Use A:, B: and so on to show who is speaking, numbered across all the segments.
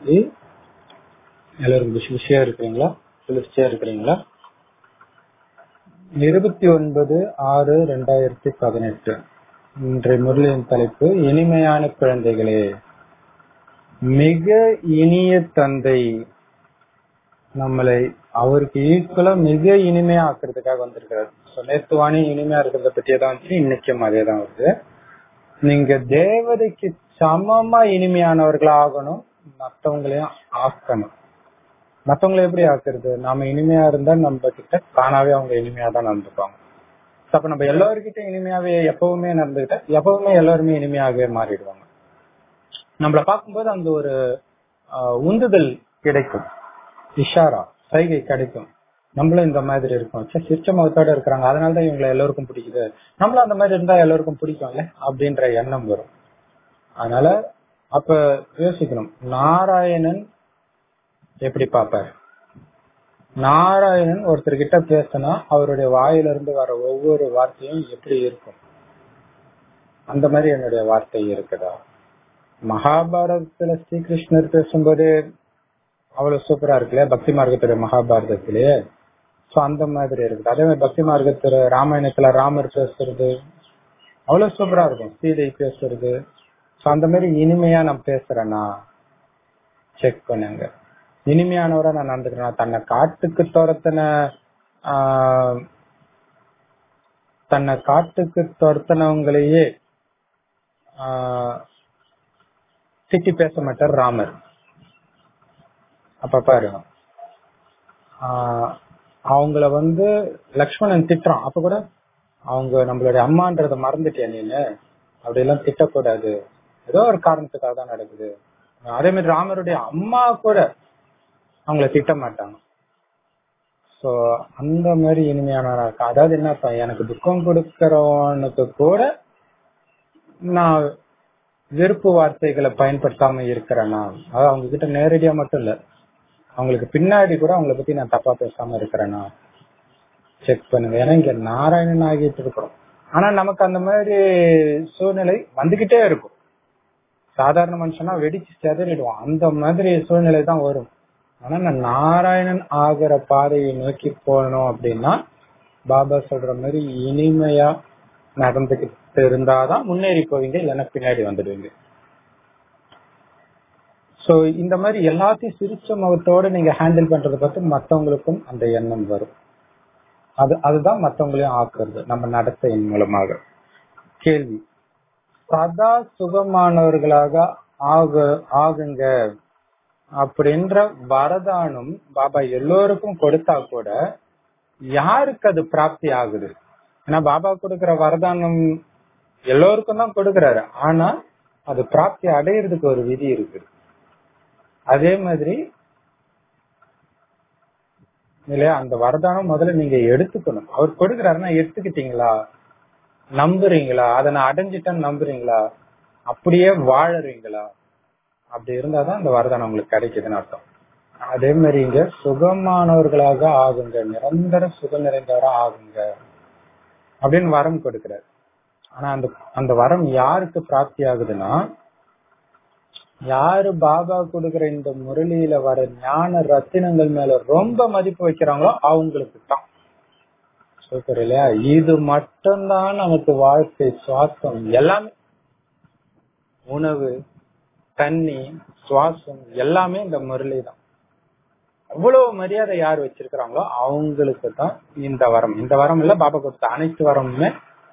A: இன்னைக்கு எல்லாரும் பிஸி பிஸியா இருக்கிறீங்களா குளிர்ச்சியா இருக்கிறீங்களா இருபத்தி ஒன்பது ஆறு ரெண்டாயிரத்தி பதினெட்டு இன்றைய முரளியின் தலைப்பு இனிமையான குழந்தைகளே மிக இனிய தந்தை நம்மளை அவருக்கு ஈக்குவலா மிக இனிமையா ஆக்குறதுக்காக வந்திருக்கிறார் So, நேத்து வாணி இனிமையா இருக்கிறத பத்தியே தான் வந்துச்சு இன்னைக்கும் அதே தான் வருது நீங்க தேவதைக்கு சமமா இனிமையானவர்களா ஆகணும் மத்தவங்களையும் ஆக்கணும் மத்தவங்களை எப்படி ஆக்குறது நாம இனிமையா இருந்தா நம்ம கிட்ட தானாவே அவங்க இனிமையா தான் நடந்துப்பாங்க So, அப்ப நம்ம எல்லாருக்கிட்ட இனிமையாவே எப்பவுமே நடந்துகிட்டா எப்பவுமே எல்லாருமே இனிமையாகவே மாறிடுவாங்க நம்மள பார்க்கும்போது அங்க ஒரு ஆஹ், உந்துதல் கிடைக்கும் இஷாரா சைகை கிடைக்கும் நம்மளும் இந்த மாதிரி இருக்கும் ச்சே, சிரிச்ச முகத்தோட இருக்கிறாங்க அதனாலதான் இவங்களை எல்லாருக்கும் பிடிக்குது நம்மளும் அந்த மாதிரி இருந்தா எல்லாருக்கும் பிடிக்கும்ல அப்படின்ற எண்ணம் வரும் அதனால அப்ப யோசிக்கணும் நாராயணன் எப்படி பார்ப்பார் நாராயணன் ஒருத்தர்கிட்ட பேசினா அவருடைய வாயிலிருந்து வர ஒவ்வொரு வார்த்தையும் எப்படி இருக்கும் அந்த மாதிரி என்னுடைய வார்த்தை இருக்குதா மகாபாரதத்துல ஸ்ரீகிருஷ்ணர் பேசும்போது அவ்வளவு சூப்பரா இருக்குல்ல பக்தி மார்க்கத்துல மகாபாரதத்திலேயே சோ அந்த மாதிரி இருக்குது அதே மாதிரி பக்தி மார்க்கத்துல ராமாயணத்துல ராமர் பேசுறது அவ்வளவு சூப்பரா இருக்கும் சீதை பேசுறது சோ அந்த மாதிரி இனிமையா நான் பேசுறேனா செக் பண்ணுங்க இனிமையானவரா நான் நடந்துக்கிறேன் தன்னை காட்டுக்கு துரத்தின ஆஹ், தன்னை காட்டுக்கு துரத்தினவங்களையே ஆஹ், திட்டி பேச மாட்டார் ராமர் அப்ப பாரு ஆஹ், அவங்கள வந்து லக்ஷ்மணன் திட்டுறான் அப்ப கூட அவங்க நம்மளுடைய அம்மான்றத மறந்துட்டியா நீனு அப்படி எல்லாம் திட்டக்கூடாது ஏதோ ஒரு காரணத்துக்காக தான் நடக்குது அதே மாதிரி ராமருடைய அம்மா கூட அவங்கள திட்ட மாட்டாங்க சோ அந்த மாதிரி இனிமையானவரா இருக்கா அதாவது என்ன அர்த்தம்? எனக்கு துக்கம் கொடுக்கறவனுக்கு கூட நான் வெறுப்பு வார்த்தைகளை பயன்படுத்தாம இருக்கிறேனா அதாவது அவங்க கிட்ட நேரடியா மட்டும் இல்ல அவங்களுக்கு பின்னாடி கூட அவங்கள பத்தி நான் தப்பா பேசாம இருக்கிறேனா செக் பண்ணுங்க ஏன்னா இங்க நாராயணன் ஆகிட்டு இருக்கிறோம் ஆனா நமக்கு அந்த மாதிரி சூழ்நிலை வந்துகிட்டே இருக்கும் சாதாரண மனுஷனா வெடிச்சு செதறிடுவான் அந்த மாதிரி சூழ்நிலை தான் வரும் ஆனா நான் நாராயணன் ஆகிற பாதையை நோக்கி போகணும் அப்படின்னா பாபா சொல்ற மாதிரி இனிமையா நடந்துகிட்டு இருந்தாதான் முன்னேறி போவீங்க இல்லைன்னா பின்னாடி வந்துடுவீங்க சோ இந்த மாதிரி எல்லாத்தையும் சிரிச்ச முகத்தோட நீங்க ஹேண்டில் பண்றத பார்த்து மத்தவங்களுக்கும் அந்த எண்ணம் வரும் அது அதுதான் மத்தவங்களையும் ஆக்குறது நம்ம நடத்தையின் மூலமாக கேள்வி சதா சுகமானவர்களாக ஆக ஆகுங்க அப்படின்ற வரதானம் பாபா எல்லோருக்கும் கொடுத்தா கூட யாருக்கு அது பிராப்தி ஆகுது ஏன்னா பாபா கொடுக்கிற வரதானம் எல்லோருக்கும் தான் கொடுக்கறாரு ஆனா அது பிராப்தி அடையிறதுக்கு ஒரு விதி இருக்கு அதே மாதிரி இல்லையா அந்த வரதானம் முதல்ல நீங்க எடுத்துக்கணும் அவர் கொடுக்கறாருன்னா எடுத்துக்கிட்டீங்களா நம்புறீங்களா அதை நான் அடைஞ்சிட்டேன்னு நம்புறீங்களா அப்படியே வாழறீங்களா அப்படி இருந்தாதான் அந்த வரதானம் உங்களுக்கு கிடைக்குதுன்னு அர்த்தம் அதே மாதிரி இங்க சுகமானவர்களாக ஆகுங்க நிரந்தர சுகம் நிறைந்தவரா ஆகுங்க அப்படின்னு வரம் கொடுக்கிறார் ஆனா அந்த அந்த வரம் யாருக்கு பிராப்தி ஆகுதுன்னா யாரு பாபா கொடுக்கிற இந்த முரளியில வர ஞான ரத்தினங்கள் மேல ரொம்ப மதிப்பு வைக்கிறாங்களோ அவங்களுக்கு தான் சூப்பர் இல்லையா இது மட்டும்தான் நமக்கு வாழ்க்கை சுவாசம் எல்லாமே உணவு தண்ணி சுவாசம் எல்லாமே இந்த முரளி தான் அவ்வளவு மரியாதை யார் வச்சிருக்கிறாங்களோ அவங்களுக்கு தான் இந்த வரம் இந்த வரம் இல்ல பாபா கொடுத்த அனைத்து வரமுமே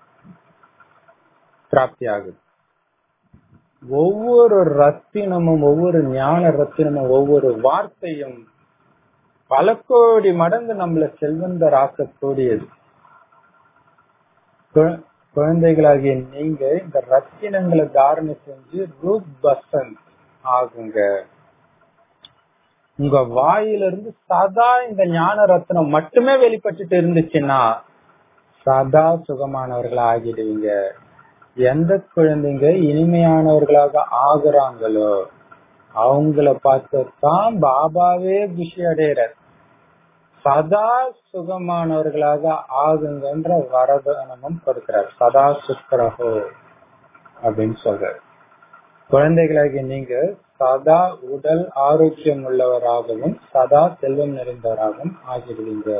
A: பிராப்தி ஆகுது ஒவ்வொரு ரத்தினமும் ஒவ்வொரு ஞான ரத்தினமும் ஒவ்வொரு வார்த்தையும் பல கோடி மடங்கு நம்மள செல்வந்தர் ஆக்கக்கூடியது கு- குழந்தைகளாகிய நீங்க இந்த ரத்தினங்களை தாரணை செஞ்சு ரூப் பசந்த் ஆகுங்க உங்க வாயிலிருந்து சதா இந்த ஞான ரத்னம் மட்டுமே வெளிப்பட்டுட்டு இருந்துச்சுன்னா சதா சுகமானவர்களா ஆகிடுவீங்க எந்த குழந்தைங்க இனிமையானவர்களாக ஆகுறாங்களோ அவங்கள பார்த்து தான் பாபாவே குஷி அடைகிறார் சதா சுகமானவர்களாக ஆகுங்கன்ற வரதானமும் கொடுக்கிறார் சதா சுக்கரஹோ அப்படின்னு சொல்றாரு குழந்தைகளாகிய நீங்க சதா உடல் ஆரோக்கியம் உள்ளவராகவும் சதா செல்வம் நிறைந்தவராகவும் ஆகிடுவீங்க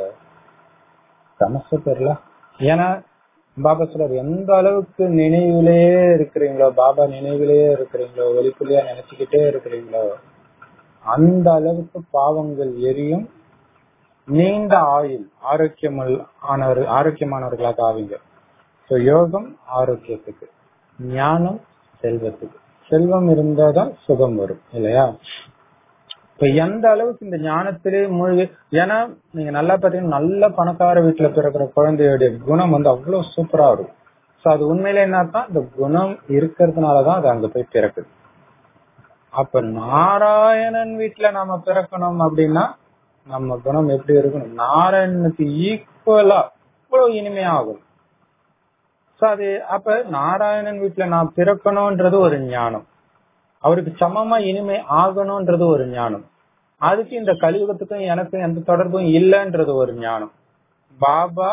A: சமஸ்த பெறல ஏன்னா பாபா சொல்றாரு எந்த அளவுக்கு நினைவிலேயே இருக்கிறீங்களோ பாபா நினைவிலேயே இருக்கிறீங்களோ வெளிப்புலையா நினைச்சுக்கிட்டே இருக்கிறீங்களோ அந்த அளவுக்கு பாவங்கள் எரியும் நீண்ட ஆயுள் ஆரோக்கியம் ஆனவர் ஆரோக்கியமானவர்களாக ஆவீங்க So, யோகம் ஆரோக்கியத்துக்கு ஞானம் செல்வத்துக்கு செல்வம் இருந்தாதான் சுகம் வரும் இல்லையா இப்ப எந்த அளவுக்கு இந்த ஞானத்திலே மூழ்கி ஏன்னா நீங்க நல்லா பாத்தீங்கன்னா நல்ல பணக்கார வீட்டுல பிறக்கிற குழந்தையுடைய குணம் வந்து அவ்வளவு சூப்பரா இருக்கும் சோ அது உண்மையில என்னன்னா இந்த குணம் இருக்கிறதுனாலதான் அது அங்க போய் பிறக்குது அப்ப நாராயணன் வீட்டுல நாம பிறக்கணும் அப்படின்னா நம்ம குணம் எப்படி இருக்கணும் நாராயணனுக்கு ஈக்குவலா அவ்வளவு இனிமையாகும் சோ அது அப்ப நாராயணன் வீட்டுல நான் பிறக்கணும்ன்றது ஒரு ஞானம் அவருக்கு சமமா இனிமை ஆகணும்ன்றது ஒரு ஞானம் அதுக்கு இந்த கலியுகத்துக்கும் எனக்கும் எந்த தொடர்பும் இல்லைன்றது ஒரு ஞானம் பாபா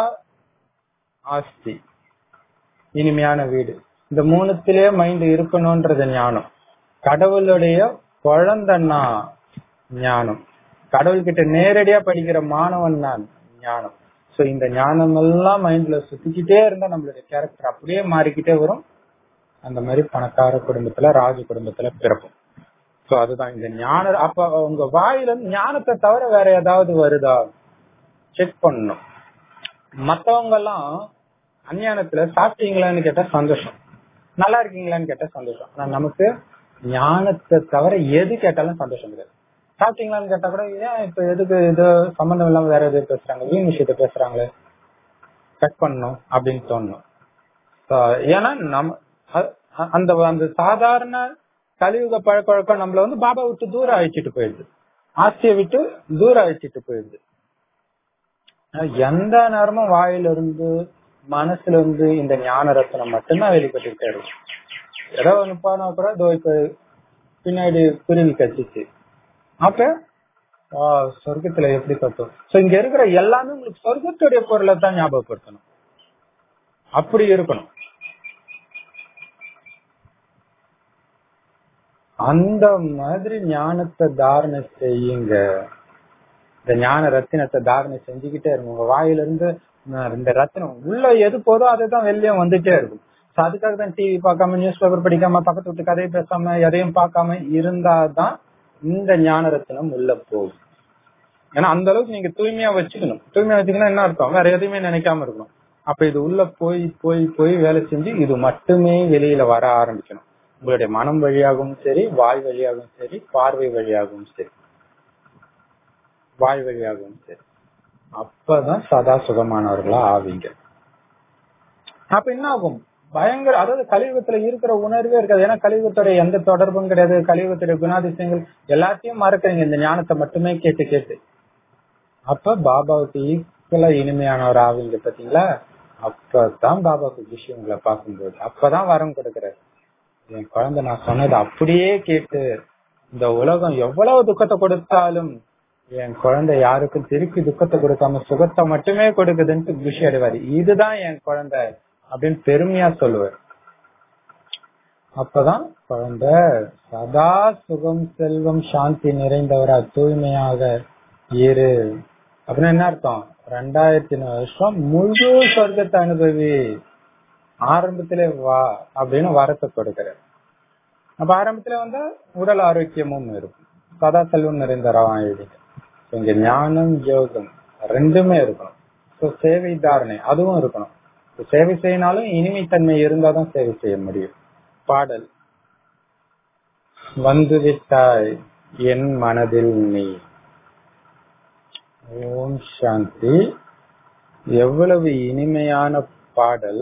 A: ஆஸ்தி இனிமையான வீடு இந்த மூணுத்திலே மைண்ட் இருக்கணும்ன்றது ஞானம் கடவுளுடைய குழந்தைன்னா ஞானம் கடவுள்கிட்ட நேரடியா படிக்கிற மாணவன் நான் ஞானம் சோ இந்த ஞானம் எல்லாம் மைண்ட்ல சுத்திக்கிட்டே இருந்தா நம்மளுடைய கேரக்டர் அப்படியே மாறிக்கிட்டே வரும் அந்த மாதிரி பணக்கார குடும்பத்துல ராஜ குடும்பத்துல பிறக்கும் சோ அதுதான் இந்த ஞான அப்ப உங்க வாயில இருந்து ஞானத்தை தவிர வேற ஏதாவது வருதா செக் பண்ணணும் மத்தவங்க எல்லாம் அஞ்ஞானத்துல சாப்பிட்டீங்களான்னு கேட்டா சந்தோஷம் நல்லா இருக்கீங்களான்னு கேட்டா சந்தோஷம் ஆனா நமக்கு ஞானத்தை தவிர எது கேட்டாலும் சந்தோஷம் கிடையாது சாப்பிட்டீங்களான்னு கேட்டா கூட ஏன் இப்ப எதுக்கு இது சம்பந்தம் இல்லாம வேற எது பேசுறாங்க வீண் விஷயத்த பேசுறாங்களே கட் பண்ணணும் அப்படின்னு தோணும் ஏன்னா நம்ம அந்த அந்த சாதாரண கலியுக பழக்கவழக்கம் நம்மள வந்து பாபா விட்டு தூரம் அழிச்சிட்டு போயிடுது ஆசையை விட்டு தூரம் அழிச்சிட்டு போயிடுது எந்த நேரமும் வாயில இருந்து மனசுல இருந்து இந்த ஞான ரத்தனம் மட்டும்தான் வெளிப்பட்டுக்கிட்டே இருக்கும் ஏதோ ஒண்ணு போனா கூட இதோ இப்ப பின்னாடி குருவி கச்சிச்சு அப்ப சொர்க்கத்துல எப்படி கட்டும் சோ இங்க இருக்கிற எல்லாமே உங்களுக்கு சொர்க்கத்துடைய பொருளை தான் ஞாபகப்படுத்தணும் அப்படி இருக்கணும் அந்த மாதிரி ஞானத்தை தாரணை செய்யுங்க இந்த ஞான ரத்தினத்தை தாரணை செஞ்சுக்கிட்டே இருக்கும் உங்க வாயில இருந்து இந்த ரத்தினம் உள்ள எது போதோ அதுதான் வெளியும் வந்துட்டே இருக்கும் அதுக்காக தான் டிவி பார்க்காம நியூஸ் பேப்பர் படிக்காம பக்கத்து விட்டு கதையை பேசாம எதையும் பார்க்காம இருந்தாதான் இந்த ஞான ரத்தினம் உள்ள போகும் ஏன்னா அந்த அளவுக்கு நீங்க தூய்மையா வச்சுக்கணும் தூய்மையா வச்சுக்கணும் என்ன அர்த்தம் வேற எதுவுமே நினைக்காம இருக்கணும் அப்ப இது உள்ள போய் போய் போய் வேலை செஞ்சு இது மட்டுமே வெளியில வர ஆரம்பிக்கணும் உங்களுடைய மனம் வழியாகவும் சரி வாய் வழியாகவும் சரி பார்வை வழியாகவும் சரி வாய் வழியாகவும் சரி அப்பதான் சதா சுகமானவர்களா ஆவீங்க அப்ப என்ன ஆகும் பயங்கர அதாவது கலியுகத்துல இருக்கிற உணர்வே இருக்காது ஏன்னா கலியுகத்துடைய எந்த தொடர்பும் கிடையாது கலியுகத்துடைய குணாதிசயங்கள் எல்லாத்தையும் மறக்கிறீங்க இந்த ஞானத்தை மட்டுமே கேட்டு கேட்டு அப்ப பாபாவுக்கு ஈக்குவலா இனிமையானவர் ஆவீங்க பாத்தீங்களா அப்பதான் பாபாவுக்கு விஷயம் உங்களை பார்க்கும்போது அப்பதான் வரம் கொடுக்கிறாரு என் குழந்தை நான் சொன்னதை அப்படியே கேட்டு இந்த உலகம் எவ்வளவு துக்கத்தை கொடுத்தாலும் என் குழந்தை யாருக்கும் திருப்பி துக்கத்தை கொடுக்காம சுகத்தை மட்டுமே கொடுக்குதுன்ட்டு குஷி அடைவாரு இதுதான் என் குழந்தை அப்படின்னு பெருமையா சொல்லுவார் அப்பதான் குழந்தை சதா சுகம் செல்வம் சாந்தி நிறைந்தவரா தூய்மையாக இரு அப்படின்னு என்ன அர்த்தம் ரெண்டாயிரத்தி வருஷம் முழு சொர்க்கத்தை அனுபவி ஆரம்பத்திலே வா அப்படின்னு வரத்தை கொடுக்கிறார் அப்ப ஆரம்பத்துல வந்து உடல் ஆரோக்கியமும் இருக்கும் சதா செல்வம் நிறைந்தவரா எழுதிங்க இங்க ஞானம் யோகம் ரெண்டுமே இருக்கணும் சேவை தாரணை அதுவும் இருக்கணும் சேவை செய்யினாலும் இனிமைத்தன்மை இருந்தாதான் சேவை செய்ய முடியும் பாடல் வந்து விட்டாய் என் மனதில் நீ ஓம் சாந்தி எவ்வளவு இனிமையான பாடல்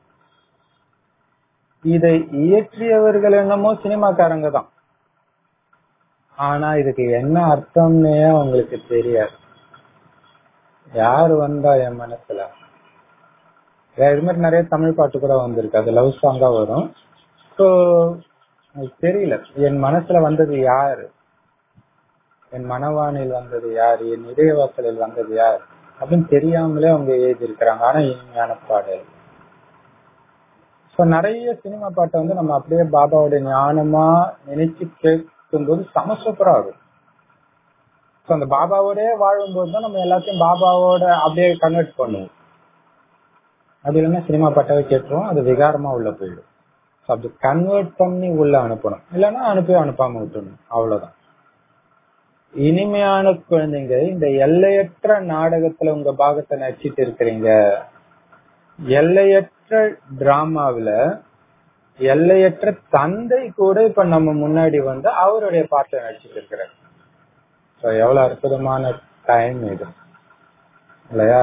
A: இதை இயற்றியவர்கள் என்னமோ சினிமாக்காரங்க தான் ஆனா இதுக்கு என்ன அர்த்தம்னே அவங்களுக்கு தெரியாது யாரு வந்தா என் மனசுல இது மாதிரி நிறைய தமிழ் பாட்டு கூட வந்திருக்கு அது லவ் சாங்கா வரும் ஸோ தெரியல என் மனசுல வந்தது யாரு என் மனவானில் வந்தது யார் என் இதயவாசலில் வந்தது யார் அப்படின்னு தெரியாமலே அவங்க எழுதியிருக்கிறாங்க ஆனா இனிமையான பாடல் இப்ப நிறைய சினிமா பாட்டை வந்து நம்ம அப்படியே பாபாவோட ஞானமா நினைச்சு கேட்கும்போது செம சூப்பரா இருக்கும் So, அந்த பாபாவோடய வாழும்போது தான் நம்ம எல்லாத்தையும் பாபாவோட அப்படியே கன்வெர்ட் பண்ணுவோம் அது இல்லைன்னா சினிமா பாட்டாவே கேட்டுருவோம் அது விகாரமா உள்ள போயிடும் So, அப்படி கன்வெர்ட் பண்ணி உள்ள அனுப்பணும் இல்லைன்னா அனுப்பி அனுப்பாம விட்டுணும் அவ்வளவுதான் இனிமையான குழந்தைங்க இந்த எல்லையற்ற நாடகத்துல உங்க பாகத்தை நடிச்சிட்டு இருக்கிறீங்க எல்லையற்ற டிராமாவில எல்லையற்ற தந்தை கூட இப்ப நம்ம முன்னாடி வந்து அவருடைய பாட்டை நடிச்சிட்டு இருக்கிறார் So, எவ்வளவு அற்புதமான டைம் இது இல்லையா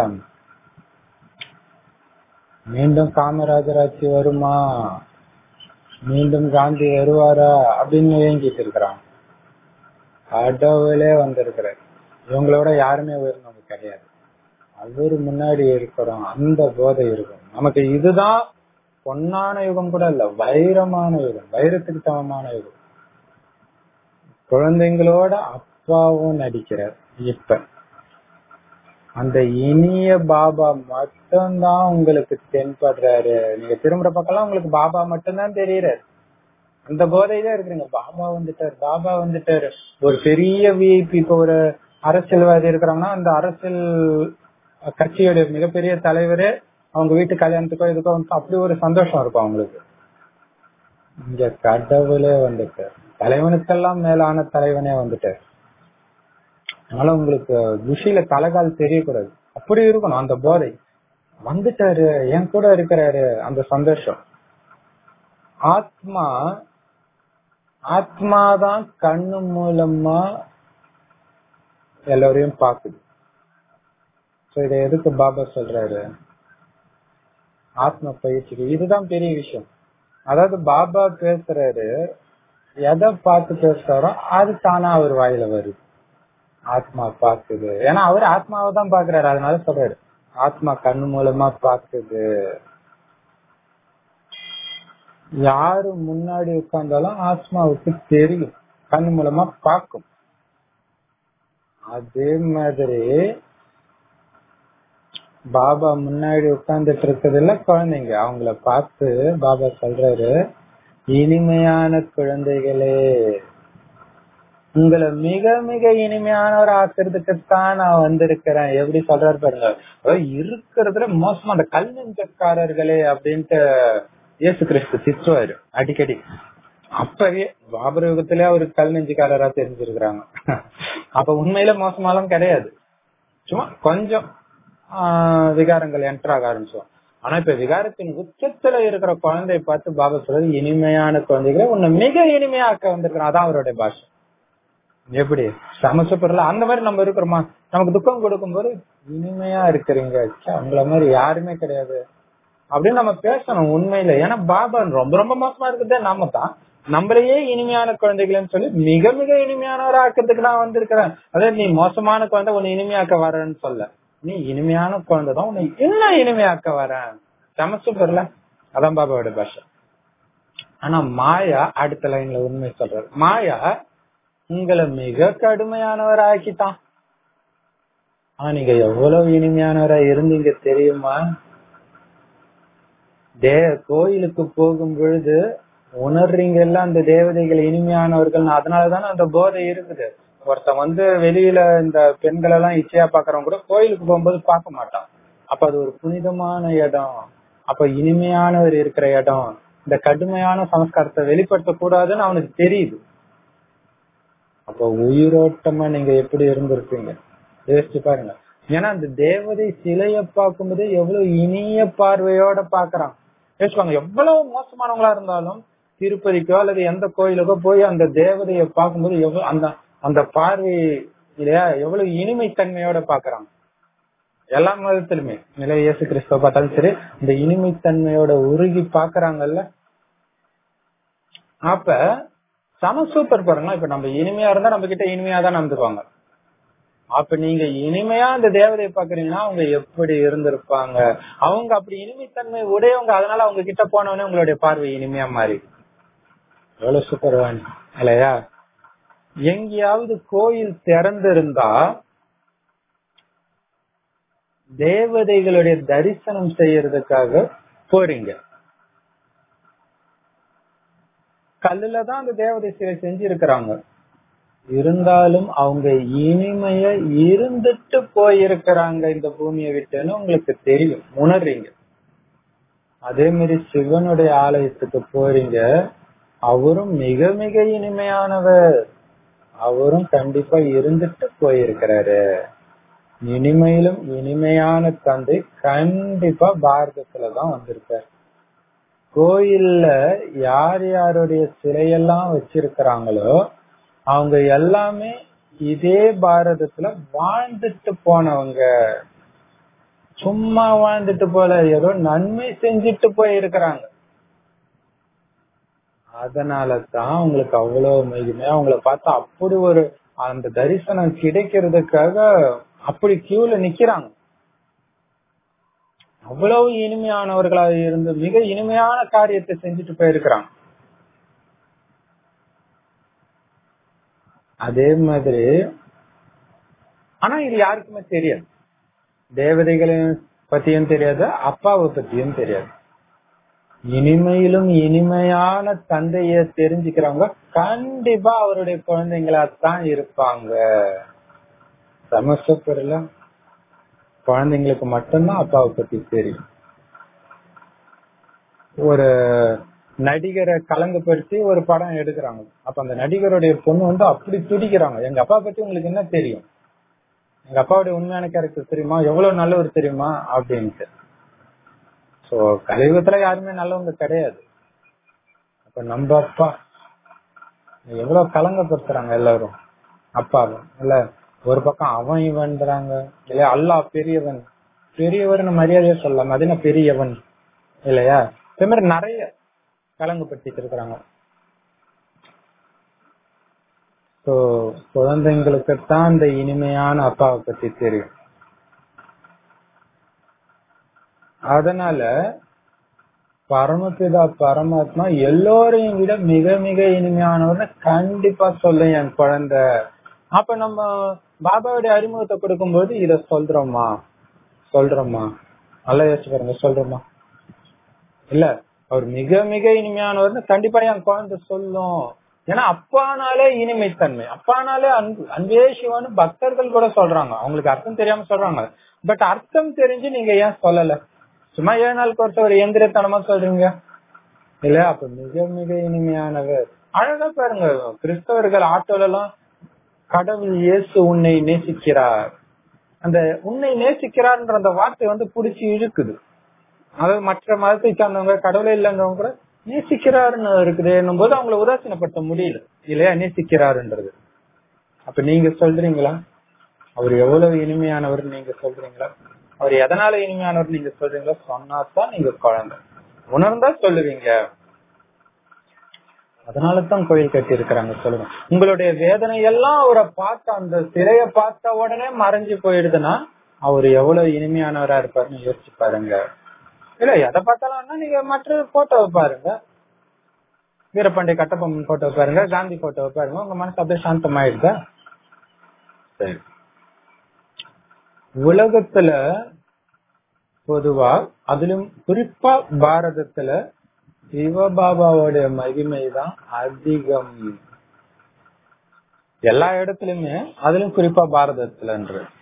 A: மீண்டும் காமராஜர் ஆட்சி வருமா மீண்டும் காந்தி வருவாரா அப்படின்னு ஏங்கிட்டு இருக்கிறான் கடவுளே வந்திருக்கிறார் இவங்களோட யாருமே உயர்ந்தவங்க கிடையாது அவரு முன்னாடி இருக்கிறோம் அந்த போதை இருக்கும் நமக்கு இதுதான் பொன்னான யுகம் கூட இல்ல வைரமான யுகம் வைரத்துக்கு சமமான யுகம் குழந்தைங்களோட அப்பாவும் நடிக்கிறார் இப்ப அந்த இனிய பாபா மட்டும்தான் உங்களுக்கு தென்படுறாரு நீங்க திரும்புற பக்கம்லாம் உங்களுக்கு பாபா மட்டும்தான் தெரியறாரு அந்த போதையில இருக்கிறீங்க பாபா வந்துட்டாரு பாபா வந்துட்டாரு ஒரு பெரிய விஐபி இப்ப ஒரு அரசியல்வாதி இருக்கிறாங்கன்னா அந்த அரசியல் கட்சியோட மிகப்பெரிய தலைவரே அவங்க வீட்டு கல்யாணத்துக்கோ இதுக்கோ வந்து அப்படி ஒரு சந்தோஷம் இருக்கும் அவங்களுக்கு இங்க கடவுளே வந்துட்டார் தலைவனுக்கெல்லாம் மேலான தலைவனே வந்துட்டார் அதனால உங்களுக்கு குஷியில தலைகால் தெரியக்கூடாது அப்படி இருக்கணும் அந்த போதை வந்துட்டாரு என் கூட இருக்கிறாரு அந்த சந்தோஷம் ஆத்மா ஆத்மாதான் கண்ணு மூலமா எல்லாரையும் பாக்குது சோ இத எதுக்கு பாபா சொல்றாரு ஆத்ம பயிற்சிக்கு இதுதான் பெரிய விஷயம் அதாவது பாபா பேசுறாரு எதை பார்த்து பேசுறாரோ அது தானா அவர் வாயில வருது ஆத்மா பாக்குது ஏன்னா அவர் ஆத்மாவை தான் பாக்குறாரு அதனால சொல்றாரு ஆத்மா கண்ணு மூலமா பாக்குது யாரு முன்னாடி உட்கார்ந்தாலும் ஆத்மாவுக்கு தெரியும் கண்ணு மூலமா பார்க்கும் அதே மாதிரி பாபா முன்னாடி உட்கார்ந்துட்டு இருக்கிறதுல குழந்தைங்க அவங்கள பார்த்து பாபா சொல்றாரு இனிமையான குழந்தைகளே உங்களை மிக மிக இனிமையானவர் ஆக்குறதுக்குத்தான் நான் வந்திருக்கிறேன் எப்படி சொல்றாரு பாருங்க அதாவது இருக்கிறதுல மோசமா அந்த கல் நெஞ்சக்காரர்களே அப்படின்ட்டு இயேசு கிறிஸ்து திட்டுவாரு அடிக்கடி அப்பவே பாபர் யுகத்திலே அவரு கல் நெஞ்சுக்காரரா தெரிஞ்சிருக்கிறாங்க அப்ப உண்மையில மோசமாலாம் கிடையாது சும்மா கொஞ்சம் ஆஹ் விகாரங்கள் என்டர் ஆக ஆரம்பிச்சோம் ஆனா இப்ப விகாரத்தின் உச்சத்துல இருக்கிற குழந்தைய பார்த்து பாபா சொல்றது இனிமையான குழந்தைகளை உன்னை மிக இனிமையா ஆக்க வந்திருக்கிறான் அதான் அவருடைய பாஷை எப்படி சமசப்பர்ல அந்த மாதிரி நம்ம இருக்கிறோமா நமக்கு துக்கம் கொடுக்கும்போது இனிமையா இருக்கிறீங்க உங்களை மாதிரி யாருமே கிடையாது அப்படின்னு நம்ம பேசணும் உண்மையில ஏன்னா பாபா ரொம்ப ரொம்ப மோசமா இருக்கிறதே நாம தான் நம்மளையே இனிமையான குழந்தைகள்னு சொல்லி மிக மிக இனிமையானவர ஆக்கிறதுக்கு நான் வந்திருக்கிறேன் அதாவது நீ மோசமான குழந்தை உன்னை இனிமையாக்க வரேன்னு சொல்ல நீ இனிமையான குழந்தை தான் உன்னை இன்னும் இனிமையாக்க வரேன் சமசூப்பர்ல அதான் பாபாவோட பாஷை ஆனா மாயா அடுத்த லைன்ல உண்மை சொல்றாரு மாயா உங்களை மிக கடுமையானவர் ஆக்கிட்டான் ஆனா நீங்க எவ்வளவு இனிமையானவரா இருந்தீங்க தெரியுமா தே கோயிலுக்கு போகும் பொழுது உணர்றீங்கல்ல அந்த தேவதைகள் இனிமையானவர்கள் அதனாலதானே அந்த போதை இருக்குது ஒருத்தன் வந்து வெளியில இந்த பெண்கள் எல்லாம் இச்சையா பாக்குறவங்க கூட கோயிலுக்கு போகும்போது பார்க்க மாட்டான் அப்ப அது ஒரு புனிதமான இடம் அப்ப இனிமையானவர் இருக்கிற இடம் இந்த கடுமையான சமஸ்காரத்தை வெளிப்படுத்த கூடாதுன்னு அவனுக்கு தெரியுது அப்ப உயிரோட்டமா நீங்க எப்படி இருந்திருப்பீங்க யோசிச்சு பாருங்க ஏன்னா அந்த தேவதை சிலைய பார்க்கும்போது எவ்வளவு இனிய பார்வையோட பாக்குறான் யோசிப்பாங்க எவ்வளவு மோசமானவங்களா இருந்தாலும் திருப்பதிக்கோ அல்லது எந்த கோயிலுக்கோ போய் அந்த தேவதைய பார்க்கும்போது எவ்வளவு அந்த அந்த பார்வை இல்லையா எவ்வளவு இனிமைத்தன்மையோட பாக்குறாங்க எல்லா மதத்திலுமே நிலை இயேசு கிறிஸ்துவ பார்த்தாலும் சரி இந்த இனிமைத்தன்மையோட உருகி பாக்குறாங்கல்ல அப்ப சம சூப்பர் பாருங்களா இப்ப நம்ம இனிமையா இருந்தா நம்ம கிட்ட இனிமையா தான் நடந்துப்பாங்க அப்ப நீங்க இனிமையா அந்த தேவதையை பாக்குறீங்கன்னா அவங்க எப்படி இருந்திருப்பாங்க அவங்க அப்படி இனிமைத்தன்மை உடையவங்க அதனால அவங்க கிட்ட போனவனே உங்களுடைய பார்வை இனிமையா மாறி எவ்வளவு சூப்பர் வாணி இல்லையா எங்கேயாவது கோயில் திறந்திருந்தா தேவதைகளுடைய தரிசனம் செய்யறதுக்காக போறீங்க கல்லுல தான் அந்த தேவதை சிலை செஞ்சிருக்கிறாங்க இருந்தாலும் அவங்க இனிமைய இருந்துட்டு போயிருக்கிறாங்க இந்த பூமியை விட்டுன்னு உங்களுக்கு தெரியும் உணர்றீங்க அதே மாதிரி சிவனுடைய ஆலயத்துக்கு போறீங்க அவரும் மிக மிக இனிமையானவர் அவரும் கண்டிப்பா இருந்துட்டு போயிருக்கிறாரு இனிமையிலும் இனிமையான தந்தை கண்டிப்பா பாரதத்துலதான் வந்திருக்காரு கோயில்ல யார் யாருடைய சிலையெல்லாம் வச்சிருக்கிறாங்களோ அவங்க எல்லாமே இதே பாரதத்துல வாழ்ந்துட்டு போனவங்க சும்மா வாழ்ந்துட்டு போல ஏதோ நன்மை செஞ்சுட்டு போயிருக்கிறாங்க அதனாலதான் அவங்களுக்கு அவ்வளவு மகிமை அவங்கள பார்த்தா அப்படி ஒரு அந்த தரிசனம் கிடைக்கிறதுக்காக அப்படி கியூல நிக்கிறாங்க அவ்வளவு இனிமையானவர்களா இருந்து மிக இனிமையான காரியத்தை செஞ்சுட்டு போயிருக்கிறாங்க அதே மாதிரி ஆனா இது யாருக்குமே தெரியாது தேவதைகளையும் பத்தியும் தெரியாது அப்பாவை பத்தியும் தெரியாது இனிமையிலும் இனிமையான தந்தைய தெரிஞ்சுக்கிறவங்க கண்டிப்பா அவருடைய குழந்தைங்களா தான் இருப்பாங்க சமஸ்தபுரில குழந்தைங்களுக்கு மட்டும்தான் அப்பாவை பத்தி தெரியும் ஒரு நடிகரை கலங்கப்படுத்தி ஒரு படம் எடுக்கிறாங்க அப்ப அந்த நடிகருடைய பொண்ணு வந்து அப்படி துடிக்கிறாங்க எங்க அப்பா பத்தி உங்களுக்கு என்ன தெரியும் எங்க அப்பாவுடைய உண்மையான கேரக்டர் தெரியுமா எவ்வளவு நல்லவர் தெரியுமா அப்படின்ட்டு சோ கலியுகத்துல யாருமே நல்லவங்க கிடையாது அப்ப நம்ம அப்பா எவ்வளவு கலங்கப்படுத்துறாங்க எல்லாரும் அப்பாவும் இல்ல ஒரு பக்கம் அவன் இவன்றாங்க இல்ல அல்லா பெரியவன் பெரியவர்னு மரியாதையா சொல்லலாம் அது என்ன பெரியவன் இல்லையா இதே மாதிரி நிறைய கலங்கப்படுத்திட்டு இருக்கிறாங்க சோ குழந்தைங்களுக்கு தான் இந்த இனிமையான அப்பாவை பத்தி தெரியும் அதனால பரமபிதா பரமாத்மா எல்லோரையும் விட மிக மிக இனிமையானவர்னு கண்டிப்பா சொல்ல என் குழந்தை அப்ப நம்ம பாபாவுடைய அறிமுகத்தை கொடுக்கும்போது இத சொல்றோமா சொல்றோமா நல்லா யோசிச்சு பாருங்க சொல்றோமா இல்ல அவர் மிக மிக இனிமையானவர்னு கண்டிப்பா என் குழந்தை சொல்லும் ஏன்னா அப்பானாலே இனிமைத்தன்மை அப்பானாலே அன்பு அன்பே சிவன்னு பக்தர்கள் கூட சொல்றாங்க அவங்களுக்கு அர்த்தம் தெரியாம சொல்றாங்க பட் அர்த்தம் தெரிஞ்சு நீங்க ஏன் சொல்லல சும்மா ஏழு நாள் கோர்ஸ் ஒரு எந்திரத்தனமா சொல்றீங்க இல்ல அப்ப மிக மிக இனிமையானவர் அழகா பாருங்க கிறிஸ்தவர்கள் ஆட்டோல எல்லாம் கடவுள் இயேசு உன்னை நேசிக்கிறார் அந்த உன்னை நேசிக்கிறார்ன்ற அந்த வார்த்தை வந்து புடிச்சு இழுக்குது அதாவது மற்ற மதத்தை சார்ந்தவங்க கடவுளே இல்லைன்றவங்க கூட நேசிக்கிறாருன்னு இருக்குதுன்னும் போது அவங்கள உதாசீனப்படுத்த முடியல இல்லையா நேசிக்கிறாருன்றது அப்ப நீங்க சொல்றீங்களா அவர் எவ்வளவு இனிமையானவர் நீங்க சொல்றீங்களா அவர் எதனால இனிமையானவர் நீங்க சொல்றீங்களா சொன்னாதான் நீங்க குழந்தை உணர்ந்தா சொல்லுவீங்க அதனாலதான் கோயில் கட்டி இருக்கிறாங்க சொல்லுங்க உங்களுடைய வேதனை எல்லாம் அவரை பார்த்த அந்த சிலைய பார்த்த உடனே மறைஞ்சு போயிடுதுன்னா அவர் எவ்வளவு இனிமையானவரா இருப்பாருன்னு யோசிச்சு பாருங்க இல்ல எதை பார்த்தாலும் நீங்க மற்ற போட்டோவை பாருங்க வீரபாண்டிய கட்டபொம்மன் போட்டோ பாருங்க காந்தி போட்டோ பாருங்க உங்க மனசு அப்படியே சாந்தமாயிடுதா சரி உலகத்துல பொதுவா அதிலும் குறிப்பா பாரதத்துல சிவபாபாவோடைய மகிமை தான் அதிகம் எல்லா இடத்துலயுமே அதிலும் குறிப்பா பாரதத்துல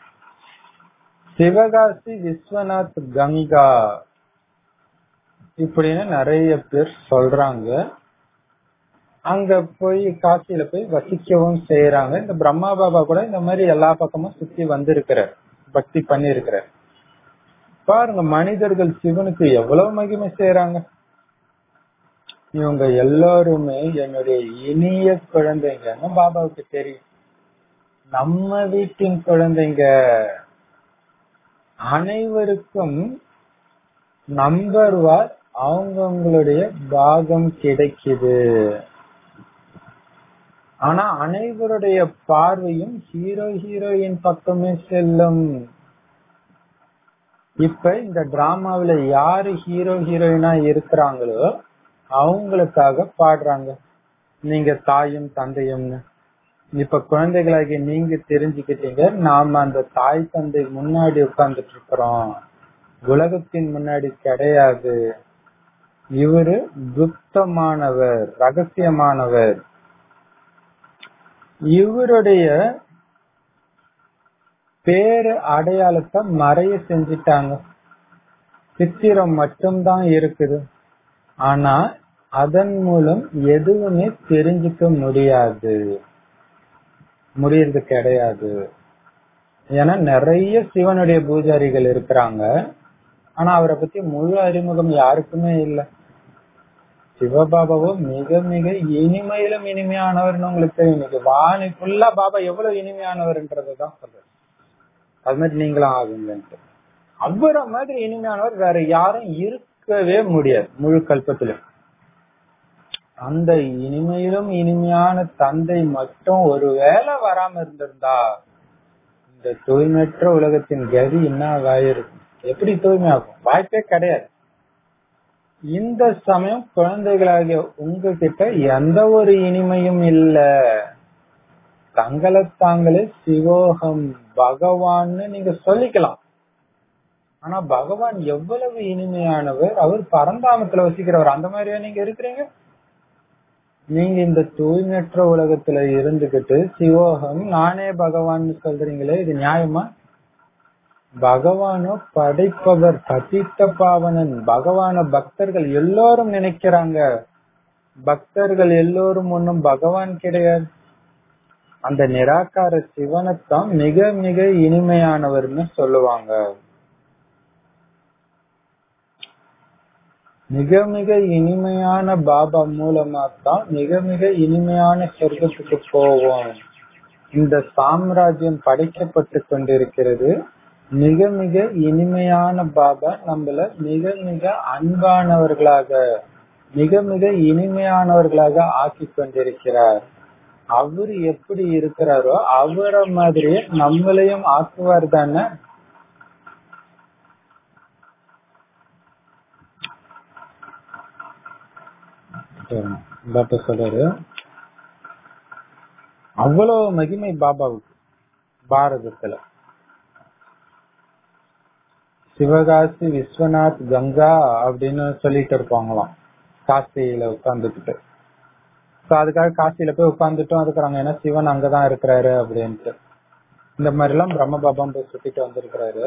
A: சிவகாசி விஸ்வநாத் கங்கா இப்படின்னு நிறைய பேர் சொல்றாங்க அங்க போய் காசியில போய் வசிக்கவும் செய்யறாங்க இந்த பிரம்மா பாபா கூட இந்த மாதிரி எல்லா பக்கமும் சுத்தி வந்திருக்கிறார் பக்தி பண்ணி இருக்கிறார் பாருங்க மனிதர்கள் சிவனுக்கு எவ்வளவு மகிமை செய்யறாங்க இவங்க எல்லாருமே என்னுடைய இனிய குழந்தைங்கன்னு பாபாவுக்கு தெரியும் நம்ம வீட்டின் குழந்தைங்க அனைவருக்கும் நம்பர் வார் அவங்கவுங்களுடைய பாகம் கிடைக்குது ஆனா அனைவருடைய பார்வையும் ஹீரோ ஹீரோயின் பக்கமே செல்லும் இப்ப இந்த டிராமாவில யாரு ஹீரோ ஹீரோயினா இருக்கிறாங்களோ அவங்களுக்காக பாடுறாங்க நீங்க தாயும் தந்தையும்னு இப்ப குழந்தைகளாகி நீங்க தெரிஞ்சுக்கிட்டீங்க நாம அந்த தாய் தந்தை முன்னாடி உட்கார்ந்துட்டு இருக்கிறோம் உலகத்தின் முன்னாடி கிடையாது இவரு குப்தமானவர் ரகசியமானவர் இவருடைய பேரு அடையாளத்தை மறைய செஞ்சிட்டாங்க சித்திரம் மட்டும்தான் இருக்குது ஆனா அதன் மூலம் எதுவுமே தெரிஞ்சுக்க முடியாது முடியறது கிடையாது ஏன்னா நிறைய சிவனுடைய பூஜாரிகள் இருக்கிறாங்க ஆனா அவரை பத்தி முழு அறிமுகம் யாருக்குமே இல்லை சிவபாபாவோ மிக மிக இனிமையிலும் இனிமையானவர்னு உங்களுக்கு தெரியும் இன்னைக்கு வாணி ஃபுல்லா பாபா எவ்வளவு இனிமையானவர்ன்றதுதான் சொல்றேன் அது மாதிரி நீங்களும் ஆகுங்கன்ட்டு அவரை மாதிரி இனிமையானவர் வேற யாரும் இருக்கவே முடியாது முழு கல்பத்திலும் அந்த இனிமையிலும் இனிமையான தந்தை மட்டும் ஒருவேளை வராம இருந்திருந்தா இந்த தூய்மையற்ற உலகத்தின் கதி என்ன ஆயிருக்கும் எப்படி தூய்மையாகும் வாய்ப்பே கிடையாது இந்த சமயம் குழந்தைகளாகிய உங்ககிட்ட எந்த ஒரு இனிமையும் இல்ல தங்களை தாங்களே சிவோகம் பகவான்னு நீங்க சொல்லிக்கலாம் ஆனா பகவான் எவ்வளவு இனிமையானவர் அவர் பரந்தாமத்துல வசிக்கிறவர் அந்த மாதிரியா நீங்க இருக்கிறீங்க நீங்க இந்த தூய்மையற்ற உலகத்துல இருந்துகிட்டு சிவோகம் நானே பகவான் சொல்றீங்களே இது நியாயமா பகவானோ படைப்பவர் பதித்த பாவனன் பகவான பக்தர்கள் எல்லோரும் நினைக்கிறாங்க பக்தர்கள் எல்லோரும் ஒன்னும் பகவான் கிடையாது அந்த நிராகார சிவனைத்தான் மிக மிக இனிமையானவர்னு சொல்லுவாங்க மிக மிக இனிமையான பாபா மூலமா தான் மிக மிக இனிமையான சொர்க்கத்துக்கு போவோம் இந்த சாம்ராஜ்யம் படைக்கப்பட்டு கொண்டிருக்கிறது மிக மிக இனிமையான பாபா நம்மள மிக மிக அன்பானவர்களாக மிக மிக இனிமையானவர்களாக ஆக்கி கொண்டிருக்கிறார் அவர் எப்படி இருக்கிறாரோ அவரை மாதிரியே நம்மளையும் ஆக்குவார் தானே பாப்பா சொல்றாரு அவ்வளவு மகிமை பாபாவுக்கு பாரதத்துல சிவகாசி விஸ்வநாத் கங்கா அப்படின்னு சொல்லிட்டு இருப்பாங்களாம் காசியில உட்கார்ந்துக்கிட்டு சோ அதுக்காக காசியில போய் உட்கார்ந்துட்டும் இருக்கிறாங்க ஏன்னா சிவன் அங்கதான் இருக்கிறாரு அப்படின்ட்டு இந்த மாதிரி எல்லாம் பிரம்ம பாபாம் போய் சுத்திட்டு வந்திருக்கிறாரு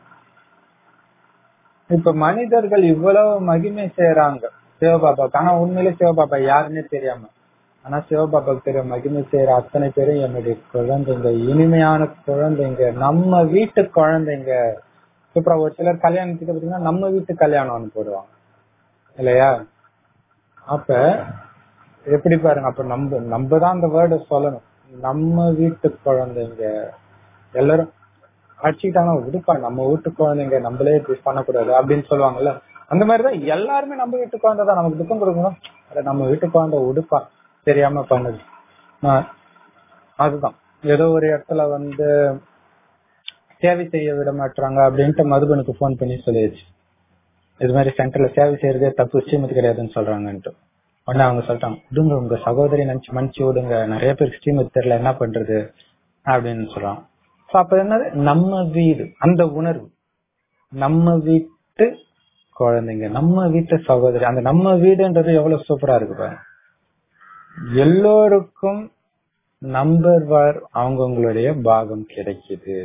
A: இப்ப மனிதர்கள் இவ்வளவு மகிமை செய்யறாங்க சிவபாபாக்கு ஆனா உண்மையிலே சிவபாபா யாருன்னே தெரியாம ஆனா சிவபாபாக்கு தெரிய மகிமை செய்யற அத்தனை பேரும் என்னுடைய குழந்தைங்க இனிமையான குழந்தைங்க நம்ம வீட்டு குழந்தைங்க அப்புறம் ஒரு சிலர் கல்யாணத்துக்கு பாத்தீங்கன்னா நம்ம வீட்டு கல்யாணம்னு போடுவாங்க இல்லையா அப்ப எப்படி பாருங்க அப்ப நம்ம நம்ம தான் அந்த வேர்டு சொல்லணும் நம்ம வீட்டு குழந்தைங்க எல்லாரும் அடிச்சுக்கிட்டாங்கன்னா விடுப்பா நம்ம வீட்டு குழந்தைங்க நம்மளே இப்படி பண்ணக்கூடாது அப்படின்னு சொல்லுவாங்கல்ல அந்த மாதிரிதான் எல்லாருமே நம்ம வீட்டு குழந்தை தான் நமக்கு துக்கம் கொடுக்கணும் அட நம்ம வீட்டு குழந்தை உடுப்பா தெரியாம பண்ணுது அதுதான் ஏதோ ஒரு இடத்துல வந்து சேவை செய்ய விட மாட்டாங்க அப்படின்ட்டு மதுபனுக்கு போன் பண்ணி சொல்லிடுச்சு இது மாதிரி சென்டர்ல சேவை செய்யறதே தப்பு ஸ்ரீமதி கிடையாதுன்னு சொல்றாங்கன்ட்டு உடனே அவங்க சொல்லிட்டாங்க விடுங்க உங்க சகோதரி நினைச்சு மன்னிச்சு விடுங்க நிறைய பேருக்கு ஸ்ரீமதி தெரியல என்ன பண்றது அப்படின்னு சொல்றாங்க அப்ப என்னது நம்ம வீடு அந்த உணர்வு நம்ம வீட்டு குழந்தைங்க நம்ம வீட்டு சகோதரி அந்த நம்ம வீடுன்றது எவ்வளவு சூப்பரா இருக்கு பாருங்க எல்லோருக்கும் நம்பர் வார் அவங்கவுங்களுடைய பாகம் கிடைக்குது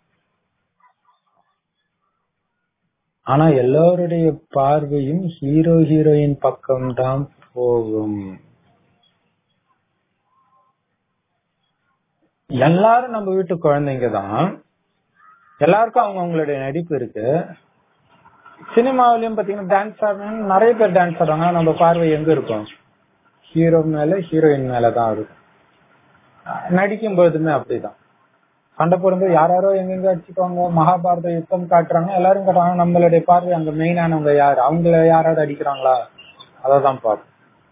A: ஆனா எல்லாருடைய பார்வையும் ஹீரோ ஹீரோயின் பக்கம்தான் போகும் எல்லாரும் நம்ம வீட்டு குழந்தைங்க தான் எல்லாருக்கும் அவங்க அவங்களுடைய நடிப்பு இருக்கு சினிமாவிலயும் பாத்தீங்கன்னா டான்ஸ் ஆடுறாங்க நிறைய பேர் டான்ஸ் ஆடுறாங்க நம்ம பார்வை எங்க இருக்கும் ஹீரோ மேல ஹீரோயின் மேலதான் இருக்கும் நடிக்கும் போதுமே அப்படிதான் சண்டை போடும்போது யாராரோ எங்கெங்க அடிச்சுக்கோங்க மகாபாரத யுத்தம் காட்டுறாங்க எல்லாரும் காட்டுறாங்க நம்மளுடைய பார்வை அங்க மெயினானவங்க யாரு அவங்கள யாராவது அடிக்கிறாங்களா அததான் பார்ப்போம்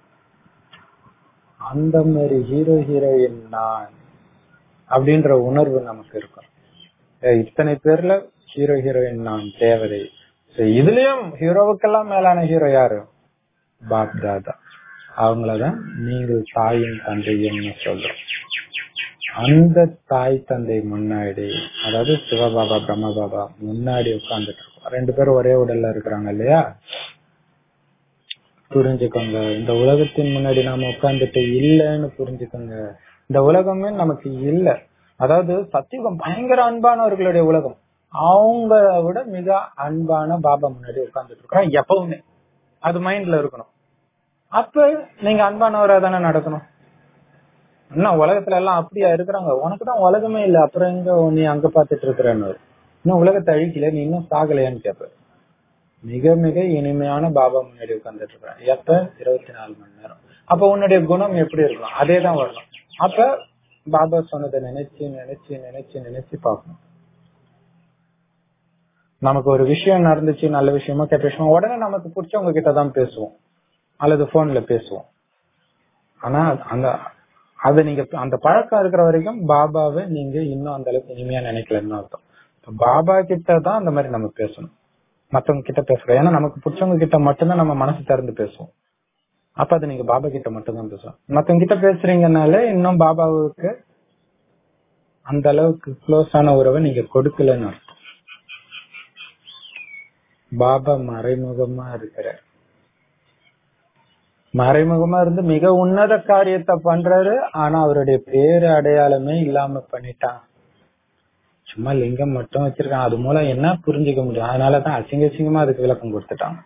A: அந்த மாதிரி ஹீரோ ஹீரோயின் நான் அப்படின்ற உணர்வு நமக்கு இருக்கும் இத்தனை பேர்ல ஹீரோ ஹீரோயின் நான் தேவதை இதுலயும் ஹீரோவுக்கெல்லாம் மேலான ஹீரோ யாரு பாப் தாதா அவங்களதான் நீங்கள் தாயும் தந்தையும் சொல்றோம் அந்த தாய் தந்தை முன்னாடி அதாவது சிவபாபா பிரம்ம பாபா முன்னாடி உட்கார்ந்துட்டு இருக்கோம் ரெண்டு பேரும் ஒரே உடல்ல இருக்கிறாங்க இல்லையா புரிஞ்சுக்கோங்க இந்த உலகத்தின் முன்னாடி நாம உட்கார்ந்துட்டு இல்லைன்னு புரிஞ்சுக்கோங்க இந்த உலகமே நமக்கு இல்ல அதாவது சத்தியுகம் பயங்கர அன்பானவர்களுடைய உலகம் அவங்க விட மிக அன்பான பாபா முன்னாடி உட்கார்ந்துட்டு இருக்கிறோம் எப்பவுமே அது மைண்ட்ல இருக்கணும் அப்ப நீங்க அன்பானவரா தானே நடக்கணும் இன்னும் உலகத்துல எல்லாம் அப்படியா இருக்கிறாங்க உனக்கு தான் உலகமே இல்ல அப்புறம் எங்க நீ அங்க பாத்துட்டு இருக்கிறன்னு இன்னும் உலகத்தை அழிக்கல நீ இன்னும் சாகலையான்னு கேப்ப மிக மிக இனிமையான பாபா முன்னாடி உட்கார்ந்துட்டு இருக்கிறேன் எப்ப இருபத்தி நாலு மணி நேரம் அப்ப உன்னுடைய குணம் எப்படி இருக்கும் அதே தான் வரணும் அப்ப பாபா சொன்னதை நினைச்சு நினைச்சு நினைச்சு நினைச்சு பார்க்கணும் நமக்கு ஒரு விஷயம் நடந்துச்சு நல்ல விஷயமா கெட்ட விஷயமா உடனே நமக்கு பிடிச்சவங்க கிட்ட தான் பேசுவோம் அல்லது போன்ல பேசுவோம் ஆனா அந்த அது நீங்க அந்த பழக்கம் இருக்கிற வரைக்கும் பாபாவை நீங்க இன்னும் அந்த அளவுக்கு இனிமையா நினைக்கலன்னு அர்த்தம் இப்ப பாபா கிட்ட தான் அந்த மாதிரி நம்ம பேசணும் மத்தவங்க கிட்ட பேசுறோம் ஏன்னா நமக்கு பிடிச்சவங்க கிட்ட மட்டும்தான் நம்ம மனசு திறந்து பேசுவோம் அப்ப அது நீங்க பாபா கிட்ட மட்டும்தான் பேசுவோம் மத்தவங்க கிட்ட பேசுறீங்கனால இன்னும் பாபாவுக்கு அந்த அளவுக்கு க்ளோஸ் ஆன உறவை நீங்க கொடுக்கலன்னு அர்த்தம் பாபா மறைமுகமா இருக்கிறார் மறைமுகமா இருந்து மிக உன்னத காரியத்தை பண்றாரு ஆனா அவருடைய பேரு அடையாளமே இல்லாம பண்ணிட்டான் சும்மா லிங்கம் மட்டும் வச்சிருக்கான் அது மூலம் என்ன புரிஞ்சுக்க முடியும் அதனாலதான் அசிங்க அசிங்கமா அதுக்கு விளக்கம் கொடுத்துட்டாங்க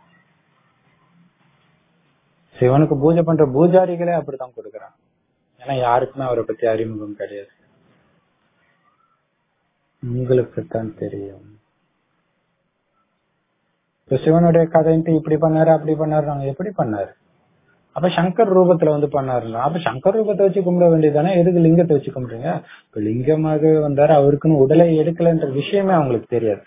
A: சிவனுக்கு பூஜை பண்ற பூஜாரிகளே அப்படித்தான் கொடுக்கறாங்க ஏன்னா யாருக்குமே அவரை பத்தி அறிமுகம் கிடையாது உங்களுக்கு தான் தெரியும் இப்ப சிவனுடைய கதைன்ட்டு இப்படி பண்ணாரு அப்படி பண்ணாரு நாங்க எப்படி பண்ணாரு அப்ப சங்கர் ரூபத்துல வந்து பண்ணாருன்னா அப்ப சங்கர் ரூபத்தை வச்சு கும்பிட வேண்டியதானே எதுக்கு லிங்கத்தை வச்சு கும்பிடுறீங்க இப்ப லிங்கமாக வந்தாரு அவருக்குன்னு உடலை எடுக்கலன்ற விஷயமே அவங்களுக்கு தெரியாது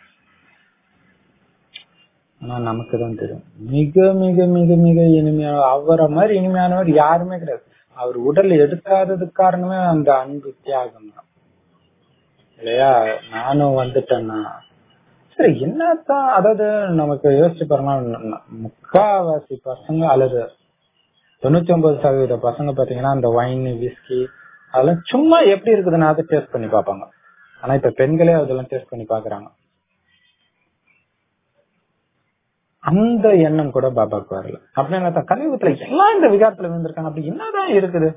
A: ஆனா நமக்கு தான் தெரியும் மிக மிக மிக மிக இனிமையான அவரை மாதிரி இனிமையானவர் யாருமே கிடையாது அவர் உடல் எடுக்காததுக்கு காரணமே அந்த அன்பு தியாகம் தான் இல்லையா நானும் வந்துட்டேன்னா சரி என்னத்தான் அதாவது நமக்கு யோசிச்சு பாருங்க முக்காவாசி பசங்க அல்லது தொண்ணூத்தி ஒன்பது சதவீத பசங்க பாத்தீங்கன்னா அந்த வைன் விஸ்கி அதெல்லாம் சும்மா எப்படி இருக்குதுன்னு அதை டேஸ்ட் பண்ணி பார்ப்பாங்க ஆனா இப்ப பெண்களே அதெல்லாம் டேஸ்ட் பண்ணி பாக்குறாங்க அந்த எண்ணம் கூட பாபாக்கு வரல அப்படின்னா கலியுகத்துல எல்லாம் இந்த விகாரத்துல விழுந்திருக்காங்க அப்படி என்னதான் இருக்குது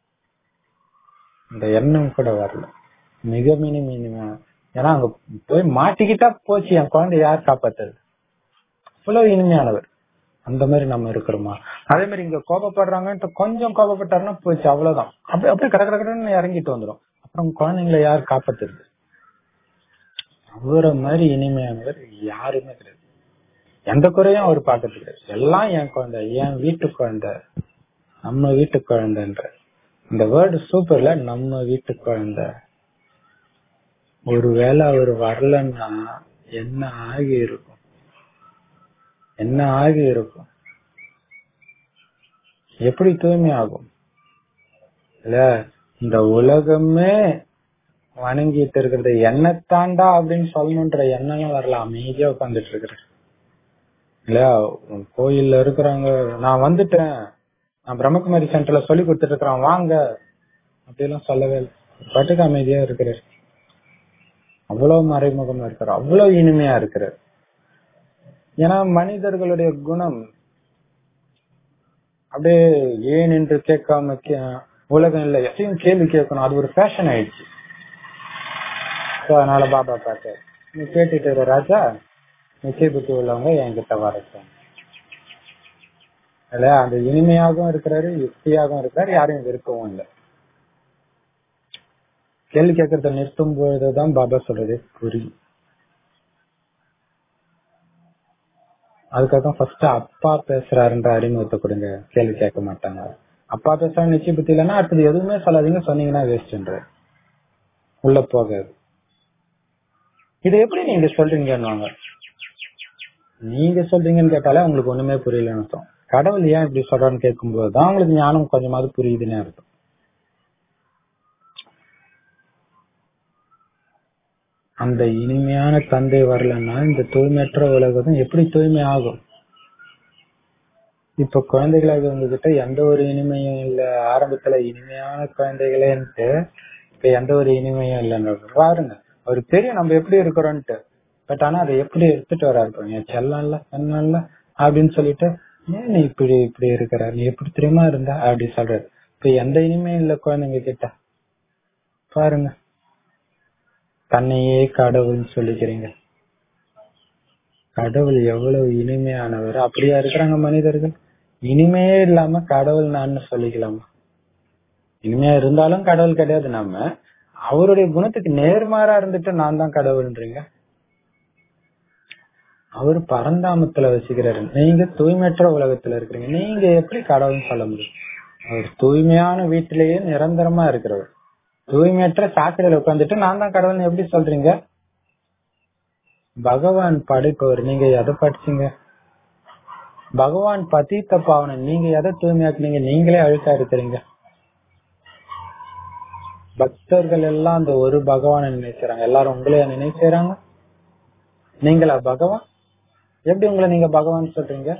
A: இந்த எண்ணம் கூட வரல மிக மினி மினிமா ஏன்னா அங்க போய் மாட்டிக்கிட்டா போச்சு என் குழந்தை யார் காப்பாத்துறது அவ்வளவு இனிமையானவர் அந்த மாதிரி நம்ம இருக்கிறோமா அதே மாதிரி இங்க கோபப்படுறாங்கன்ட்டு கொஞ்சம் கோபப்பட்டாருன்னா போச்சு அவ்வளவுதான் அப்படி அப்படியே கடை கடன்னு இறங்கிட்டு வந்துடும் அப்புறம் குழந்தைங்களை யார் காப்பாத்துறது அவரை மாதிரி இனிமையானவர் யாருமே கிடையாது எந்த குறையும் அவர் பார்க்கறது கிடையாது எல்லாம் என் குழந்தை என் வீட்டு குழந்தை நம்ம வீட்டு குழந்தைன்ற இந்த வேர்டு சூப்பர்ல நம்ம வீட்டு குழந்தை ஒருவேளை அவர் வரலன்னா என்ன ஆகி இருக்கும் என்ன ஆகி இருக்கும் எப்படி தூய்மை ஆகும் இல்ல இந்த உலகமே வணங்கிட்டு இருக்கிறது என்னத்தாண்டா அப்படின்னு சொல்லணுன்ற எண்ணம் வரல அமைதியா உட்காந்துட்டு இருக்கிறேன் இல்லையா கோயில்ல இருக்கிறாங்க நான் வந்துட்டேன் நான் பிரம்மகுமாரி சென்டர்ல சொல்லி கொடுத்துட்டு இருக்கிறேன் வாங்க அப்படியெல்லாம் சொல்லவே இல்லை பாட்டுக்கு அமைதியா இருக்கிறார் அவ்வளவு மறைமுகமா இருக்கிறார் அவ்வளவு இனிமையா இருக்கிறார் ஏன்னா மனிதர்களுடைய குணம் அப்படியே ஏன் என்று கேட்காம உலகம் இல்ல எதையும் கேள்வி கேட்கணும் அது ஒரு ஃபேஷன் ஆயிடுச்சு அதனால பாபா பார்த்தாரு நீ கேட்டுட்டு ராஜா நிச்சய புத்தி உள்ளவங்க என்கிட்ட வரட்டும் இல்ல அந்த இனிமையாகவும் இருக்கிறாரு யுக்தியாகவும் இருக்கிறாரு யாரையும் விருப்பவும் இல்லை கேள்வி கேட்கறத நிறுத்தும் பொழுதுதான் பாபா சொல்றதே புரியும் அதுக்காக ஃபர்ஸ்ட் அப்பா பேசுறாருன்ற அறிமுகத்தை கொடுங்க கேள்வி கேட்க மாட்டாங்க அப்பா பேசுறாரு நிச்சய புத்தி இல்லைன்னா அடுத்தது எதுவுமே சொல்லாதீங்க சொன்னீங்கன்னா வேஸ்ட்ன்ற உள்ள போகாது இதை எப்படி நீங்க சொல்றீங்கன்னு நீங்க சொல்றீங்கன்னு கேட்டாலே உங்களுக்கு ஒண்ணுமே புரியலன்னு அர்த்தம் கடவுள் ஏன் இப்படி சொல்றான்னு கேட்கும்போது தான் உங்களுக்கு ஞானம் கொஞ்சமாவது புரியுதுன்னு அர்த்தம் அந்த இனிமையான தந்தை வரலன்னா இந்த தூய்மையற்ற உலகம் எப்படி தூய்மை ஆகும் இப்ப குழந்தைகளாக உங்ககிட்ட எந்த ஒரு இனிமையும் இல்ல ஆரம்பத்துல இனிமையான குழந்தைகளேன்ட்டு இப்ப எந்த ஒரு இனிமையும் இல்லைன்னு பாருங்க அவருக்கு தெரியும் நம்ம எப்படி இருக்கிறோம்ட்டு பட் ஆனா அதை எப்படி எடுத்துட்டு வராரு பாருங்க செல்லம் இல்ல செல்லம் இல்ல அப்படின்னு சொல்லிட்டு ஏன் நீ இப்படி இப்படி இருக்கிற நீ எப்படி தெரியுமா இருந்த அப்படி சொல்றாரு இப்ப எந்த இனிமையும் இல்ல குழந்தைங்க கிட்ட பாருங்க தன்னையே கடவுள்னு சொல்லிக்கிறீங்க கடவுள் எவ்வளவு இனிமையானவர் அப்படியா இருக்கிறாங்க மனிதர்கள் இனிமையே இல்லாம கடவுள் நான் சொல்லிக்கலாமா இனிமையா இருந்தாலும் கடவுள் கிடையாது நம்ம அவருடைய குணத்துக்கு நேர்மாறா இருந்துட்டு நான் தான் கடவுள்ன்றீங்க அவர் பரந்தாமத்துல வச்சுக்கிறாரு நீங்க தூய்மையற்ற உலகத்துல இருக்கிறீங்க நீங்க எப்படி கடவுள்னு சொல்ல முடியும் அவர் தூய்மையான வீட்டிலேயே நிரந்தரமா இருக்கிறவர் தூய்மையற்ற சாக்கடையில உட்காந்துட்டு நான் தான் கடவுள்னு எப்படி சொல்றீங்க பகவான் படைப்பவர் நீங்க எதை படிச்சீங்க பகவான் பதித்த பாவனை நீங்க எதை தூய்மையாக்குனீங்க நீங்களே அழுக்கா இருக்கிறீங்க பக்தர்கள் எல்லாம் அந்த ஒரு பகவானை நினைச்சாங்க எல்லாரும் உங்களைய நினைச்சாங்க நீங்களா பகவான் எப்படி உங்களை நீங்க பகவான் சொல்றீங்க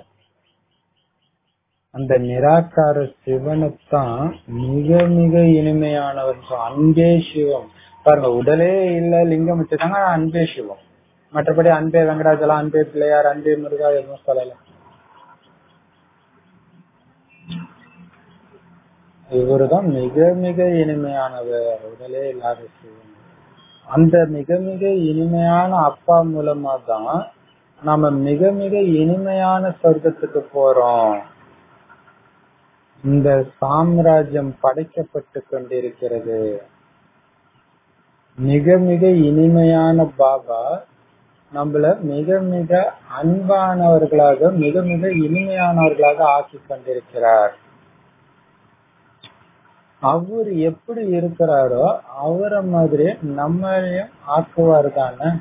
A: அந்த நிராகார சிவனைத்தான் மிக மிக இனிமையானவர் அன்பே சிவம் பாருங்க உடலே இல்ல லிங்கம் வச்சுட்டாங்க அன்பே சிவம் மற்றபடி அன்பே வெங்கடாஜலம் அன்பே பிள்ளையார் அன்பே முருகா எதுவும் சொல்லல இவருதான் மிக மிக இனிமையானவர் உடலே இல்லாத சிவன் அந்த மிக மிக இனிமையான அப்பா மூலமா தான் நாம மிக மிக இனிமையான சொர்க்கத்துக்கு போறோம் இந்த சாம்ராஜ்யம் படைக்கப்பட்டு கொண்டிருக்கிறது மிக மிக இனிமையான பாபா நம்மள மிக மிக அன்பானவர்களாக மிக மிக இனிமையானவர்களாக ஆக்கி கொண்டிருக்கிறார் அவர் எப்படி இருக்கிறாரோ அவரை மாதிரி நம்மளையும் ஆக்குவார் தானே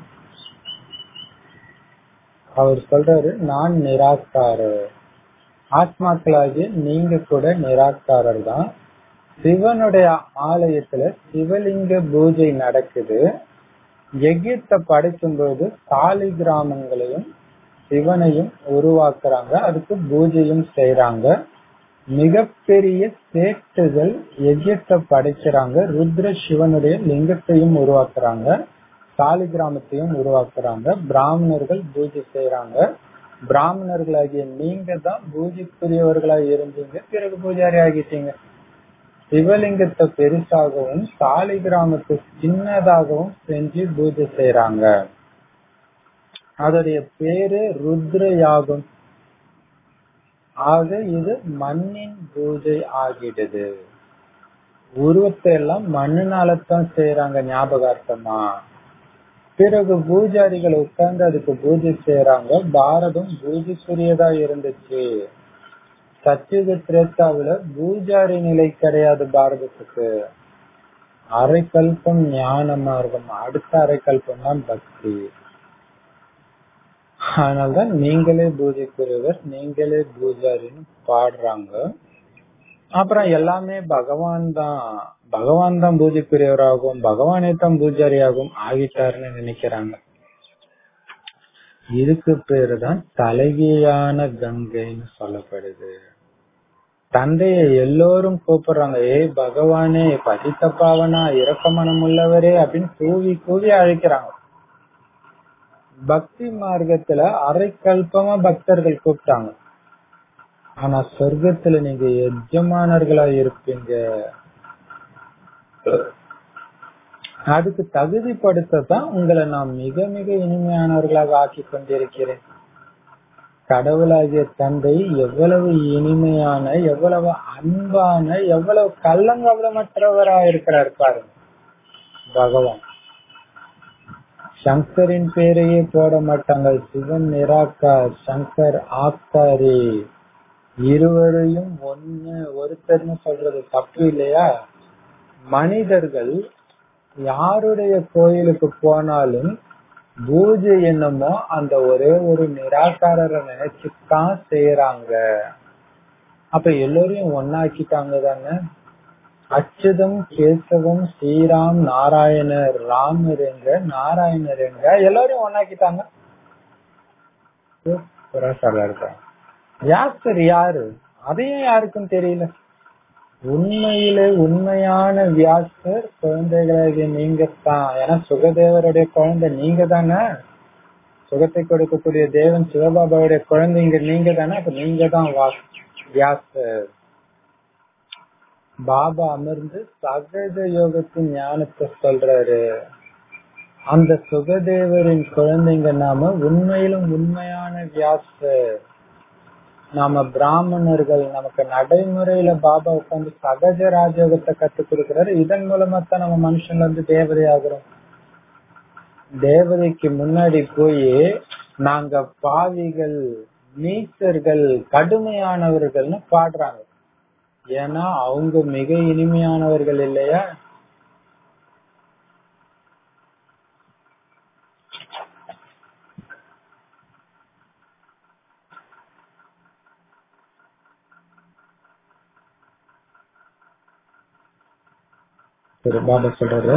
A: அவர் சொல்றாரு நான் நிராகாரு ஆத்மாக்களாகி நீங்க கூட நிராகாரர் தான் சிவனுடைய ஆலயத்துல சிவலிங்க பூஜை நடக்குது எகிப்த படைக்கும் போது காலி கிராமங்களையும் சிவனையும் உருவாக்குறாங்க அதுக்கு பூஜையும் செய்யறாங்க மிகப்பெரிய சேட்டுகள் எகிப்த படைக்கிறாங்க ருத்ர சிவனுடைய லிங்கத்தையும் உருவாக்குறாங்க சாலி கிராமத்தையும் உருவாக்குறாங்க பிராமணர்கள் பூஜை செய்யறாங்க பிராமணர்களாகிய நீங்க தான் பூஜைக்குரியவர்களா இருந்தீங்க பிறகு பூஜாரி ஆகிட்டீங்க சிவலிங்கத்தை பெருசாகவும் சாலி கிராமத்தை சின்னதாகவும் செஞ்சு பூஜை செய்யறாங்க அதோடைய பேரு ருத்ர யாகம் ஆக இது மண்ணின் பூஜை ஆகிடுது உருவத்தை எல்லாம் மண்ணினாலத்தான் செய்யறாங்க ஞாபகார்த்தமா பிறகு பூஜாரிகள் உட்கார்ந்து அதுக்கு பூஜை செய்யறாங்க பாரதம் பூஜைக்குரியதா இருந்துச்சு சத்தியுக திரேத்தாவில பூஜாரி நிலை கிடையாது பாரதத்துக்கு அரை கல்பம் ஞான மார்க்கம் அடுத்த அரை கல்பம் தான் பக்தி அதனால்தான் நீங்களே பூஜைக்குரியவர் நீங்களே பூஜாரின்னு பாடுறாங்க அப்புறம் எல்லாமே பகவான் தான் பகவான் தான் பூஜைக்குரியவராகும் பகவானே தான் பூஜாரியாகும் ஆகிட்டாருன்னு நினைக்கிறாங்க இதுக்கு பேரு தான் தலைகீழான கங்கைன்னு சொல்லப்படுது தந்தையை எல்லோரும் கூப்பிடுறாங்க ஏய் பகவானே பதித்த பாவனா இரக்கமனம் உள்ளவரே அப்படின்னு கூவி கூவி அழைக்கிறாங்க பக்தி மார்க்கத்துல அரை கல்பமா பக்தர்கள் கூப்பிட்டாங்க ஆனா சொர்க்கத்துல நீங்க எஜமானர்களா இருப்பீங்க அதுக்கு தகுதிப்படுத்ததான் உங்களை நான் மிக மிக இனிமையானவர்களாக ஆக்கி கொண்டிருக்கிறேன் கடவுளாகிய தந்தை எவ்வளவு இனிமையான எவ்வளவு அன்பான எவ்வளவு கள்ளங்கவலமற்றவரா இருக்கிறார் பாருங்க பகவான் சங்கரின் பேரையே போட மாட்டாங்க சிவன் நிராகார் சங்கர் ஆப்தாரி இருவரையும் ஒன்னு ஒருத்தர்னு சொல்றது தப்பு இல்லையா மனிதர்கள் யாருடைய கோயிலுக்கு போனாலும் பூஜை என்னமோ அந்த ஒரே ஒரு நிராகாரரை நினைச்சுதான் செய்யறாங்க அப்ப எல்லோரையும் ஒன்னாக்கிட்டாங்க தானே அச்சுதம் கேசவம் ஸ்ரீராம் நாராயணர் ராமர் எங்க நாராயணர் எங்க எல்லாரையும் ஒன்னாக்கிட்டாங்க சூப்பரா சொல்றாரு வியாசர் யாரு அதையும் யாருக்கும் தெரியல உண்மையிலே உண்மையான வியாசர் குழந்தைகளாகிய நீங்க தான் ஏன்னா சுகதேவருடைய குழந்தை நீங்க தானே சுகத்தை கொடுக்கக்கூடிய தேவன் சிவபாபாவுடைய குழந்தைங்க நீங்க தானே அப்ப நீங்க தான் வியாசர் பாபா அமர்ந்து சகஜ யோகத்தின் ஞானத்தை சொல்றாரு அந்த சுகதேவரின் குழந்தைங்க நாம உண்மையிலும் உண்மையான வியாசர் நாம பிராமணர்கள் நமக்கு நடைமுறையில பாபா உட்காந்து சகஜ ராஜயோகத்தை கத்துக் கொடுக்கிறாரு இதன் மூலமா தான் நம்ம மனுஷன்ல இருந்து தேவதை ஆகுறோம் தேவதைக்கு முன்னாடி போய் நாங்க பாவிகள் நீச்சர்கள் கடுமையானவர்கள்னு பாடுறாங்க ஏன்னா அவங்க மிக இனிமையானவர்கள் இல்லையா சரி பாபா சொல்றாரு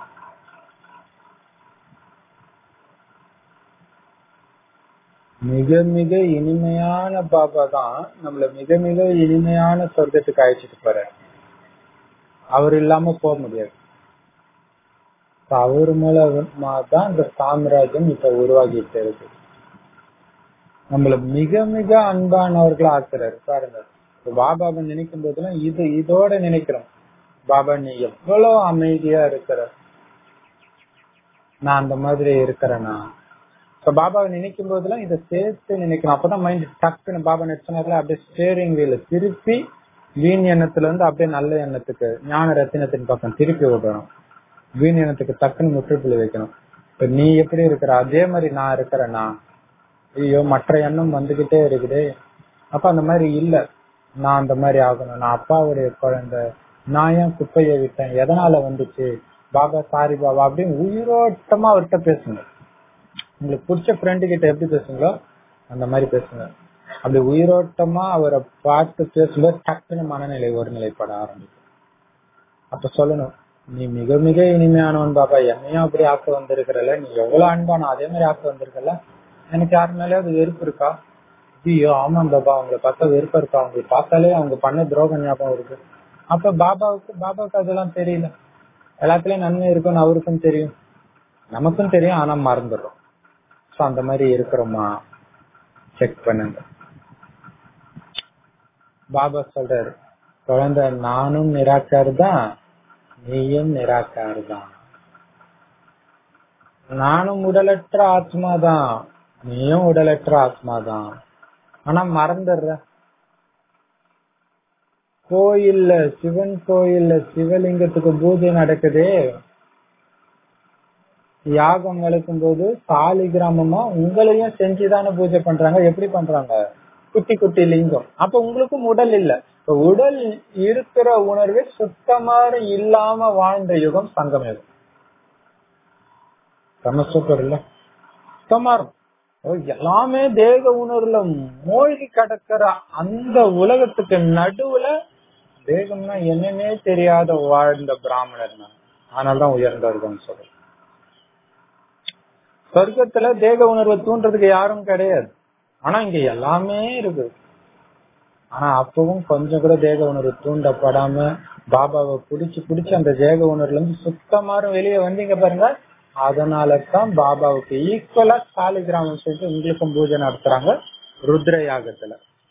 A: மிக மிக இனிமையான பாபா தான் நம்மள மிக மிக இனிமையான சொர்க்கத்துக்கு அழைச்சிட்டு போறாரு அவர் இல்லாம போக முடியாது அவர் மூலமா தான் இந்த சாம்ராஜ்யம் இப்ப உருவாகிட்டு இருக்கு நம்மள மிக மிக அன்பானவர்களா ஆக்குறாரு பாருங்க பாபாவை நினைக்கும் போதெல்லாம் இது இதோட நினைக்கிறோம் பாபா நீ எவ்வளவு அமைதியா இருக்கிற நான் அந்த மாதிரி இருக்கிறேனா இப்ப பாபாவை நினைக்கும் போதெல்லாம் இதை சேர்த்து நினைக்கணும் அப்பதான் மைண்ட் டக்குன்னு பாபா நினைச்சனால அப்படியே ஸ்டேரிங் வீல திருப்பி வீண் எண்ணத்துல இருந்து அப்படியே நல்ல எண்ணத்துக்கு ஞான ரத்தினத்தின் பக்கம் திருப்பி விடணும் வீண் எண்ணத்துக்கு டக்குன்னு முற்றுப்புள்ளி வைக்கணும் இப்ப நீ எப்படி இருக்கிற அதே மாதிரி நான் இருக்கிறேனா ஐயோ மற்ற எண்ணம் வந்துகிட்டே இருக்குது அப்ப அந்த மாதிரி இல்ல நான் அந்த மாதிரி ஆகணும் நான் அப்பாவுடைய குழந்தை நான் ஏன் குப்பையை விட்டேன் எதனால வந்துச்சு பாபா சாரி பாபா அப்படின்னு உயிரோட்டமா அவர்கிட்ட பேசுங்க உங்களுக்கு பிடிச்ச ஃப்ரெண்டு கிட்ட எப்படி பேசுங்களோ அந்த மாதிரி பேசுங்க அப்படி உயிரோட்டமா அவரை பார்த்து பேசும்போது டக்குன்னு மனநிலை ஒருநிலைப்பட ஆரம்பிக்கும் அப்ப சொல்லணும் நீ மிக மிக இனிமையானவன் பாபா என்னையும் அப்படி ஆக்க வந்திருக்கிறல்ல நீ எவ்வளவு அன்பானோ அதே மாதிரி ஆக்க வந்திருக்கல எனக்கு யாரு மேலேயாவது வெறுப்பு இருக்கா ஐயோ ஆமாம் பாபா அவங்களை பார்த்தா வெறுப்பா இருக்கா அவங்களை பார்த்தாலே அவங்க பண்ண துரோக ஞாபகம் இருக்கு அப்ப பாபாவுக்கு பாபாவுக்கு அதெல்லாம் தெரியல எல்லாத்துலயும் நன்மை இருக்கும்னு அவருக்கும் தெரியும் நமக்கும் தெரியும் ஆனா மறந்துடுறோம் சோ அந்த மாதிரி இருக்கிறோமா செக் பண்ணுங்க பாபா சொல்றாரு குழந்தை நானும் நிராக்காரு தான் நீயும் நிராக்காரு தான் நானும் உடலற்ற ஆத்மா தான் நீயும் உடலற்ற ஆத்மா தான் ஆனா மறந்துடுற கோயில்ல சிவன் கோயில்ல சிவலிங்கத்துக்கு பூஜை நடக்குதே யாகம் வளர்க்கும் போது சாலி கிராமமா உங்களையும் செஞ்சுதானே பூஜை பண்றாங்க எப்படி பண்றாங்க குட்டி குட்டி லிங்கம் அப்ப உங்களுக்கும் உடல் இல்ல இப்ப உடல் இருக்கிற உணர்வே சுத்தமாக இல்லாம வாழ்ந்த யுகம் சங்கம் யுகம் செம்ம சூப்பர் இல்ல சுத்தமாரும் எல்லாமே தேக உணர்வுல மூழ்கி கிடக்கிற அந்த உலகத்துக்கு நடுவுல தேகம்னா என்னன்னே தெரியாத வாழ்ந்த பிராமணர் நான் ஆனால்தான் உயர்ந்தவர்கள் சொல்றேன் சொர்க்கத்துல தேக உணர்வை தூண்டுறதுக்கு யாரும் கிடையாது ஆனா இங்க எல்லாமே இருக்கு ஆனா அப்பவும் கொஞ்சம் கூட தேக உணர்வு தூண்டப்படாம பாபாவை புடிச்சு புடிச்சு அந்த தேக உணர்வுல இருந்து சுத்தமாரும் வெளியே வந்தீங்க பாருங்க அதனாலதான் பாபாவுக்கு ஈக்குவலா சாலி கிராமம் சொல்லிட்டு உங்களுக்கும் பூஜை நடத்துறாங்க ருத்ர யாகத்துல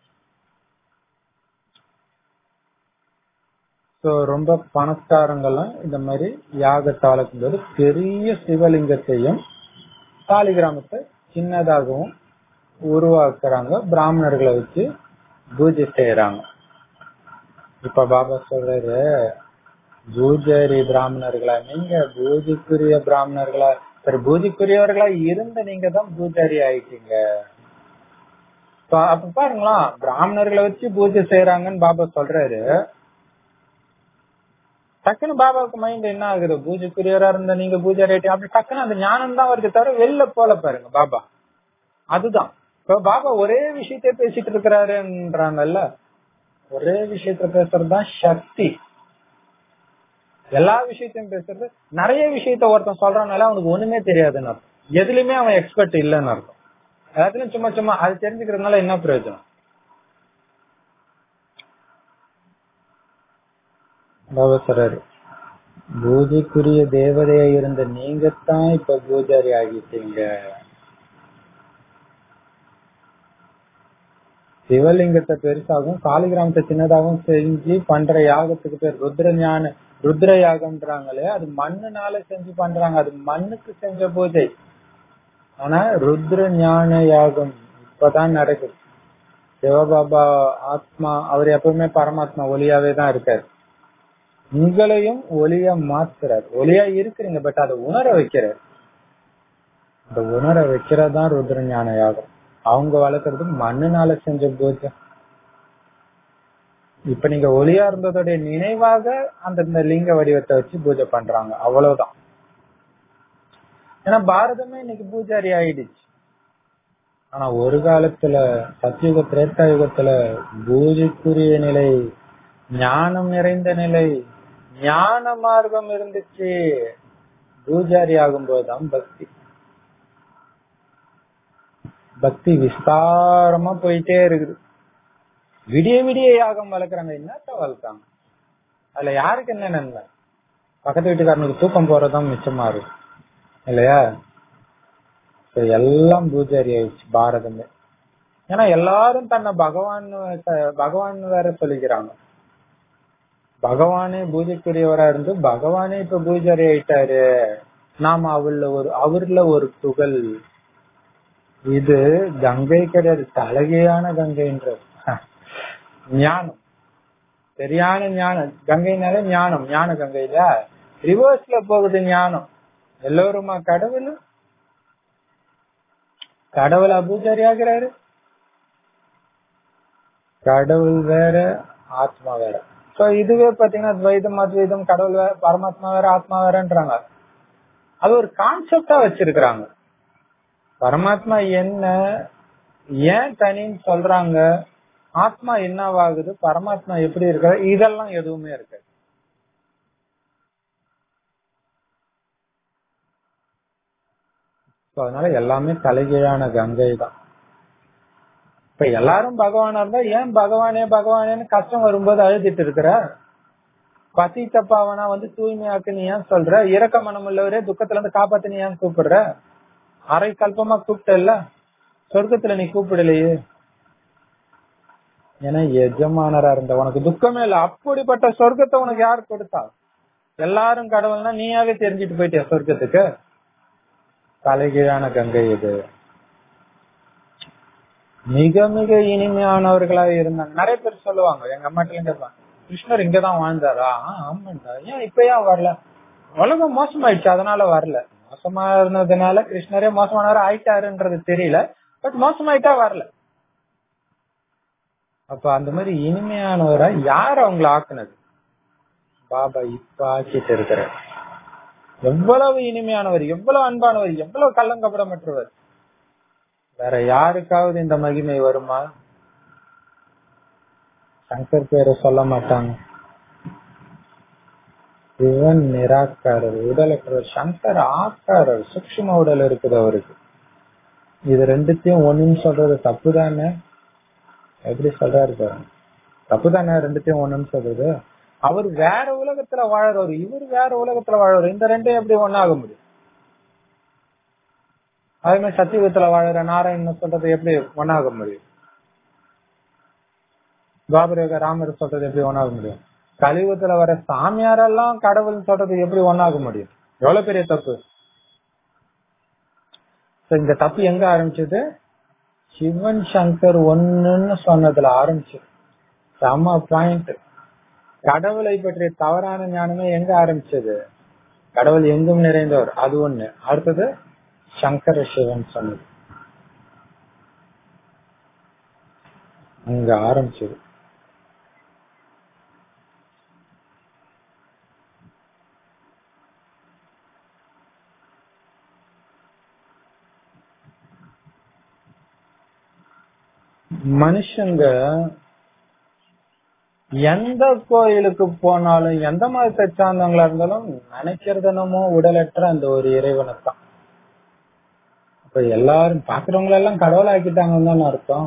A: சோ ரொம்ப பணக்காரங்கெல்லாம் இந்த மாதிரி யாகத்தை வளர்க்கும் போது பெரிய சிவலிங்கத்தையும் சாலி கிராமத்தை சின்னதாகவும் உருவாக்குறாங்க பிராமணர்களை வச்சு பூஜை செய்யறாங்க இப்ப பாபா சொல்றாரு பூஜாரி பிராமணர்களா நீங்க பூஜைக்குரிய பிராமணர்களா சரி பூஜைக்குரியவர்களா இருந்த நீங்க தான் பூஜாரி ஆயிட்டீங்க அப்ப பாருங்களா பிராமணர்களை வச்சு பூஜை செய்யறாங்கன்னு பாபா சொல்றாரு டக்குன்னு பாபாவுக்கு மைண்ட் என்ன ஆகுது பூஜைக்குரியவரா இருந்த நீங்க பூஜை ரேட்டி அப்படி டக்குன்னு அந்த ஞானம் தான் வருது தவிர வெளில போல பாருங்க பாபா அதுதான் இப்ப பாபா ஒரே விஷயத்த பேசிட்டு இருக்கிறாருன்றாங்கல்ல ஒரே விஷயத்த பேசுறதுதான் சக்தி எல்லா விஷயத்தையும் பேசுறது நிறைய விஷயத்த ஒருத்தன் சொல்றானால அவனுக்கு ஒண்ணுமே தெரியாதுன்னு அர்த்தம் எதுலயுமே அவன் எக்ஸ்பர்ட் இல்லைன்னு அர்த்தம் எல்லாத்துலயும் சும்மா சும்மா அது தெரிஞ்சுக்கிறதுனால என்ன பிரயோஜனம் பாபா சொல்றாரு பூஜைக்குரிய தேவதையா இருந்த நீங்க தான் இப்ப பூஜாரி ஆகிட்டீங்க சிவலிங்கத்தை பெருசாகவும் காளிகிராமத்தை சின்னதாகவும் செஞ்சு பண்ற யாகத்துக்கு பேர் ருத்ர ஞான ருத்ர யாகம்ன்றாங்களே அது மண்ணுனால செஞ்சு பண்றாங்க அது மண்ணுக்கு செஞ்ச பூஜை ஆனா ருத்ர ஞான யாகம் இப்பதான் நடக்குது சிவபாபா ஆத்மா அவர் எப்பவுமே பரமாத்மா ஒளியாவே தான் இருக்காரு உங்களையும் ஒளியா மாத்துறாரு ஒளியா இருக்கிறீங்க பட் அதை உணர வைக்கிறார் அந்த உணர வைக்கிறதான் ருத்ர ஞான யாகம் அவங்க வளர்க்கறது மண்ணுனால செஞ்ச பூஜை இப்ப நீங்க ஒளியா இருந்ததோடைய நினைவாக அந்த இந்த லிங்க வடிவத்தை வச்சு பூஜை பண்றாங்க அவ்வளவுதான் ஏன்னா பாரதமே இன்னைக்கு பூஜாரி ஆயிடுச்சு ஆனா ஒரு காலத்துல சத்தியுக திரேட்டா யுகத்துல பூஜைக்குரிய நிலை ஞானம் நிறைந்த நிலை ஞான மார்க்கம் இருந்துச்சு பூஜாரி ஆகும்போதுதான் பக்தி பக்தி விஸ்தாரமா போயிட்டே இருக்குது விடிய விடிய யாகம் வளர்க்குறாங்க என்னத்த வளர்க்காங்க அதுல யாருக்கு என்ன நன்மை பக்கத்து வீட்டுக்காரனுக்கு தூக்கம் போறதுதான் மிச்சமா இருக்கு இல்லையா So, எல்லாம் பூஜாரி ஆயிடுச்சு பாரதமே ஏன்னா எல்லாரும் தன்னை பகவான் பகவான் வேற சொல்லிக்கிறாங்க பகவானே பூஜைக்குரியவரா இருந்து பகவானே இப்ப பூஜாரி ஆயிட்டாரு நாம அவர்ல ஒரு அவர்ல ஒரு துகள் இது கங்கை கிடையாது தலகையான கங்கைன்றது ஞானம் சரியான ஞானம் கங்கைனாலே ஞானம் ஞான கங்கையில ரிவர்ஸ்ல போகுது ஞானம் எல்லோருமா கடவுள் கடவுள் அபூஜாரி ஆகிறாரு கடவுள் வேற ஆத்மா வேற சோ இதுவே பாத்தீங்கன்னா துவைதம் அத்வைதம் கடவுள் வேற பரமாத்மா வேற ஆத்மா வேறன்றாங்க அது ஒரு கான்செப்டா வச்சிருக்கிறாங்க பரமாத்மா என்ன ஏன் தனின்னு சொல்றாங்க ஆத்மா என்னவாகுது பரமாத்மா எப்படி இருக்க இதெல்லாம் எதுவுமே இருக்கு அதனால எல்லாமே தலைகீழான கங்கை தான் இப்ப எல்லாரும் பகவானா இருந்தா ஏன் பகவானே பகவானேன்னு கஷ்டம் வரும்போது அழுதிட்டு இருக்கிற பசி தப்பாவனா வந்து தூய்மையாக்கு நீ ஏன் சொல்ற இறக்க மனம் உள்ளவரே துக்கத்துல இருந்து காப்பாத்து நீ ஏன் கூப்பிடுற அரை கல்பமா கூப்பிட்டல சொர்க்கத்துல நீ கூப்பிடலையே ஏன்னா எஜமானரா இருந்த உனக்கு துக்கமே இல்ல அப்படிப்பட்ட சொர்க்கத்தை உனக்கு யார் கொடுத்தா எல்லாரும் கடவுள்னா நீயாவே தெரிஞ்சுட்டு போயிட்டியா சொர்க்கத்துக்கு தலைகீழான கங்கை இது மிக மிக இனிமையானவர்களா இருந்தாங்க நிறைய பேர் சொல்லுவாங்க எங்க அம்மாட்டில கேட்பாங்க கிருஷ்ணர் இங்கதான் வாழ்ந்தாரா ஆமாண்டா ஏன் இப்ப ஏன் வரல உலகம் மோசமாயிடுச்சு அதனால வரல மோசமா இருந்ததுனால கிருஷ்ணரே மோசமானவர் ஆயிட்டாருன்றது தெரியல பட் மோசமாயிட்டா வரல அப்ப அந்த மாதிரி இனிமையானவரா யார் அவங்கள ஆக்குனது பாபா இப்ப ஆக்கிட்டு இருக்கிற எவ்வளவு இனிமையானவர் எவ்வளவு அன்பானவர் எவ்வளவு கள்ளங்கப்படமற்றவர் வேற யாருக்காவது இந்த மகிமை வருமா சங்கர் பேரை சொல்ல மாட்டாங்க சிவன் நிராகாரர் உடலற்றவர் சங்கர் ஆக்காரர் சூக்ஷ்ம உடல் இருக்குது அவருக்கு இது ரெண்டுத்தையும் ஒண்ணுன்னு சொல்றது தப்பு தானே எப்படி சொல்றாரு பாருங்க தப்பு தானே ரெண்டுத்தையும் ஒண்ணுன்னு சொல்றது அவர் வேற உலகத்துல வாழறவர் இவர் வேற உலகத்துல வாழறவர் இந்த ரெண்டையும் எப்படி ஒன்னாக முடியும் அதே மாதிரி சத்தியுகத்துல வாழற நாராயணன் சொல்றது எப்படி ஒன்னாக முடியும் பாபரேக ராமர் சொல்றது எப்படி ஒன்னாக முடியும் கலியுகத்துல வர சாமியாரெல்லாம் கடவுள் சொல்றது எப்படி ஒன்னாக முடியும் எவ்வளவு பெரிய தப்பு இந்த தப்பு எங்க ஆரம்பிச்சது சிவன் சங்கர் ஒண்ணுன்னு சொன்னதுல ஆரம்பிச்சு செம பாயிண்ட் கடவுளை பற்றிய தவறான ஞானமே எங்க ஆரம்பிச்சது கடவுள் எங்கும் நிறைந்தவர் அது ஒண்ணு அடுத்தது சங்கர சிவன் சொன்னது அங்க ஆரம்பிச்சது மனுஷங்க எந்த கோயிலுக்கு போனாலும் எந்த மதத்தை சார்ந்தவங்களா இருந்தாலும் நினைக்கிறது என்னமோ உடலற்ற அந்த ஒரு இறைவனை தான் அப்ப எல்லாரும் பாக்குறவங்க எல்லாம் கடவுள் ஆக்கிட்டாங்கன்னு தானே அர்த்தம்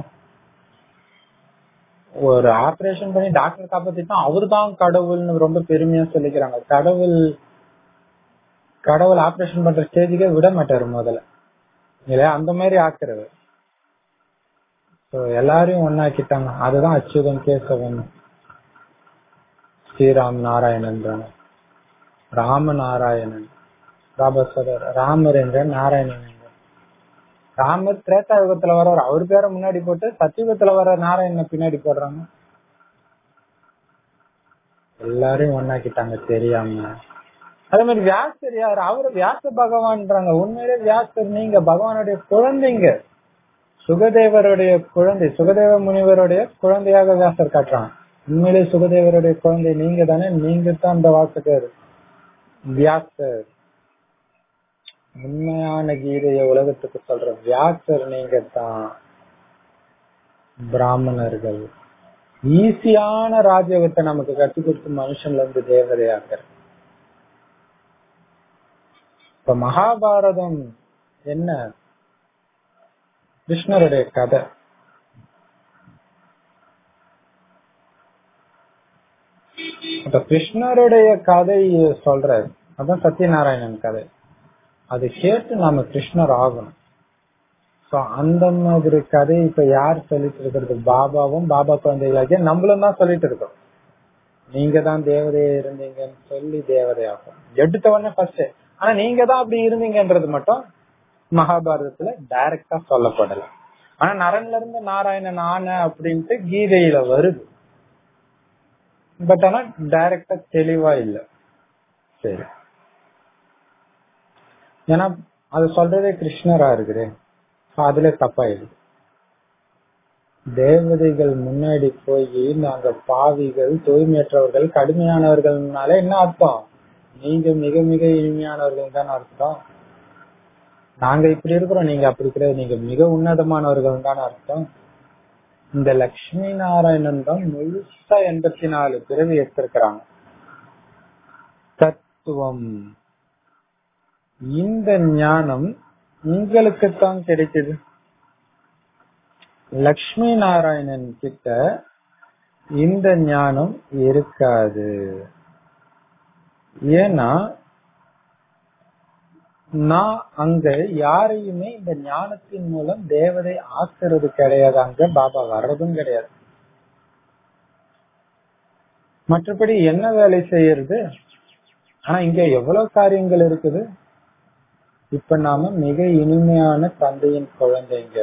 A: ஒரு ஆபரேஷன் பண்ணி டாக்டர் காப்பாத்திட்டா அவரு தான் கடவுள்னு ரொம்ப பெருமையா சொல்லிக்கிறாங்க கடவுள் கடவுள் ஆபரேஷன் பண்ற ஸ்டேஜுக்கே விட மாட்டாரு முதல்ல இல்லையா அந்த மாதிரி ஆக்குறது So, எல்லாரையும் ஒன்னாக்கிட்டாங்க அதுதான் அச்சுதன் கேசவன் ஸ்ரீராம் நாராயணன் ராம நாராயணன் ராபசரர் ராமர் என்ற நாராயணன் என்ற ராமர் திரேதா யுகத்துல வர்றாரு அவர் பேரை முன்னாடி போட்டு சத்தியுகத்துல வர நாராயணனை பின்னாடி போடுறாங்க எல்லாரையும் ஒன்னாக்கிட்டாங்க தெரியாம அதே மாதிரி வியாசர் யார் அவரு வியாச பகவான்றாங்க உண்மையிலே வியாசர் நீங்க பகவானுடைய குழந்தைங்க சுகதேவருடைய குழந்தை சுகதேவ முனிவருடைய குழந்தையாக வியாசர் காட்டுறாங்க உண்மையிலே சுகதேவருடைய குழந்தை நீங்க தானே நீங்க தான் அந்த வாசகர் வியாசர் உண்மையான கீதைய உலகத்துக்கு சொல்ற வியாசர் நீங்க தான் பிராமணர்கள் ஈஸியான ராஜ்யத்தை நமக்கு கற்றுக் கொடுத்து மனுஷன்ல இருந்து தேவதையாக்குற இப்ப மகாபாரதம் என்ன கிருஷ்ணருடைய கதை அப்ப கிருஷ்ணருடைய கதை சொல்றாரு அதான் சத்யநாராயணன் கதை அது கேட்டு நாம கிருஷ்ணர் ஆகணும் சோ அந்த மாதிரி கதை இப்ப யார் சொல்லிட்டு இருக்கிறது பாபாவும் பாபா குழந்தைகளாகிய நம்மளும் தான் சொல்லிட்டு இருக்கோம் நீங்க தான் தேவதையா இருந்தீங்கன்னு சொல்லி தேவதையாகும் எடுத்த உடனே ஃபர்ஸ்ட் ஆனா நீங்க தான் அப்படி இருந்தீங்கன்றது மட்டும் மகாபாரதத்துல டைரக்டா சொல்லப்படல ஆனா நரன்ல இருந்து நாராயணன் ஆன அப்படின்ட்டு கீதையில வருது பட் ஆனா டைரக்டா தெளிவா இல்ல சரி ஏன்னா அது சொல்றதே கிருஷ்ணரா இருக்குது அதுல தப்பாயிடுது தேவதைகள் முன்னாடி போய் நாங்க பாவிகள் தூய்மையற்றவர்கள் கடுமையானவர்கள்னால என்ன அர்த்தம் நீங்க மிக மிக இனிமையானவர்கள் தான் அர்த்தம் நாங்க இப்படி இருக்கிறோம் நீங்க அப்படி கிடையாது நீங்க மிக உன்னதமானவர்கள் தான் அர்த்தம் இந்த லட்சுமி நாராயணன் தான் முழுசா எண்பத்தி நாலு பிறவி எடுத்திருக்கிறாங்க தத்துவம் இந்த ஞானம் உங்களுக்குத்தான் கிடைக்குது லக்ஷ்மி நாராயணன் கிட்ட இந்த ஞானம் இருக்காது ஏன்னா நான் அங்க யாரையுமே இந்த ஞானத்தின் மூலம் தேவதை ஆக்குறது கிடையாது அங்க பாபா வர்றதும் கிடையாது மற்றபடி என்ன வேலை செய்யறது ஆனா இங்க எவ்வளவு காரியங்கள் இருக்குது இப்ப நாம மிக இனிமையான தந்தையின் குழந்தைங்க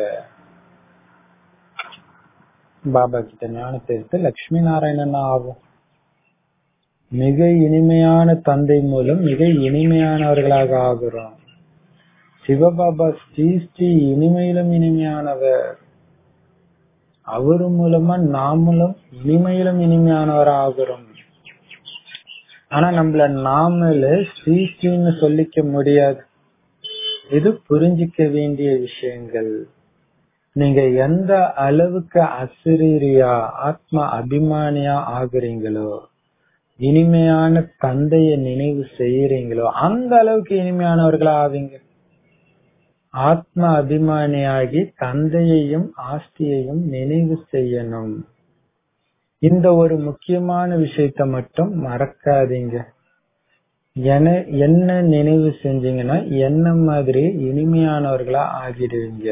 A: பாபா கிட்ட ஞானத்தை எடுத்து லட்சுமி நாராயணன் ஆகும் மிக இனிமையான தந்தை மூலம் மிக இனிமையானவர்களாக ஆகிறோம் சிவபாபா ஸ்ரீ ஸ்ரீ இனிமையிலும் இனிமையானவர் அவரு மூலமா நாமளும் இனிமையிலும் இனிமையானவர் ஆகிறோம் ஆனா நம்மள நாமள ஸ்ரீ ஸ்ரீன்னு சொல்லிக்க முடியாது இது புரிஞ்சிக்க வேண்டிய விஷயங்கள் நீங்க எந்த அளவுக்கு அசிரியா ஆத்ம அபிமானியா ஆகுறீங்களோ இனிமையான தந்தைய நினைவு செய்யறீங்களோ அந்த அளவுக்கு இனிமையானவர்களா ஆவீங்க ஆத்ம அபிமானியாகி தந்தையையும் ஆஸ்தியையும் நினைவு செய்யணும் இந்த ஒரு முக்கியமான விஷயத்த மட்டும் மறக்காதீங்க என என்ன நினைவு செஞ்சீங்கன்னா என்ன மாதிரி இனிமையானவர்களா ஆகிடுவீங்க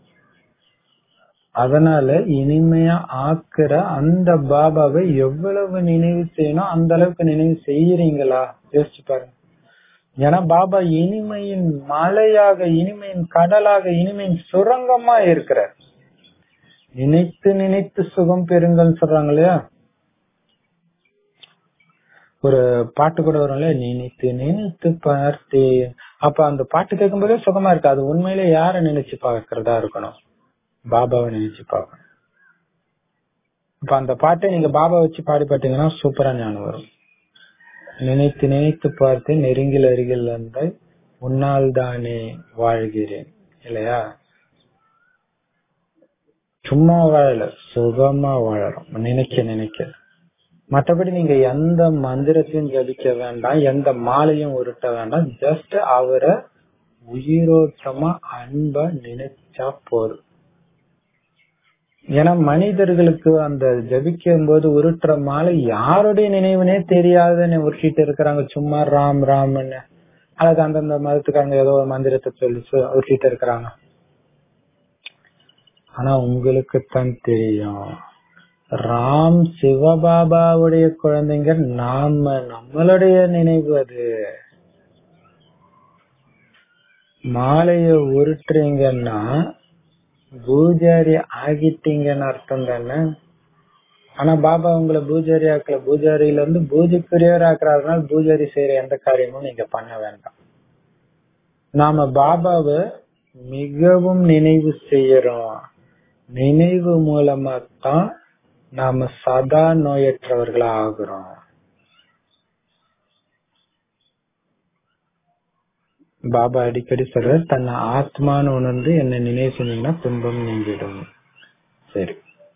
A: அதனால இனிமையா ஆக்குற அந்த பாபாவை எவ்வளவு நினைவு செய்யணும் அந்த அளவுக்கு நினைவு செய்யறீங்களா யோசிச்சு பாருங்க ஏன்னா பாபா இனிமையின் மலையாக இனிமையின் கடலாக இனிமையின் சுரங்கமா இருக்கிறார் நினைத்து நினைத்து சுகம் பெறுங்கன்னு சொல்றாங்க இல்லையா ஒரு பாட்டு கூட வரும்ல நினைத்து நினைத்து பார்த்தேன் அப்ப அந்த பாட்டு கேட்கும் போதே சுகமா இருக்கு அது உண்மையிலே யார நினைச்சு பாக்குறதா இருக்கணும் பாபாவை நினைச்சு பார்க்கணும் இப்ப அந்த பாட்டை நீங்க பாபா வச்சு பாடி பாத்தீங்கன்னா சூப்பரா ஞானம் வரும் நினைத்து நினைத்து பார்த்து நெருங்கில் அருகில் வந்த உன்னால் தானே வாழ்கிறேன் இல்லையா சும்மா வாழல சுகமா வாழறோம் நினைக்க நினைக்க மற்றபடி நீங்க எந்த மந்திரத்தையும் ஜபிக்க வேண்டாம் எந்த மாலையும் உருட்ட வேண்டாம் ஜஸ்ட் அவரை உயிரோட்டமா அன்பா நினைச்சா போதும் ஏன்னா மனிதர்களுக்கு அந்த ஜபிக்கும் போது உருட்டுற மாலை யாருடைய நினைவுனே தெரியாதுன்னு உருட்டிட்டு இருக்கிறாங்க சும்மா ராம் ராம்னு அல்லது அந்தந்த மதத்துக்காரங்க ஏதோ ஒரு மந்திரத்தை சொல்லி உருட்டிட்டு இருக்கிறாங்க ஆனா உங்களுக்கு தான் தெரியும் ராம் சிவபாபாவுடைய குழந்தைங்க நாம நம்மளுடைய நினைவு அது மாலைய உருட்டுறீங்கன்னா பூஜாரி ஆகிட்டீங்கன்னு அர்த்தம் தானே ஆனா பாபா உங்களை பூஜாரி ஆக்கல பூஜாரியில இருந்து பூஜைக்குரியவர் ஆக்குறாருனால பூஜாரி செய்யற எந்த காரியமும் நீங்க பண்ண வேண்டாம் நாம பாபாவை மிகவும் நினைவு செய்யறோம் நினைவு மூலமா தான் நாம சதா நோயற்றவர்களா ஆகுறோம் பாபா அடிக்கடி சொல்ற தன்னை ஆத்மான்னு உணர்ந்து என்ன நினைவு செஞ்சீங்கன்னா துன்பம் நீங்கிடும் சரி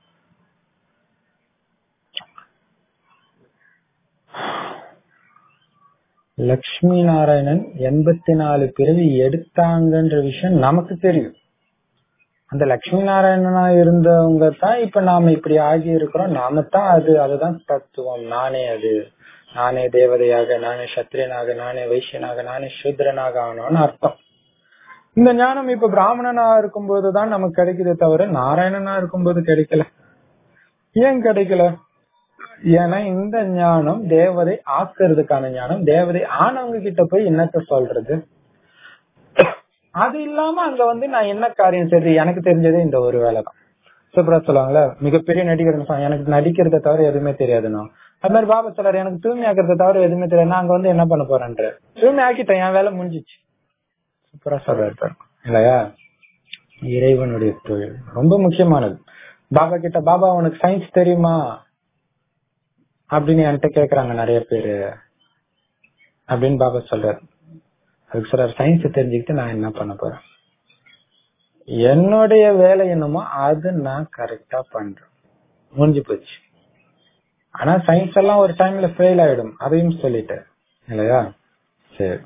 A: லக்ஷ்மி நாராயணன் எண்பத்தி நாலு பிறவி எடுத்தாங்கன்ற விஷயம் நமக்கு தெரியும் அந்த லக்ஷ்மி நாராயணனா இருந்தவங்க தான் இப்ப நாம இப்படி ஆகி இருக்கிறோம் நாம தான் அது அதுதான் தத்துவம் நானே அது நானே தேவதையாக நானே சத்திரியனாக நானே வைசியனாக நானே சூத்ரனாக ஆனோன்னு அர்த்தம் இந்த ஞானம் இப்ப பிராமணனா இருக்கும்போது தான் நமக்கு கிடைக்குதே தவிர நாராயணனா இருக்கும்போது கிடைக்கல ஏன் கிடைக்கல ஏன்னா இந்த ஞானம் தேவதை ஆக்குறதுக்கான ஞானம் தேவதை ஆனவங்க கிட்ட போய் என்னத்த சொல்றது அது இல்லாம அங்க வந்து நான் என்ன காரியம் சரி எனக்கு தெரிஞ்சதே இந்த ஒரு வேலை தான் சூப்பரா சொல்லுவாங்கல்ல மிகப்பெரிய நடிகர் எனக்கு நடிக்கிறத தவிர எதுவுமே தெரியாதுன்னு அது மாதிரி பாபா சொல்றாரு எனக்கு தூய்மை ஆக்கிறத தவிர எதுவுமே தெரியாது நான் அங்க வந்து என்ன பண்ண போறேன்ற தூய்மை ஆக்கிட்டேன் என் வேலை முடிஞ்சிச்சு சூப்பரா சொல்றாரு இல்லையா இறைவனுடைய தொழில் ரொம்ப முக்கியமானது பாபா கிட்ட பாபா உனக்கு சயின்ஸ் தெரியுமா அப்படின்னு என்கிட்ட கேக்குறாங்க நிறைய பேரு அப்படின்னு பாபா சொல்றாரு அதுக்கு சொல்றாரு சயின்ஸ் தெரிஞ்சுக்கிட்டு நான் என்ன பண்ண போறேன் என்னுடைய வேலை என்னமோ அது நான் கரெக்டா பண்றேன் முடிஞ்சு போச்சு ஆனா சயின்ஸ் எல்லாம் ஒரு டைம்ல ஃபெயில் ஆயிடும் அதையும் சொல்லிட்டேன் இல்லையா சரி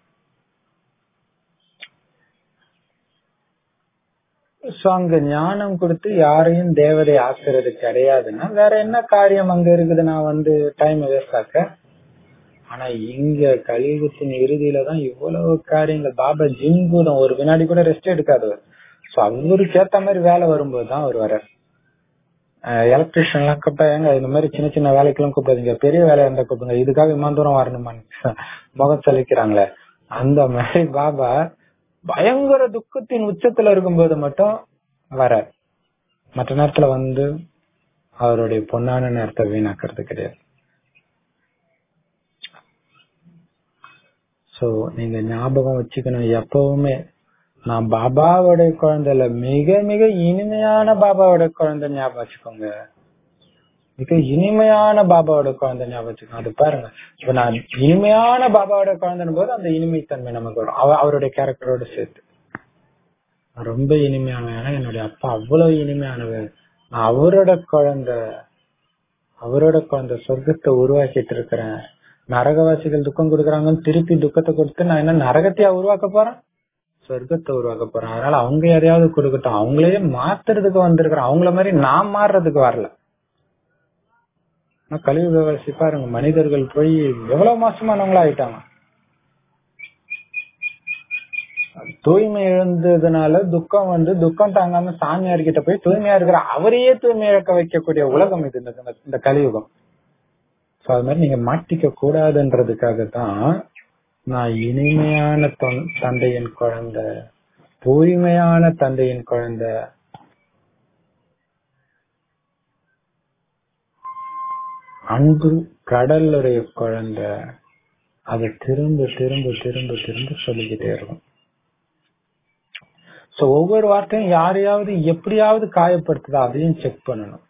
A: சோ அங்க ஞானம் கொடுத்து யாரையும் தேவதை ஆக்குறது கிடையாதுன்னா வேற என்ன காரியம் அங்க இருக்குது நான் வந்து டைம் வேஸ்ட் ஆக்க ஆனா இங்க கலியுகத்தின் இறுதியில தான் இவ்வளவு காரியங்கள் பாபா ஜிம் கூடம் ஒரு வினாடி கூட ரெஸ்ட் எடுக்காது சோ அவருக்கு ஏத்த மாதிரி வேலை வரும்போது தான் அவர் வர எலக்ட்ரிஷியன் எல்லாம் கூப்பிட்டாங்க இந்த மாதிரி சின்ன சின்ன வேலைக்கெல்லாம் கூப்பிடாதீங்க பெரிய வேலையா இருந்தா கூப்பிடுங்க இதுக்காக இம்மா தூரம் வரணுமான்னு முகம் சலிக்கிறாங்களே அந்த மாதிரி பாபா பயங்கர துக்கத்தின் உச்சத்துல இருக்கும்போது மட்டும் வர மற்ற நேரத்துல வந்து அவருடைய பொன்னான நேரத்தை வீணாக்குறது கிடையாது சோ நீங்க ஞாபகம் வச்சுக்கணும் எப்பவுமே நான் பாபாவோட குழந்தை இல்ல மிக மிக இனிமையான பாபாவோட குழந்தை ஞாபகம் வச்சுக்கோங்க மிக இனிமையான பாபாவோட குழந்தை ஞாபகம் வச்சுக்கோங்க அது பாருங்க இப்ப நான் இனிமையான பாபாவோட குழந்தைன்னு போது அந்த இனிமைத்தன்மை நமக்கு வரும் அவ அவருடைய கேரக்டரோட சேர்த்து ரொம்ப இனிமையான ஏன்னா என்னுடைய அப்பா அவ்வளவு இனிமையானவர் நான் அவரோட குழந்தை அவரோட குழந்தை சொர்க்கத்தை உருவாக்கிட்டு இருக்கிறேன் நரகவாசிகள் துக்கம் கொடுக்கறாங்கன்னு திருப்பி துக்கத்தை கொடுத்து நான் என்ன நரகத்தையா உருவாக்க போறேன் சொர்க்கத்தை உருவாக்க போறேன் அதனால அவங்க எதையாவது கொடுக்கட்டும் அவங்களையே மாத்துறதுக்கு வந்திருக்கிறேன் அவங்கள மாதிரி நான் மாறுறதுக்கு வரல கழிவுவாசி பாருங்க மனிதர்கள் போய் எவ்வளவு மோசமானவங்களா ஆயிட்டாங்க தூய்மை எழுந்ததுனால துக்கம் வந்து துக்கம் தாங்காம சாமியார் கிட்ட போய் தூய்மையா இருக்கிற அவரையே தூய்மை இழக்க வைக்கக்கூடிய உலகம் இது இந்த கலியுகம் சோ அது மாதிரி நீங்க மாட்டிக்க கூடாதுன்றதுக்காக தான் நான் இனிமையான தந்தையின் குழந்தை தூய்மையான தந்தையின் குழந்தை அன்பு கடலுடைய குழந்தை அதை திரும்ப திரும்ப திரும்ப திரும்ப சொல்லிக்கிட்டே இருக்கும் சோ ஒவ்வொரு வார்த்தையும் யாரையாவது எப்படியாவது காயப்படுத்துதா அதையும் செக் பண்ணணும்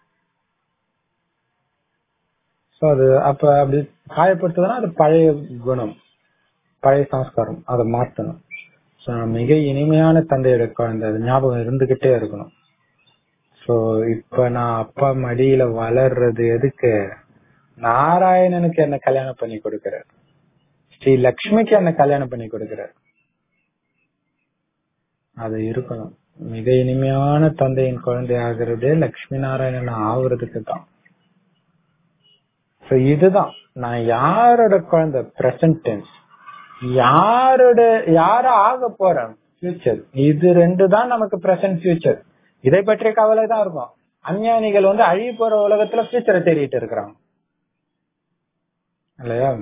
A: சோ அது அப்ப அப்படி காயப்படுத்துதுன்னா அது பழைய குணம் பழைய சம்ஸ்காரம் அதை மாத்தணும் சோ மிக இனிமையான தந்தையோட குழந்தை அது ஞாபகம் இருந்துகிட்டே இருக்கணும் சோ இப்ப நான் அப்பா மடியில வளர்றது எதுக்கு நாராயணனுக்கு என்ன கல்யாணம் பண்ணி கொடுக்கிறார் ஸ்ரீ லக்ஷ்மிக்கு என்ன கல்யாணம் பண்ணி கொடுக்கிறார் அது இருக்கணும் மிக இனிமையான தந்தையின் குழந்தை ஆகிறதே லக்ஷ்மி நாராயணன் ஆகுறதுக்கு தான் இதுதான் நான் யாரோட குழந்தை பிரசன்ட் டென்ஸ் யாரோட யார ஆக போறேன் ஃபியூச்சர் இது ரெண்டு தான் நமக்கு பிரசன்ட் ஃபியூச்சர் இதை பற்றிய கவலை தான் இருக்கும் அஞ்ஞானிகள் வந்து அழிய போற உலகத்துல ஃபியூச்சரை தேடிட்டு இருக்கிறாங்க இல்லையா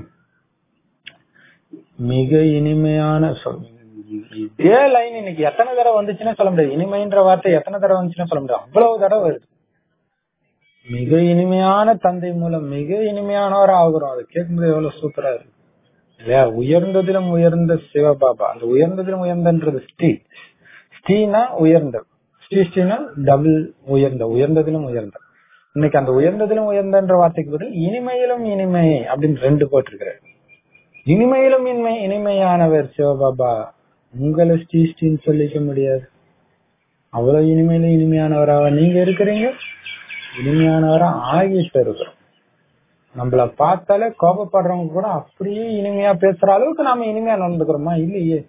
A: மிக இனிமையான சொல் இதே லைன் இன்னைக்கு எத்தனை தடவை வந்துச்சுன்னா சொல்ல முடியாது இனிமைன்ற வார்த்தை எத்தனை தடவை வந்துச்சுன்னா சொல்ல முடியாது அவ்வளவு தடவை வருது மிக இனிமையான தந்தை மூலம் மிக இனிமையானவர் ஆகுறோம் அது கேட்கும்போது எவ்வளவு சூப்பரா இருக்கு இல்லையா உயர்ந்ததிலும் உயர்ந்த சிவபாபா அந்த உயர்ந்ததிலும் உயர்ந்தன்றது ஸ்ரீ ஸ்ரீனா உயர்ந்த ஸ்ரீ ஸ்ரீனா டபுள் உயர்ந்த உயர்ந்ததிலும் உயர்ந்த இன்னைக்கு அந்த உயர்ந்ததிலும் உயர்ந்தன்ற வார்த்தைக்கு பதில் இனிமையிலும் இனிமை அப்படின்னு ரெண்டு போட்டிருக்கிறார் இனிமையிலும் இனிமை இனிமையானவர் சிவபாபா உங்களை ஸ்ரீ ஸ்ரீன்னு சொல்லிக்க முடியாது அவ்வளவு இனிமையில இனிமையானவராக நீங்க இருக்கிறீங்க இனிமையானவரா ஆகிட்டு இருக்கிறோம் நம்மள பார்த்தாலே கோபப்படுறவங்க கூட அப்படியே இனிமையா பேசுற அளவுக்கு நாம இனிமையா நடந்துக்கிறோமா இல்லையே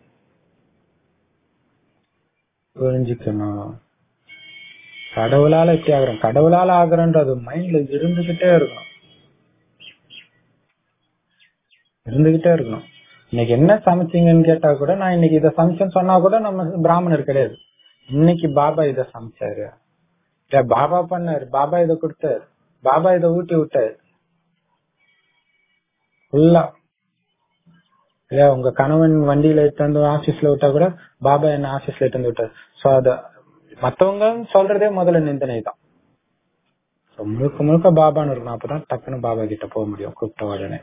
A: புரிஞ்சுக்கணும் கடவுளால எப்படி ஆகுறோம் கடவுளால ஆகுறோன்றது மைண்ட்ல இருந்துகிட்டே இருக்கணும் இருந்துகிட்டே இருக்கணும் இன்னைக்கு என்ன சமைச்சீங்கன்னு கேட்டா கூட நான் இன்னைக்கு இதை சமைச்சேன்னு சொன்னா கூட நம்ம பிராமணர் கிடையாது இன்னைக்கு பாபா இதை சமைச்சாரு இல்ல பாபா பண்ணாரு பாபா இதை கொடுத்தாரு பாபா இதை ஊட்டி விட்டாரு ஃபுல்லா இல்ல உங்க கணவன் வண்டியில இட்டு வந்து ஆபீஸ்ல விட்டா கூட பாபா என்ன ஆபீஸ்ல இட்டு வந்து விட்டாரு சோ அத மத்தவங்க சொல்றதே முதல்ல நிந்தனை தான் So, முழுக்க முழுக்க பாபான்னு இருக்கணும் அப்பதான் டக்குன்னு பாபா கிட்ட போக முடியும் கூப்பிட்ட உடனே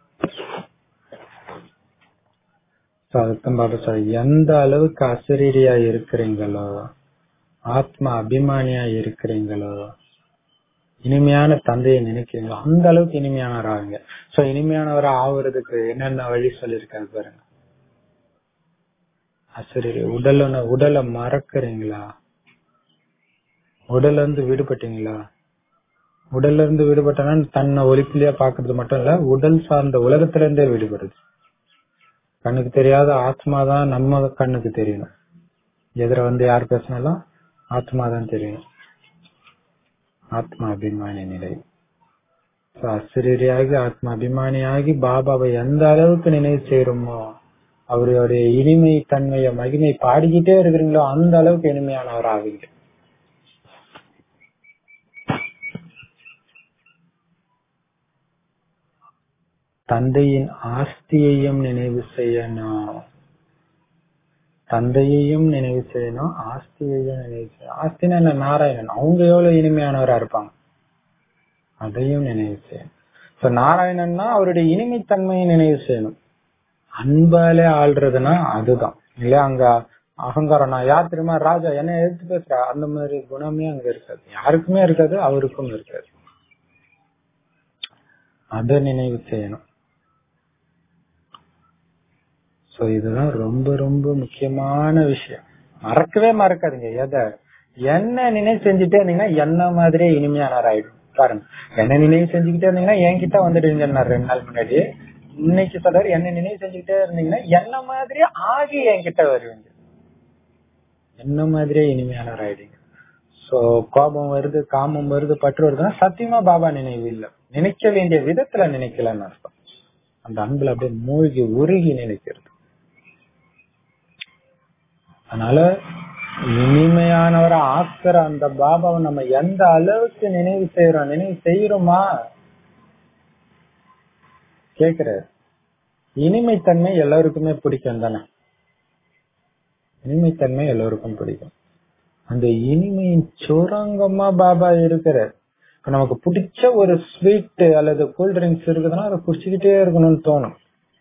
A: So, அதுதான் பாபா சார் எந்த அளவுக்கு அசரீரியா இருக்கிறீங்களோ ஆத்மா அபிமானியா இருக்கிறீங்களோ இனிமையான தந்தையை நினைக்கிறீங்களோ அந்த அளவுக்கு இனிமையானவர் ஆகுங்க சோ இனிமையானவர் ஆகுறதுக்கு என்னென்ன வழி சொல்லியிருக்காரு பாருங்க அசரீரி உடல உடலை மறக்கிறீங்களா உடல்ல இருந்து விடுபட்டீங்களா உடல்ல இருந்து விடுபட்டனா தன்னை ஒலிப்பிலியா பாக்குறது மட்டும் இல்ல உடல் சார்ந்த உலகத்துல இருந்தே விடுபடுது கண்ணுக்கு தெரியாத ஆத்மா தான் நம்ம கண்ணுக்கு தெரியணும் எதிர வந்து யார் பேசினாலும் ஆத்மா தான் தெரியும் ஆத்மா அபிமானி நிலை So, அசிரியராகி ஆத்மா அபிமானியாகி பாபாவை எந்த அளவுக்கு நினைவு செய்யறோமோ அவருடைய இனிமை தன்மைய மகிமை பாடிக்கிட்டே இருக்கிறீங்களோ அந்த அளவுக்கு இனிமையானவர் ஆவீங்க தந்தையின் ஆஸ்தியையும் நினைவு செய்யணும் தந்தையையும் நினைவு செய்யணும் ஆஸ்தியையும் நினைவு செய்யணும் ஆஸ்தினா என்ன நாராயணன் அவங்க எவ்வளவு இனிமையானவரா இருப்பாங்க அதையும் நினைவு செய்யணும் இப்ப நாராயணன்னா அவருடைய இனிமைத்தன்மையை நினைவு செய்யணும் அன்பாலே ஆள்றதுன்னா அதுதான் இல்லையா அங்க அகங்காரம் நான் யார் தெரியுமா ராஜா என்ன எடுத்து பேசுற அந்த மாதிரி குணமே அங்க இருக்காது யாருக்குமே இருக்காது அவருக்கும் இருக்காது அத நினைவு செய்யணும் சோ இதுதான் ரொம்ப ரொம்ப முக்கியமான விஷயம் மறக்கவே மறக்காதீங்க எதை என்ன நினைவு செஞ்சுட்டே இருந்தீங்கன்னா என்ன மாதிரியே இனிமையானவர் ஆயிடும் பாருங்க என்ன நினைவு செஞ்சுக்கிட்டே இருந்தீங்கன்னா என்கிட்ட வந்துடுவீங்க நான் ரெண்டு நாள் முன்னாடி இன்னைக்கு சொல்றாரு என்ன நினைவு செஞ்சுக்கிட்டே இருந்தீங்கன்னா என்ன மாதிரியே ஆகி என்கிட்ட வருவீங்க என்ன மாதிரியே இனிமையானவர் ஆயிடுங்க சோ கோபம் வருது காமம் வருது பற்று வருதுன்னா சத்தியமா பாபா நினைவு இல்ல நினைக்க வேண்டிய விதத்துல நினைக்கலன்னு அர்த்தம் அந்த அன்புல அப்படியே மூழ்கி உருகி நினைக்கிறது அதனால இனிமையானவரை ஆக்குற அந்த பாபாவை நம்ம எந்த அளவுக்கு நினைவு செய்யறோம் நினைவு செய்யறோமா கேக்குறாரு இனிமைத்தன்மை எல்லாருக்குமே பிடிக்கும் தானே இனிமைத்தன்மை எல்லோருக்கும் பிடிக்கும் அந்த இனிமையின் சுரங்கமா பாபா இருக்கிறார் இப்ப நமக்கு பிடிச்ச ஒரு ஸ்வீட் அல்லது கூல் ட்ரிங்க்ஸ் இருக்குதுன்னா அதை குடிச்சுக்கிட்டே இருக்கணும்னு தோணும்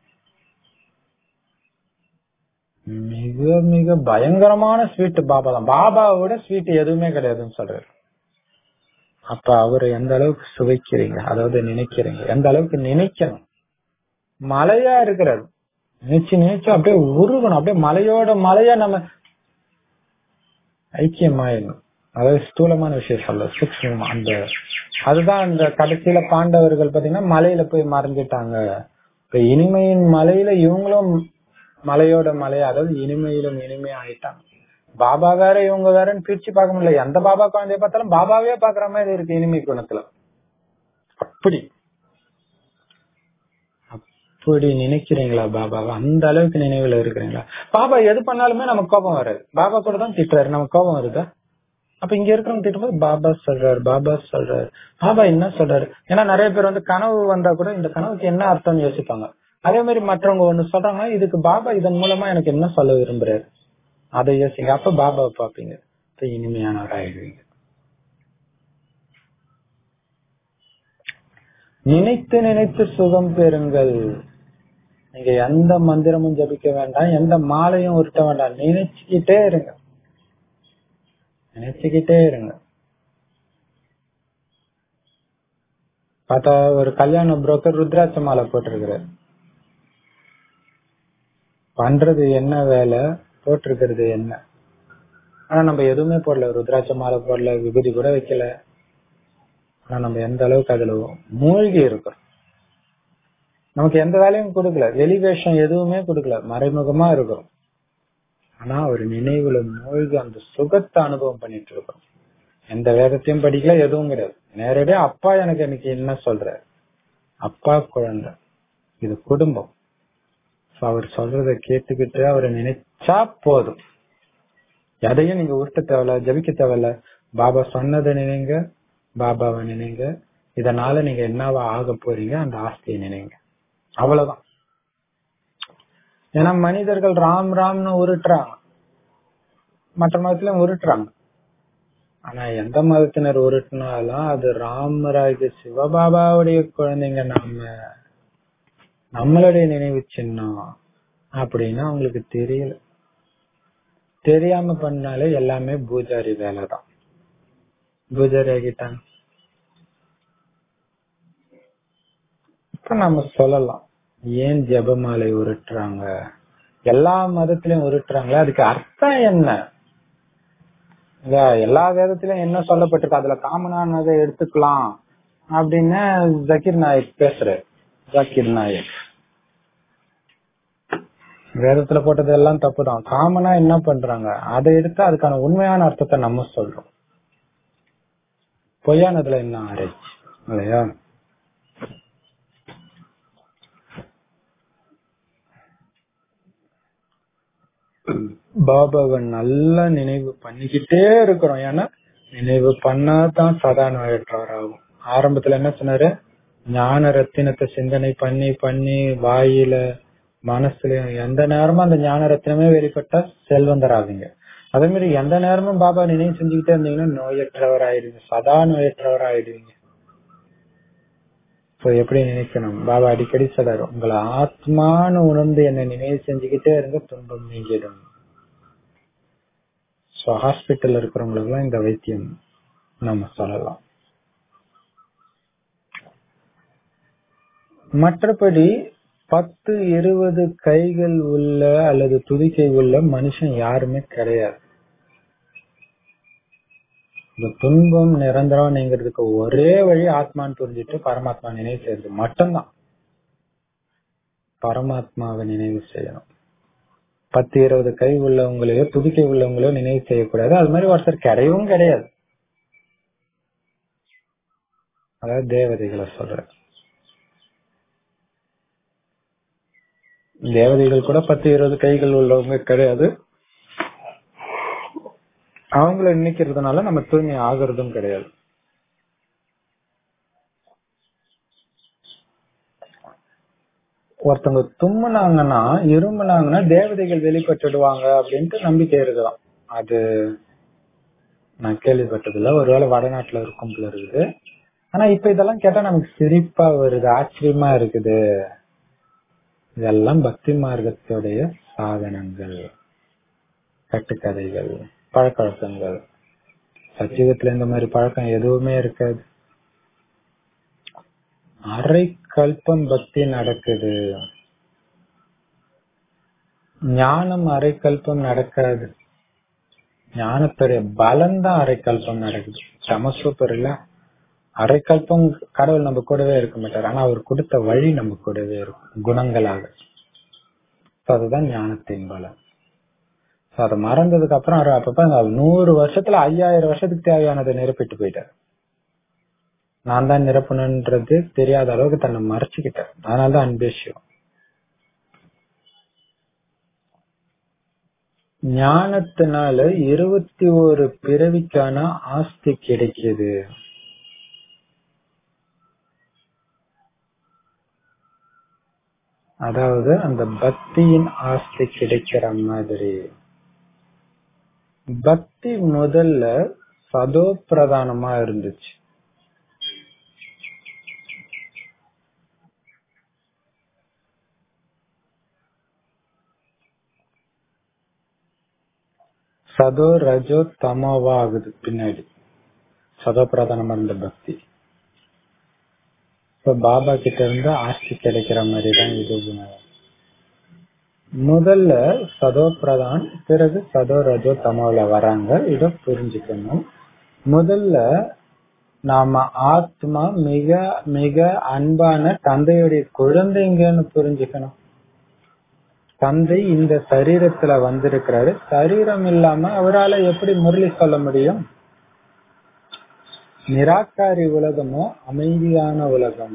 A: மிக மிக பயங்கரமான ஸ்வீட் பாபா தான் பாபாவோட ஸ்வீட் எதுவுமே கிடையாதுன்னு சொல்றாரு அப்ப அவரை எந்த அளவுக்கு சுவைக்கிறீங்க அதாவது நினைக்கிறீங்க எந்த அளவுக்கு நினைக்கணும் மலையா இருக்கிறது நினைச்சு நினைச்சு அப்படியே உருகணும் அப்படியே மலையோட மலையா நம்ம ஐக்கியமாயிடணும் அதாவது ஸ்தூலமான விஷயம் சொல்ல சூக்ஷ்மம் அந்த அதுதான் அந்த கடைசியில பாண்டவர்கள் பாத்தீங்கன்னா மலையில போய் மறைஞ்சிட்டாங்க இப்ப இனிமையின் மலையில இவங்களும் மலையோட மலை அதாவது இனிமையிலும் இனிமை ஆயிட்டாங்க பாபா வேற இவங்க வேறன்னு பிரிச்சு பார்க்க முடியல எந்த பாபா குழந்தைய பார்த்தாலும் பாபாவே பாக்குற மாதிரி இருக்கு இனிமை குணத்துல அப்படி அப்படி நினைக்கிறீங்களா பாபாவை அந்த அளவுக்கு நினைவுல இருக்கிறீங்களா பாபா எது பண்ணாலுமே நமக்கு கோபம் வராது பாபா கூட தான் திட்டுறாரு நமக்கு கோபம் வருதா அப்ப இங்க இருக்கிறவங்க திட்டும்போது பாபா சொல்றாரு பாபா சொல்றாரு பாபா என்ன சொல்றாரு ஏன்னா நிறைய பேர் வந்து கனவு வந்தா கூட இந்த கனவுக்கு என்ன அர்த்தம்னு யோசிப்பாங்க அதே மாதிரி மற்றவங்க ஒண்ணு சொல்றாங்க இதுக்கு பாபா இதன் மூலமா எனக்கு என்ன சொல்ல விரும்புறாரு அதை யோசிங்க அப்ப பாபாவை பாப்பீங்க இப்ப இனிமையானவர் ஆயிடுவீங்க நினைத்து நினைத்து சுகம் பெறுங்கள் நீங்க எந்த மந்திரமும் ஜபிக்க வேண்டாம் எந்த மாலையும் உருட்ட வேண்டாம் நினைச்சுக்கிட்டே இருங்க நினைச்சுக்கிட்டே இருங்க பார்த்தா ஒரு கல்யாண புரோக்கர் ருத்ராட்ச மாலை போட்டிருக்கிறார் பண்றது என்ன வேலை போட்டிருக்கிறது என்ன ஆனா நம்ம எதுவுமே போடல ருத்ராட்ச மாலை போடல விபூதி கூட வைக்கல ஆனா நம்ம எந்த அளவுக்கு அதுல மூழ்கி இருக்கிறோம் நமக்கு எந்த வேலையும் கொடுக்கல வெளிவேஷம் எதுவுமே கொடுக்கல மறைமுகமா இருக்கிறோம் ஆனா ஒரு நினைவுல மூழ்கி அந்த சுகத்தை அனுபவம் பண்ணிட்டு இருக்கோம் எந்த வேதத்தையும் படிக்கல எதுவும் கிடையாது நேரடியா அப்பா எனக்கு இன்னைக்கு என்ன சொல்ற அப்பா குழந்தை இது குடும்பம் So அவர் சொல்றத கேட்டுக்கிட்டு அவரை நினைச்சா போதும் எதையும் நீங்க உருட்ட தேவையில்ல ஜபிக்க தேவையில்ல பாபா சொன்னதை நினைங்க பாபாவை நினைங்க இதனால நீங்க என்னவா ஆக போறீங்க அந்த ஆஸ்தியை நினைங்க அவ்வளவுதான் ஏன்னா மனிதர்கள் ராம் ராம்னு உருட்டுறாங்க மற்ற மதத்துல உருட்டுறாங்க ஆனா எந்த மதத்தினர் உருட்டினாலும் அது ராமராஜ சிவபாபாவுடைய குழந்தைங்க நாம நம்மளுடைய நினைவு சின்னம் அப்படின்னு அவங்களுக்கு தெரியல தெரியாம பண்ணாலே எல்லாமே பூஜாரி வேலை தான் பூஜாரி ஆகிட்டாங்க இப்ப நம்ம சொல்லலாம் ஏன் ஜெபமாலை உருட்டுறாங்க எல்லா மதத்திலயும் உருட்டுறாங்களே அதுக்கு அர்த்தம் என்ன இல்ல எல்லா வேதத்திலயும் என்ன சொல்லப்பட்டிருக்கு அதுல காமனானதை எடுத்துக்கலாம் அப்படின்னு ஜக்கீர் நாயக் பேசுறாரு ஜக்கீர் நாயக் வேதத்துல போட்டது எல்லாம் தப்புதான் காமனா என்ன பண்றாங்க அதை எடுத்து அதுக்கான உண்மையான அர்த்தத்தை நம்ம சொல்றோம் பொய்யானதுல என்ன ஆராய்ச்சி இல்லையா பாபாவை நல்லா நினைவு பண்ணிக்கிட்டே இருக்கிறோம் ஏன்னா நினைவு பண்ணாதான் சதா நோயற்றவர் ஆகும் ஆரம்பத்துல என்ன சொன்னாரு ஞான ரத்தினத்தை சிந்தனை பண்ணி பண்ணி வாயில மனசுலயும் எந்த நேரமும் அந்த ஞான ரத்தினமே வெளிப்பட்டா செல்வந்தர் ஆவீங்க அதே மாதிரி எந்த நேரமும் பாபா நினைவு செஞ்சுக்கிட்டே இருந்தீங்கன்னா நோயற்றவர் ஆயிடுவீங்க சதா நோயற்றவர் ஆயிடுவீங்க So, எப்படி நினைக்கணும் பாபா அடிக்கடி சொல்றாரு உங்களை ஆத்மான்னு உணர்ந்து என்ன நினைவு செஞ்சுக்கிட்டே இருங்க துன்பம் நீங்கிடும் சோ ஹாஸ்பிட்டல் இருக்கிறவங்களுக்கு எல்லாம் இந்த வைத்தியம் நம்ம சொல்லலாம் மற்றபடி பத்து இருபது கைகள் உள்ள அல்லது துதிக்கை உள்ள மனுஷன் யாருமே கிடையாது இந்த துன்பம் நிரந்தரம் நீங்கிறதுக்கு ஒரே வழி ஆத்மான்னு புரிஞ்சுட்டு பரமாத்மா நினைவு செய்யறது மட்டும்தான் பரமாத்மாவை நினைவு செய்யணும் பத்து இருபது கை உள்ளவங்களையோ துதிக்கை உள்ளவங்களையோ நினைவு செய்யக்கூடாது அது மாதிரி ஒருத்தர் கிடையவும் கிடையாது அதாவது தேவதைகளை சொல்ற தேவதைகள் கூட பத்து இருபது கைகள் உள்ளவங்க கிடையாது அவங்கள நினைக்கிறதுனால நம்ம தூய்மை ஆகுறதும் கிடையாது ஒருத்தவங்க தும்முனாங்கன்னா இருமுனாங்கன்னா தேவதைகள் வெளிப்பட்டுடுவாங்க அப்படின்ட்டு நம்பிக்கை இருக்குதான் அது நான் கேள்விப்பட்டதில்ல ஒருவேளை வடநாட்டுல இருக்கும் போல இருக்குது ஆனா இப்ப இதெல்லாம் கேட்டா நமக்கு சிரிப்பா வருது ஆச்சரியமா இருக்குது இதெல்லாம் பக்தி மார்க்கத்துடைய சாதனங்கள் கட்டுக்கதைகள் பழக்க வழக்கங்கள் சத்தியுகத்துல இந்த மாதிரி பழக்கம் எதுவுமே இருக்காது அரை கல்பம் பக்தி நடக்குது ஞானம் அரை கல்பம் நடக்காது ஞானத்துடைய பலம் தான் அரை கல்பம் நடக்குது செம சூப்பர் இல்ல அரை கல்பம் கடவுள் நம்ம கூடவே இருக்க மாட்டார் ஆனா அவர் கொடுத்த வழி நம்ம கூடவே இருக்கும் குணங்களாக So அதுதான் ஞானத்தின் பலம் So அதை மறந்ததுக்கு அப்புறம் அவர் அப்பப்ப அந்த நூறு வருஷத்துல ஐயாயிரம் வருஷத்துக்கு தேவையானதை நிரப்பிட்டு போயிட்டார் நான் தான் நிரப்பணுன்றது தெரியாத அளவுக்கு தன்னை மறைச்சுக்கிட்டார் அதனாலதான் அன்பேஷியம் ஞானத்தினால இருபத்தி ஒரு பிறவிக்கான ஆஸ்தி கிடைக்குது அதாவது அந்த பக்தியின் ஆஸ்தி கிடைக்கிற மாதிரி பக்தி முதல்ல சதோ பிரதானமா இருந்துச்சு சதோ ரஜோ தமோவா ஆகுது பின்னாடி சதோ பிரதானமா இருந்த பக்தி இப்ப பாபா கிட்ட இருந்து ஆஸ்தி கிடைக்கிற மாதிரி தான் இது முதல்ல சதோ பிரதான் பிறகு சதோ ரஜோ தமோல வராங்க இத புரிஞ்சுக்கணும் முதல்ல நாம ஆத்மா மிக மிக அன்பான தந்தையுடைய குழந்தைங்கன்னு புரிஞ்சுக்கணும் தந்தை இந்த சரீரத்துல வந்திருக்கிறாரு சரீரம் இல்லாம அவரால எப்படி முரளி சொல்ல முடியும் நிராகாரி உலகமோ அமைதியான உலகம்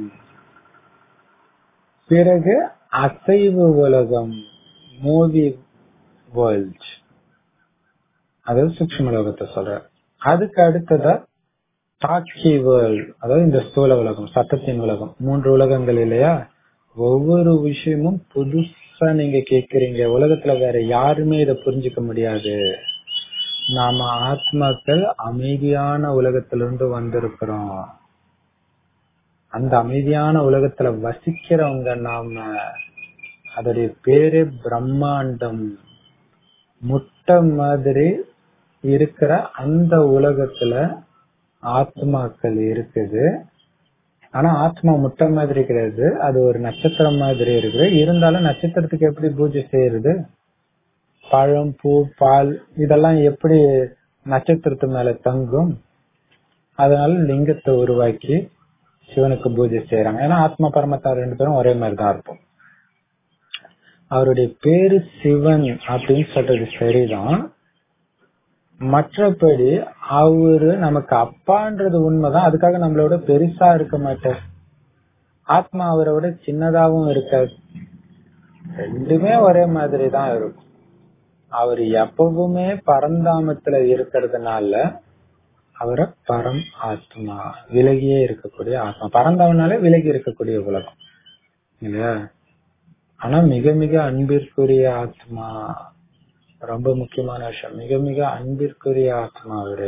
A: பிறகு அசைவு உலகம் மூவி வேர்ல்ட் அதாவது சூக்ஷ்ம உலகத்தை சொல்ற அதுக்கு அடுத்ததா சாட்சி வேர்ல்ட் அதாவது இந்த ஸ்தூல உலகம் சத்தத்தின் உலகம் மூன்று உலகங்கள் இல்லையா ஒவ்வொரு விஷயமும் புதுசா நீங்க கேக்குறீங்க உலகத்துல வேற யாருமே இதை புரிஞ்சுக்க முடியாது நாம ஆத்மாக்கள் அமைதியான உலகத்திலிருந்து வந்திருக்கிறோம் அந்த அமைதியான உலகத்துல வசிக்கிறவங்க நாம அதோடைய பேரு பிரம்மாண்டம் முட்டை மாதிரி இருக்கிற அந்த உலகத்துல ஆத்மாக்கள் இருக்குது ஆனா ஆத்மா முட்டை மாதிரி கிடையாது அது ஒரு நட்சத்திரம் மாதிரி இருக்குது இருந்தாலும் நட்சத்திரத்துக்கு எப்படி பூஜை செய்யறது பழம் பூ பால் இதெல்லாம் எப்படி நட்சத்திரத்து மேல தங்கும் அதனால லிங்கத்தை உருவாக்கி சிவனுக்கு பூஜை செய்யறாங்க ஏன்னா ஆத்மா பரமத்தா ரெண்டு பேரும் ஒரே மாதிரி தான் இருப்போம் அவருடைய பேரு சிவன் அப்படின்னு சொல்றது சரிதான் மற்றபடி அவரு நமக்கு அப்பான்றது உண்மைதான் அதுக்காக நம்மளோட பெருசா இருக்க மாட்டார் ஆத்மா அவரை விட சின்னதாவும் இருக்காது ரெண்டுமே ஒரே மாதிரி தான் இருக்கும் அவர் எப்பவுமே பரந்தாமத்துல இருக்கிறதுனால அவரை பரம் ஆத்மா விலகியே இருக்கக்கூடிய ஆத்மா பரந்தாமனாலே விலகி இருக்கக்கூடிய உலகம் இல்லையா ஆனா மிக மிக அன்பிற்குரிய ஆத்மா ரொம்ப முக்கியமான விஷயம் மிக மிக அன்பிற்குரிய ஆத்மா அவரு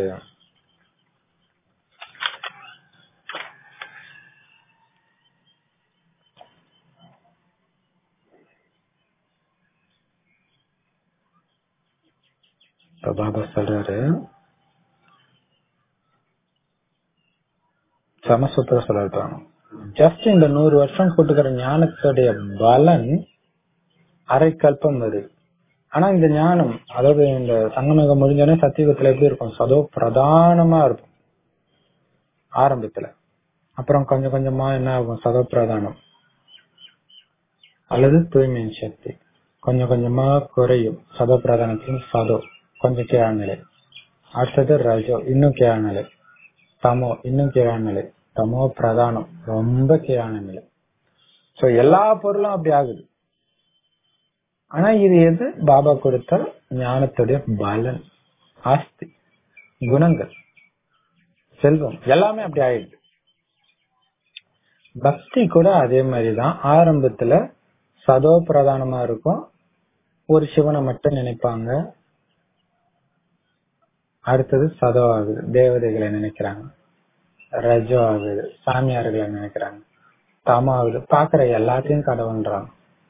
A: இப்ப பாபா சொல்றாரு சமசூத்திர சொல்லிருப்பாங்க ஜஸ்ட் இந்த நூறு வருஷம் கூட்டுக்கிற ஞானத்துடைய பலன் அரை கல்பம் வருது ஆனா இந்த ஞானம் அதாவது இந்த சங்கமகம் முடிஞ்சோடனே சத்தியுகத்துல எப்படி இருக்கும் சதோ பிரதானமா இருக்கும் ஆரம்பத்துல அப்புறம் கொஞ்சம் கொஞ்சமா என்ன ஆகும் சதோ பிரதானம் அல்லது தூய்மையின் சக்தி கொஞ்சம் கொஞ்சமா குறையும் சதோ பிரதானத்தின் சதோ கொஞ்சம் கீழாநிலை அடுத்தது ரஜோ இன்னும் கீழாநிலை தமோ இன்னும் கீழாநிலை தமோ பிரதானம் ரொம்ப கீழான நிலை சோ எல்லா பொருளும் அப்படி ஆகுது ஆனா இது எது பாபா கொடுத்த ஞானத்துடைய பலன் ஆஸ்தி குணங்கள் செல்வம் எல்லாமே அப்படி ஆயிடுது பக்தி கூட அதே மாதிரிதான் ஆரம்பத்துல சதோ பிரதானமா இருக்கும் ஒரு சிவனை மட்டும் நினைப்பாங்க அடுத்தது சதோ ஆகுது தேவதைகளை நினைக்கிறாங்க ரஜோ ஆகுது சாமியார்களை நினைக்கிறாங்க தமோ ஆகுது பாக்குற எல்லாத்தையும் கடவுள்ன்றாங்க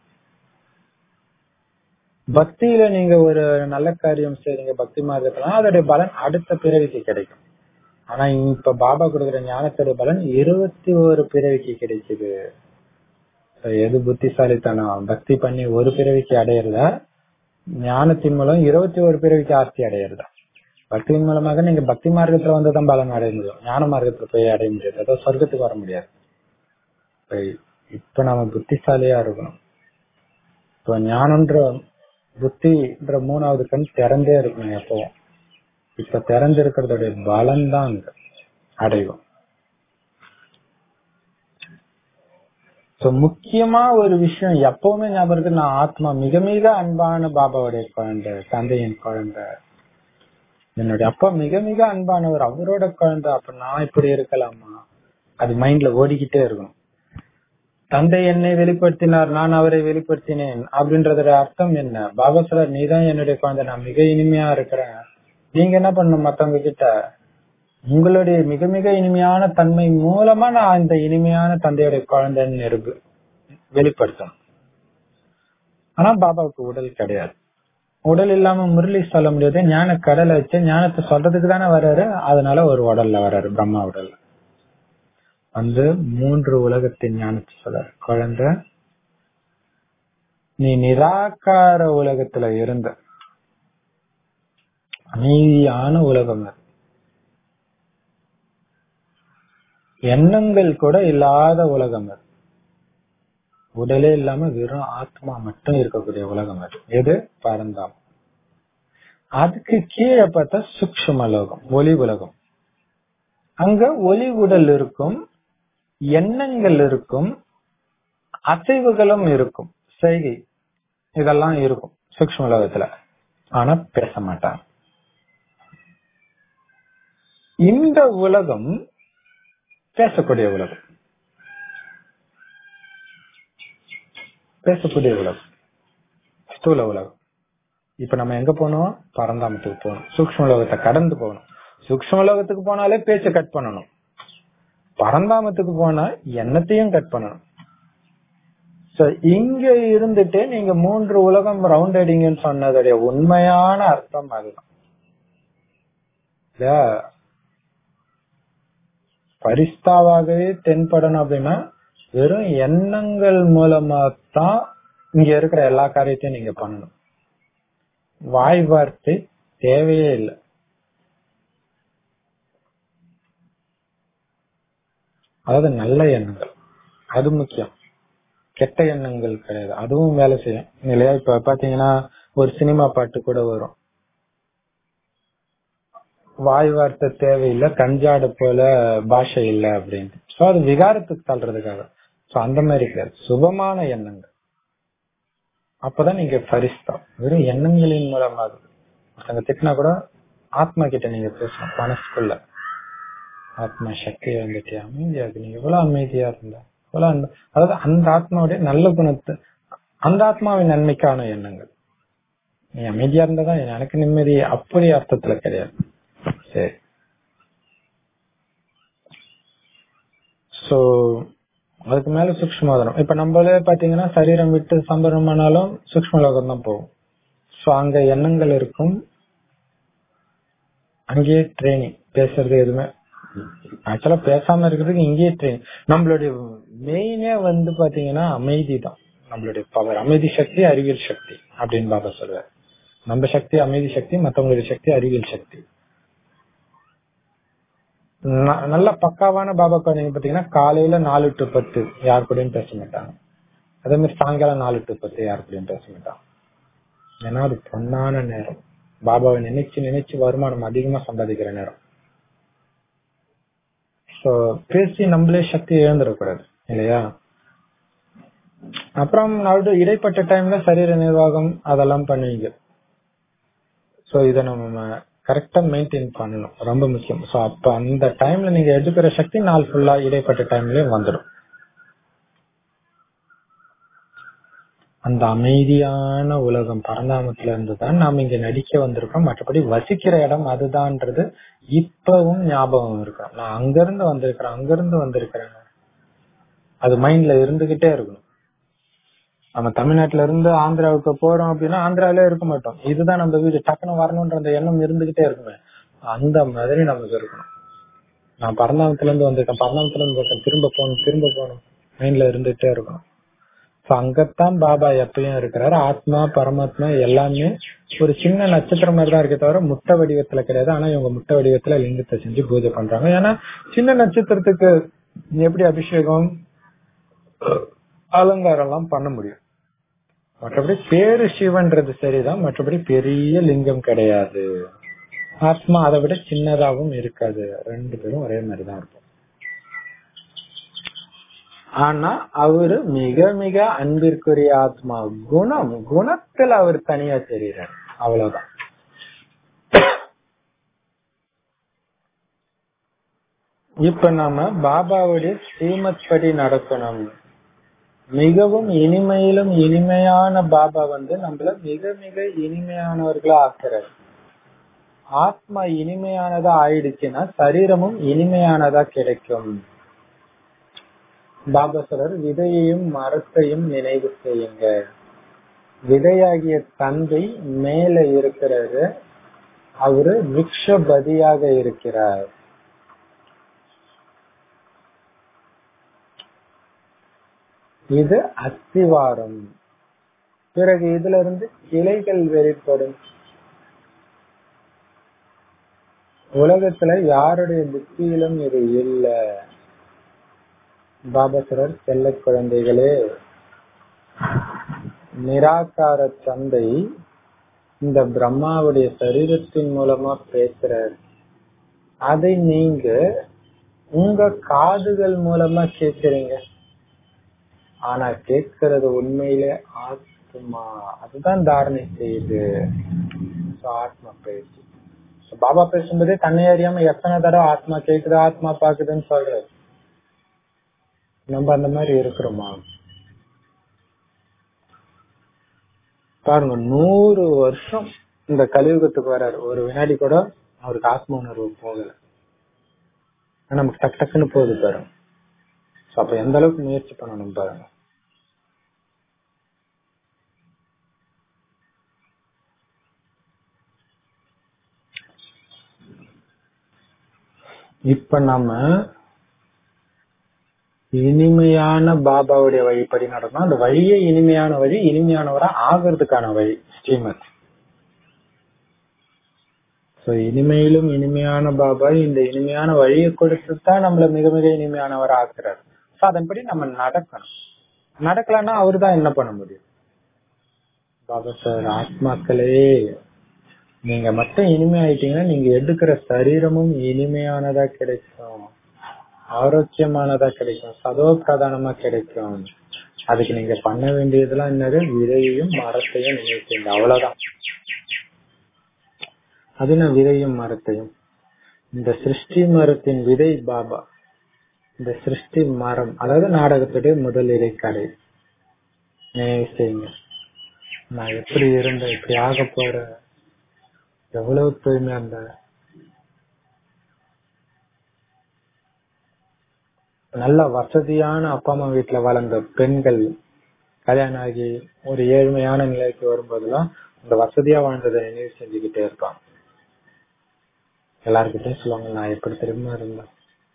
A: பக்தியில நீங்க ஒரு நல்ல காரியம் செய்றீங்க பக்தி மார்க்கத்துல அதோடைய பலன் அடுத்த பிறவிக்கு கிடைக்கும் ஆனா இப்ப பாபா கொடுக்குற ஞானத்துடைய பலன் இருபத்தி ஒரு பிறவிக்கு கிடைக்குது எது புத்திசாலித்தனம் பக்தி பண்ணி ஒரு பிறவிக்கு அடையிறதா ஞானத்தின் மூலம் இருபத்தி ஒரு பிறவிக்கு ஆஸ்தி அடையிறதா பக்தியின் மூலமாக நீங்க பக்தி மார்க்கத்துல வந்துதான் பலன் அடைய முடியும் ஞான மார்க்கத்துல போய் அடைய முடியாது அதாவது சொர்க்கத்துக்கு வர முடியாது இப்ப நாம புத்திசாலியா இருக்கணும் இப்ப ஞானம்ன்ற புத்தின்ற மூணாவது கண் திறந்தே இருக்கணும் எப்பவும் இப்ப திறந்து இருக்கிறதோடைய பலன் தான் அங்க அடைவோம் சோ முக்கியமா ஒரு விஷயம் எப்பவுமே ஞாபகம் இருக்கு நான் ஆத்மா மிக மிக அன்பான பாபாவுடைய குழந்தை தந்தையின் குழந்தை என்னுடைய அப்பா மிக மிக அன்பானவர் அவரோட குழந்தை அப்ப நான் இப்படி இருக்கலாமா அது மைண்ட்ல ஓடிக்கிட்டே இருக்கணும் தந்தை என்னை வெளிப்படுத்தினார் நான் அவரை வெளிப்படுத்தினேன் அப்படின்றதோட அர்த்தம் என்ன பாபா சார் நீதான் என்னுடைய குழந்தை நான் மிக இனிமையா இருக்கிறேன் நீங்க என்ன பண்ணணும் மத்தவங்க கிட்ட உங்களுடைய மிக மிக இனிமையான தன்மை மூலமா நான் இந்த இனிமையான தந்தையுடைய குழந்தைன்னு நிரூபு வெளிப்படுத்தணும் ஆனா பாபாவுக்கு உடல் கிடையாது உடல் இல்லாம முரளி சொல்ல முடியாது ஞான கடலை வச்சு ஞானத்தை சொல்றதுக்கு தானே வர்றாரு அதனால ஒரு உடல்ல வர்றாரு பிரம்மா உடல்ல வந்து மூன்று உலகத்தின் ஞானத்தை சொல்றாரு குழந்தை நீ நிராகார உலகத்துல இருந்த அமைதியான உலகம் அது எண்ணங்கள் கூட இல்லாத உலகம் அது உடலே இல்லாம வெறும் ஆத்மா மட்டும் இருக்கக்கூடிய உலகம் அது எது பரந்தாம் அதுக்கு கீழே பார்த்தா சுக்ஷம லோகம் ஒளி உலகம் அங்க ஒளி உடல் இருக்கும் எண்ணங்கள் இருக்கும் அசைவுகளும் இருக்கும் செய்கை இதெல்லாம் இருக்கும் சூக்ஷ்ம உலகத்துல ஆனா பேச மாட்டாங்க இந்த உலகம் பேசக்கூடிய உலகம் பேசக்கூடிய உலகம் ஸ்தூல உலகம் இப்ப நம்ம எங்க போனோம் பரந்தாமத்துக்கு போகணும் சூக்ஷ்ம உலகத்தை கடந்து போகணும் சூக்ஷ்ம உலகத்துக்கு போனாலே பேச்ச கட் பண்ணணும் பரந்தாமத்துக்கு போனா எண்ணத்தையும் கட் பண்ணணும் So, இங்க இருந்துட்டு நீங்க மூன்று உலகம் ரவுண்ட் அடிங்கன்னு சொன்னதுடைய உண்மையான அர்த்தம் அதுதான் இல்லையா? பரிஸ்தாவாகவே தென்படணும் அப்படின்னா வெறும் எண்ணங்கள் மூலமா தான் இங்க இருக்கிற எல்லா காரியத்தையும் நீங்க பண்ணணும் வாய் வார்த்தை தேவையே இல்லை அதாவது நல்ல எண்ணங்கள் அது முக்கியம் கெட்ட எண்ணங்கள் கிடையாது அதுவும் வேலை செய்யும் இல்லையா இப்ப பாத்தீங்கன்னா ஒரு சினிமா பாட்டு கூட வரும் வாய் வார்த்தை தேவையில்லை கஞ்சாட போல பாஷை இல்லை அப்படின்னு சோ அது விகாரத்துக்கு தள்ளுறதுக்காக சோ அந்த மாதிரி கிடையாது சுபமான எண்ணங்கள் அப்பதான் நீங்க பரிஸ்தா வெறும் எண்ணங்களின் மூலமா அது ஒருத்தங்க திட்டினா கூட ஆத்மா கிட்ட நீங்க பேசணும் மனசுக்குள்ள ஆத்மா சக்தி வந்துட்டு அமைதியா இருக்கு நீங்க எவ்வளவு அமைதியா இருந்தா எவ்வளவு அன்பு அதாவது அந்த ஆத்மாவுடைய நல்ல குணத்தை அந்த ஆத்மாவின் நன்மைக்கான எண்ணங்கள் நீ அமைதியா இருந்தாதான் எனக்கு நிம்மதி அப்படி அர்த்தத்துல கிடையாது சரி சோ அதுக்கு மேல சூக்ஷ்மோதரம் இப்ப நம்மளே பாத்தீங்கன்னா சரீரம் விட்டு சம்பரம் ஆனாலும் சூக்ஷ்ம லோகம் தான் போகும் சோ அங்க எண்ணங்கள் இருக்கும் அங்கேயே ட்ரைனிங் பேசுறது எதுவுமே ஆக்சுவலா பேசாம இருக்கிறதுக்கு இங்கேயே ட்ரைனிங் நம்மளுடைய மெயினே வந்து பாத்தீங்கன்னா அமைதி தான் நம்மளுடைய பவர் அமைதி சக்தி அறிவியல் சக்தி அப்படின்னு பாபா சொல்றாரு நம்ம சக்தி அமைதி சக்தி மத்தவங்களுடைய சக்தி அறிவியல் சக்தி ந- நல்ல பக்காவான பாபா குழந்தைங்க பாத்தீங்கன்னா காலையில நாலு டு பத்து யார் கூடயும் பேச மாட்டாங்க அதே மாதிரி சாயங்காலம் நாலு டு பத்து யார் கூடயும் பேச மாட்டாங்க ஏன்னா அது பொன்னான நேரம் பாபாவை நினைச்சு நினைச்சு வருமானம் அதிகமா சம்பாதிக்கிற நேரம் சோ பேசி நம்மளே சக்தி இழந்துடக்கூடாது இல்லையா அப்புறம் நடு இடைப்பட்ட டைம்ல சரீர நிர்வாகம் அதெல்லாம் பண்ணுவீங்க சோ இத நம்ம கரெக்டா மெயின்டைன் பண்ணணும் ரொம்ப முக்கியம் சோ அப்ப அந்த டைம்ல நீங்க எடுக்கிற சக்தி நாள் ஃபுல்லா இடைப்பட்ட டைம்லயே வந்துடும் அந்த அமைதியான உலகம் பரந்தாமத்துல இருந்து தான் நாம இங்க நடிக்க வந்திருக்கோம் மற்றபடி வசிக்கிற இடம் அதுதான்ன்றது இப்பவும் ஞாபகம் இருக்கணும் நான் அங்க இருந்து வந்திருக்கிறேன் அங்க இருந்து வந்திருக்கிறேன் அது மைண்ட்ல இருந்துகிட்டே இருக்கணும் நம்ம தமிழ்நாட்டுல இருந்து ஆந்திராவுக்கு போறோம் அப்படின்னா ஆந்திராவிலே இருக்க மாட்டோம் இதுதான் நம்ம வீடு டக்குன்னு வரணும்ன்ற அந்த எண்ணம் இருந்துகிட்டே இருக்குமே அந்த மாதிரி நமக்கு இருக்கணும் நான் பரந்தாமத்துல இருந்து வந்திருக்கேன் பரந்தாமத்துல இருந்து வந்திருக்கேன் திரும்ப போகணும் திரும்ப போகணும் மைண்ட்ல இருந்துகிட்டே இருக்கணும் So அங்கத்தான் பாபா எப்பயும் இருக்கிறாரு ஆத்மா பரமாத்மா எல்லாமே ஒரு சின்ன நட்சத்திரம் மாதிரி தான் இருக்கே தவிர முட்டை வடிவத்துல கிடையாது ஆனா இவங்க முட்டை வடிவத்துல லிங்கத்தை செஞ்சு பூஜை பண்றாங்க ஏன்னா சின்ன நட்சத்திரத்துக்கு எப்படி அபிஷேகம் அலங்காரம் எல்லாம் பண்ண முடியும் மற்றபடி பேரு சிவன்றது சரிதான் மற்றபடி பெரிய லிங்கம் கிடையாது ஆத்மா அதை விட சின்னதாகவும் இருக்காது ரெண்டு பேரும் ஒரே மாதிரிதான் இருக்கும் ஆனா அவரு மிக மிக அன்பிற்குரிய ஆத்மா குணம் குணத்துல அவர் தனியா தெரிகிறார் அவ்வளவுதான் இப்ப நாம பாபாவுடைய ஸ்ரீமத் படி நடக்கணும் மிகவும் இனிமையிலும் இனிமையான பாபா வந்து நம்மள மிக மிக இனிமையானவர்களா ஆக்குறாரு ஆத்மா இனிமையானதா ஆயிடுச்சுன்னா சரீரமும் இனிமையானதா கிடைக்கும் பாபா சொல்றாரு விதையையும் மரத்தையும் நினைவு செய்யுங்க விதையாகிய தந்தை மேல இருக்கிறாரு அவரு விக்ஷபதியாக இருக்கிறார் இது அஸ்திவாரம் பிறகு இதுல இருந்து கிளைகள் வெளிப்படும் உலகத்துல யாருடைய புத்தியிலும் இது இல்ல பாபசரர் செல்ல குழந்தைகளே நிராகார தந்தை இந்த பிரம்மாவுடைய சரீரத்தின் மூலமா பேசுறார் அதை நீங்க உங்க காதுகள் மூலமா கேக்குறீங்க ஆனா கேட்கறது உண்மையிலே ஆத்மா அதுதான் தாரணை செய்யுது ஆத்மா பேச்சு பாபா பேசும்போதே தன்னை அறியாம எத்தனை தடவை ஆத்மா கேக்குது ஆத்மா பாக்குதுன்னு சொல்றாரு நம்ம அந்த மாதிரி இருக்கிறோமா பாருங்க நூறு வருஷம் இந்த கலியுகத்துக்கு வர்றாரு ஒரு வினாடி கூட அவருக்கு ஆத்ம உணர்வு போகல நமக்கு டக்கு டக்குன்னு போகுது பாருங்க அப்ப எந்த அளவுக்கு முயற்சி பண்ணணும் பாருங்க இப்ப நம்ம இனிமையான பாபாவுடைய வழிப்படி நடக்கணும் அந்த வழியே இனிமையான வழி இனிமையானவரா ஆகிறதுக்கான வழி ஸ்ரீமத் சோ இனிமையிலும் இனிமையான பாபா இந்த இனிமையான வழியை கொடுத்துதான் நம்மள மிக மிக இனிமையானவர் ஆக்குறாரு சோ அதன்படி நம்ம நடக்கணும் நடக்கலன்னா அவரு தான் என்ன பண்ண முடியும் பாபா சார் ஆத்மாக்களே நீங்க மட்டும் இனிமை ஆயிட்டீங்கன்னா நீங்க எடுக்கிற சரீரமும் இனிமையானதா கிடைக்கும் ஆரோக்கியமானதா கிடைக்கும் சதோ பிரதானமா கிடைக்கும் அதுக்கு நீங்க பண்ண வேண்டியதெல்லாம் என்னது விதையையும் மரத்தையும் நினைச்சீங்க அவ்வளவுதான் அது நான் விதையும் மரத்தையும் இந்த சிருஷ்டி மரத்தின் விதை பாபா இந்த சிருஷ்டி மரம் அதாவது நாடகத்துடைய முதல் இறைக்கடை நினைவு செய்யுங்க நான் எப்படி இருந்தேன் இப்படி ஆக போறேன் எவ்வளவு தூய்மையா இருந்தேன் நல்ல வசதியான அப்பா அம்மா வீட்டுல வளர்ந்த பெண்கள் கல்யாணம் ஆகி ஒரு ஏழ்மையான நிலைக்கு வரும்போதெல்லாம் அந்த வசதியா வாழ்ந்ததை நினைவு செஞ்சுக்கிட்டே இருப்பான் எல்லாருக்கிட்டையும் சொல்லுவாங்க நான் எப்படி தெரியுமா இருந்தேன்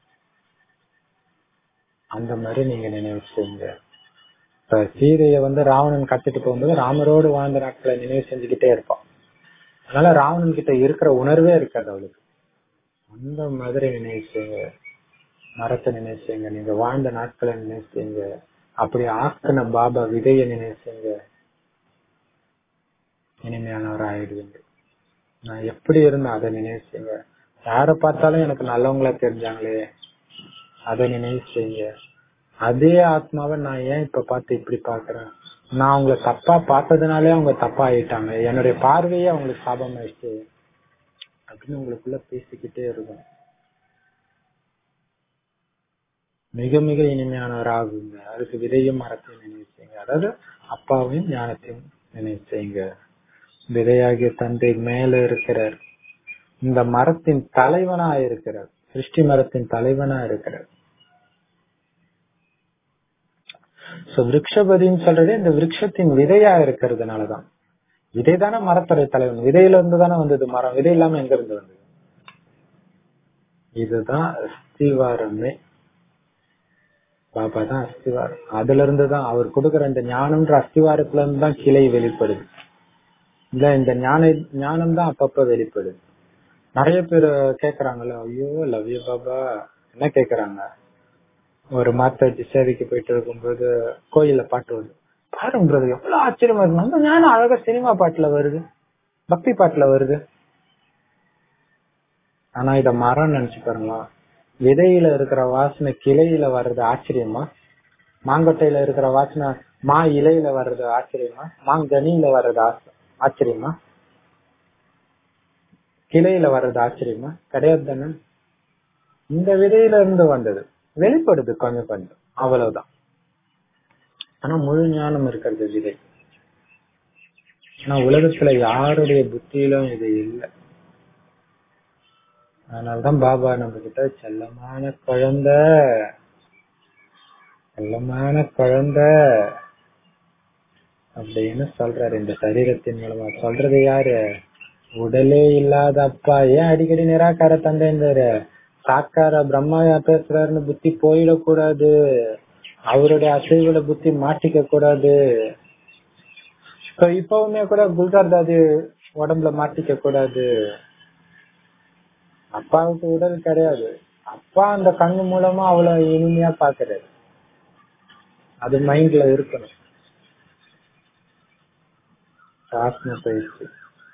A: அந்த மாதிரி நீங்க நினைவு செய்யுங்க இப்ப சீதைய வந்து ராவணன் கத்திட்டு போகும்போது ராமரோடு வாழ்ந்த நாட்களை நினைவு செஞ்சுக்கிட்டே இருப்பான் அதனால ராவணன் கிட்ட இருக்கிற உணர்வே இருக்காது அவளுக்கு அந்த மாதிரி நினைவு செய்யுங்க மரத்தை நினைவு செய்யுங்க நீங்க வாழ்ந்த நாட்களை நினைவு செய்யுங்க அப்படி ஆக்கின பாபா விதைய நினைவு செய்யுங்க இனிமையானவர் ஆயிடுவீங்க நான் எப்படி இருந்தேன் அதை நினைவு செய்யுங்க யார பார்த்தாலும் எனக்கு நல்லவங்களா தெரிஞ்சாங்களே அதை நினைவு செய்யுங்க அதே ஆத்மாவை நான் ஏன் இப்ப பார்த்து இப்படி பாக்குறேன் நான் அவங்கள தப்பா பார்த்ததுனாலே அவங்க தப்பா ஆயிட்டாங்க என்னுடைய பார்வையே அவங்களுக்கு சாபம் ஆயிடுச்சு அப்படின்னு உங்களுக்குள்ள பேசிக்கிட்டே இருக்கும் மிக மிக இனிமையானவர் ஆகுங்க அதுக்கு விதையும் மரத்தையும் நினைவு செய்யுங்க அதாவது அப்பாவையும் ஞானத்தையும் நினைவு செய்யுங்க விதையாகிய தந்தை மேல இருக்கிறார் இந்த மரத்தின் தலைவனா இருக்கிறார் சிருஷ்டி மரத்தின் தலைவனா இருக்கிறார் சோ விரக்ஷபதின்னு சொல்றது இந்த விரக்ஷத்தின் விதையா இருக்கிறதுனாலதான் விதை தானே மரத்துறை தலைவன் விதையில இருந்து தானே வந்தது மரம் விதை இல்லாம எங்க இருந்து வந்தது இதுதான் அஸ்திவாரமே பாபா தான் அஸ்திவாரம் அதுல இருந்து தான் அவர் கொடுக்கிற இந்த ஞானம்ன்ற அஸ்திவாரத்துல இருந்து தான் கிளை வெளிப்படுது இல்ல இந்த ஞான ஞானம் தான் அப்பப்ப வெளிப்படுது நிறைய பேர் கேக்குறாங்கல்ல ஐயோ லவ்ய பாபா என்ன கேக்குறாங்க ஒரு மாத்தாச்சி சேவைக்கு போயிட்டு இருக்கும்போது கோயில்ல பாட்டு வருது பாருங்கிறது எவ்வளவு ஆச்சரியமா இருக்கு நம்ம ஞானம் அழகா சினிமா பாட்டுல வருது பக்தி பாட்டுல வருது ஆனா இத மரம் நினைச்சு பாருங்களா விதையில இருக்கிற வாசனை கிளையில வர்றது ஆச்சரியமா மாங்கொட்டையில இருக்கிற வாசனை மா இலையில வர்றது ஆச்சரியமா மாங்கனியில வர்றது ஆச்ச- ஆச்சரியமா கிளையில வர்றது ஆச்சரியமா கிடையாது தானே இந்த விதையில இருந்து வந்தது வெளிப்படுது கொஞ்சம் கொஞ்சம் அவ்வளவுதான் ஆனா முழு ஞானம் இருக்கிறது விதை ஆனா உலகத்துல யாருடைய புத்தியிலும் இது இல்லை அதனாலதான் பாபா நம்ம கிட்ட செல்லமான குழந்தை செல்லமான குழந்தை அப்படின்னு சொல்றாரு இந்த சரீரத்தின் மூலமா சொல்றது யாரு உடலே இல்லாத அப்பா ஏன் அடிக்கடி நிராகார தந்தைன்றாரு சாக்கார பிரம்மா பேசுறாருன்னு புத்தி போயிடக்கூடாது அவருடைய அசைவுல புத்தி மாட்டிக்க கூடாது இப்ப இப்பவுமே கூட குல்சார் தாதி உடம்புல மாட்டிக்க கூடாது அப்பாவுக்கு உடல் கிடையாது அப்பா அந்த கண்ணு மூலமா அவ்வளவு இனிமையா பாக்குறாரு அது மைண்ட்ல இருக்கணும் ஆத்ம பயிற்சி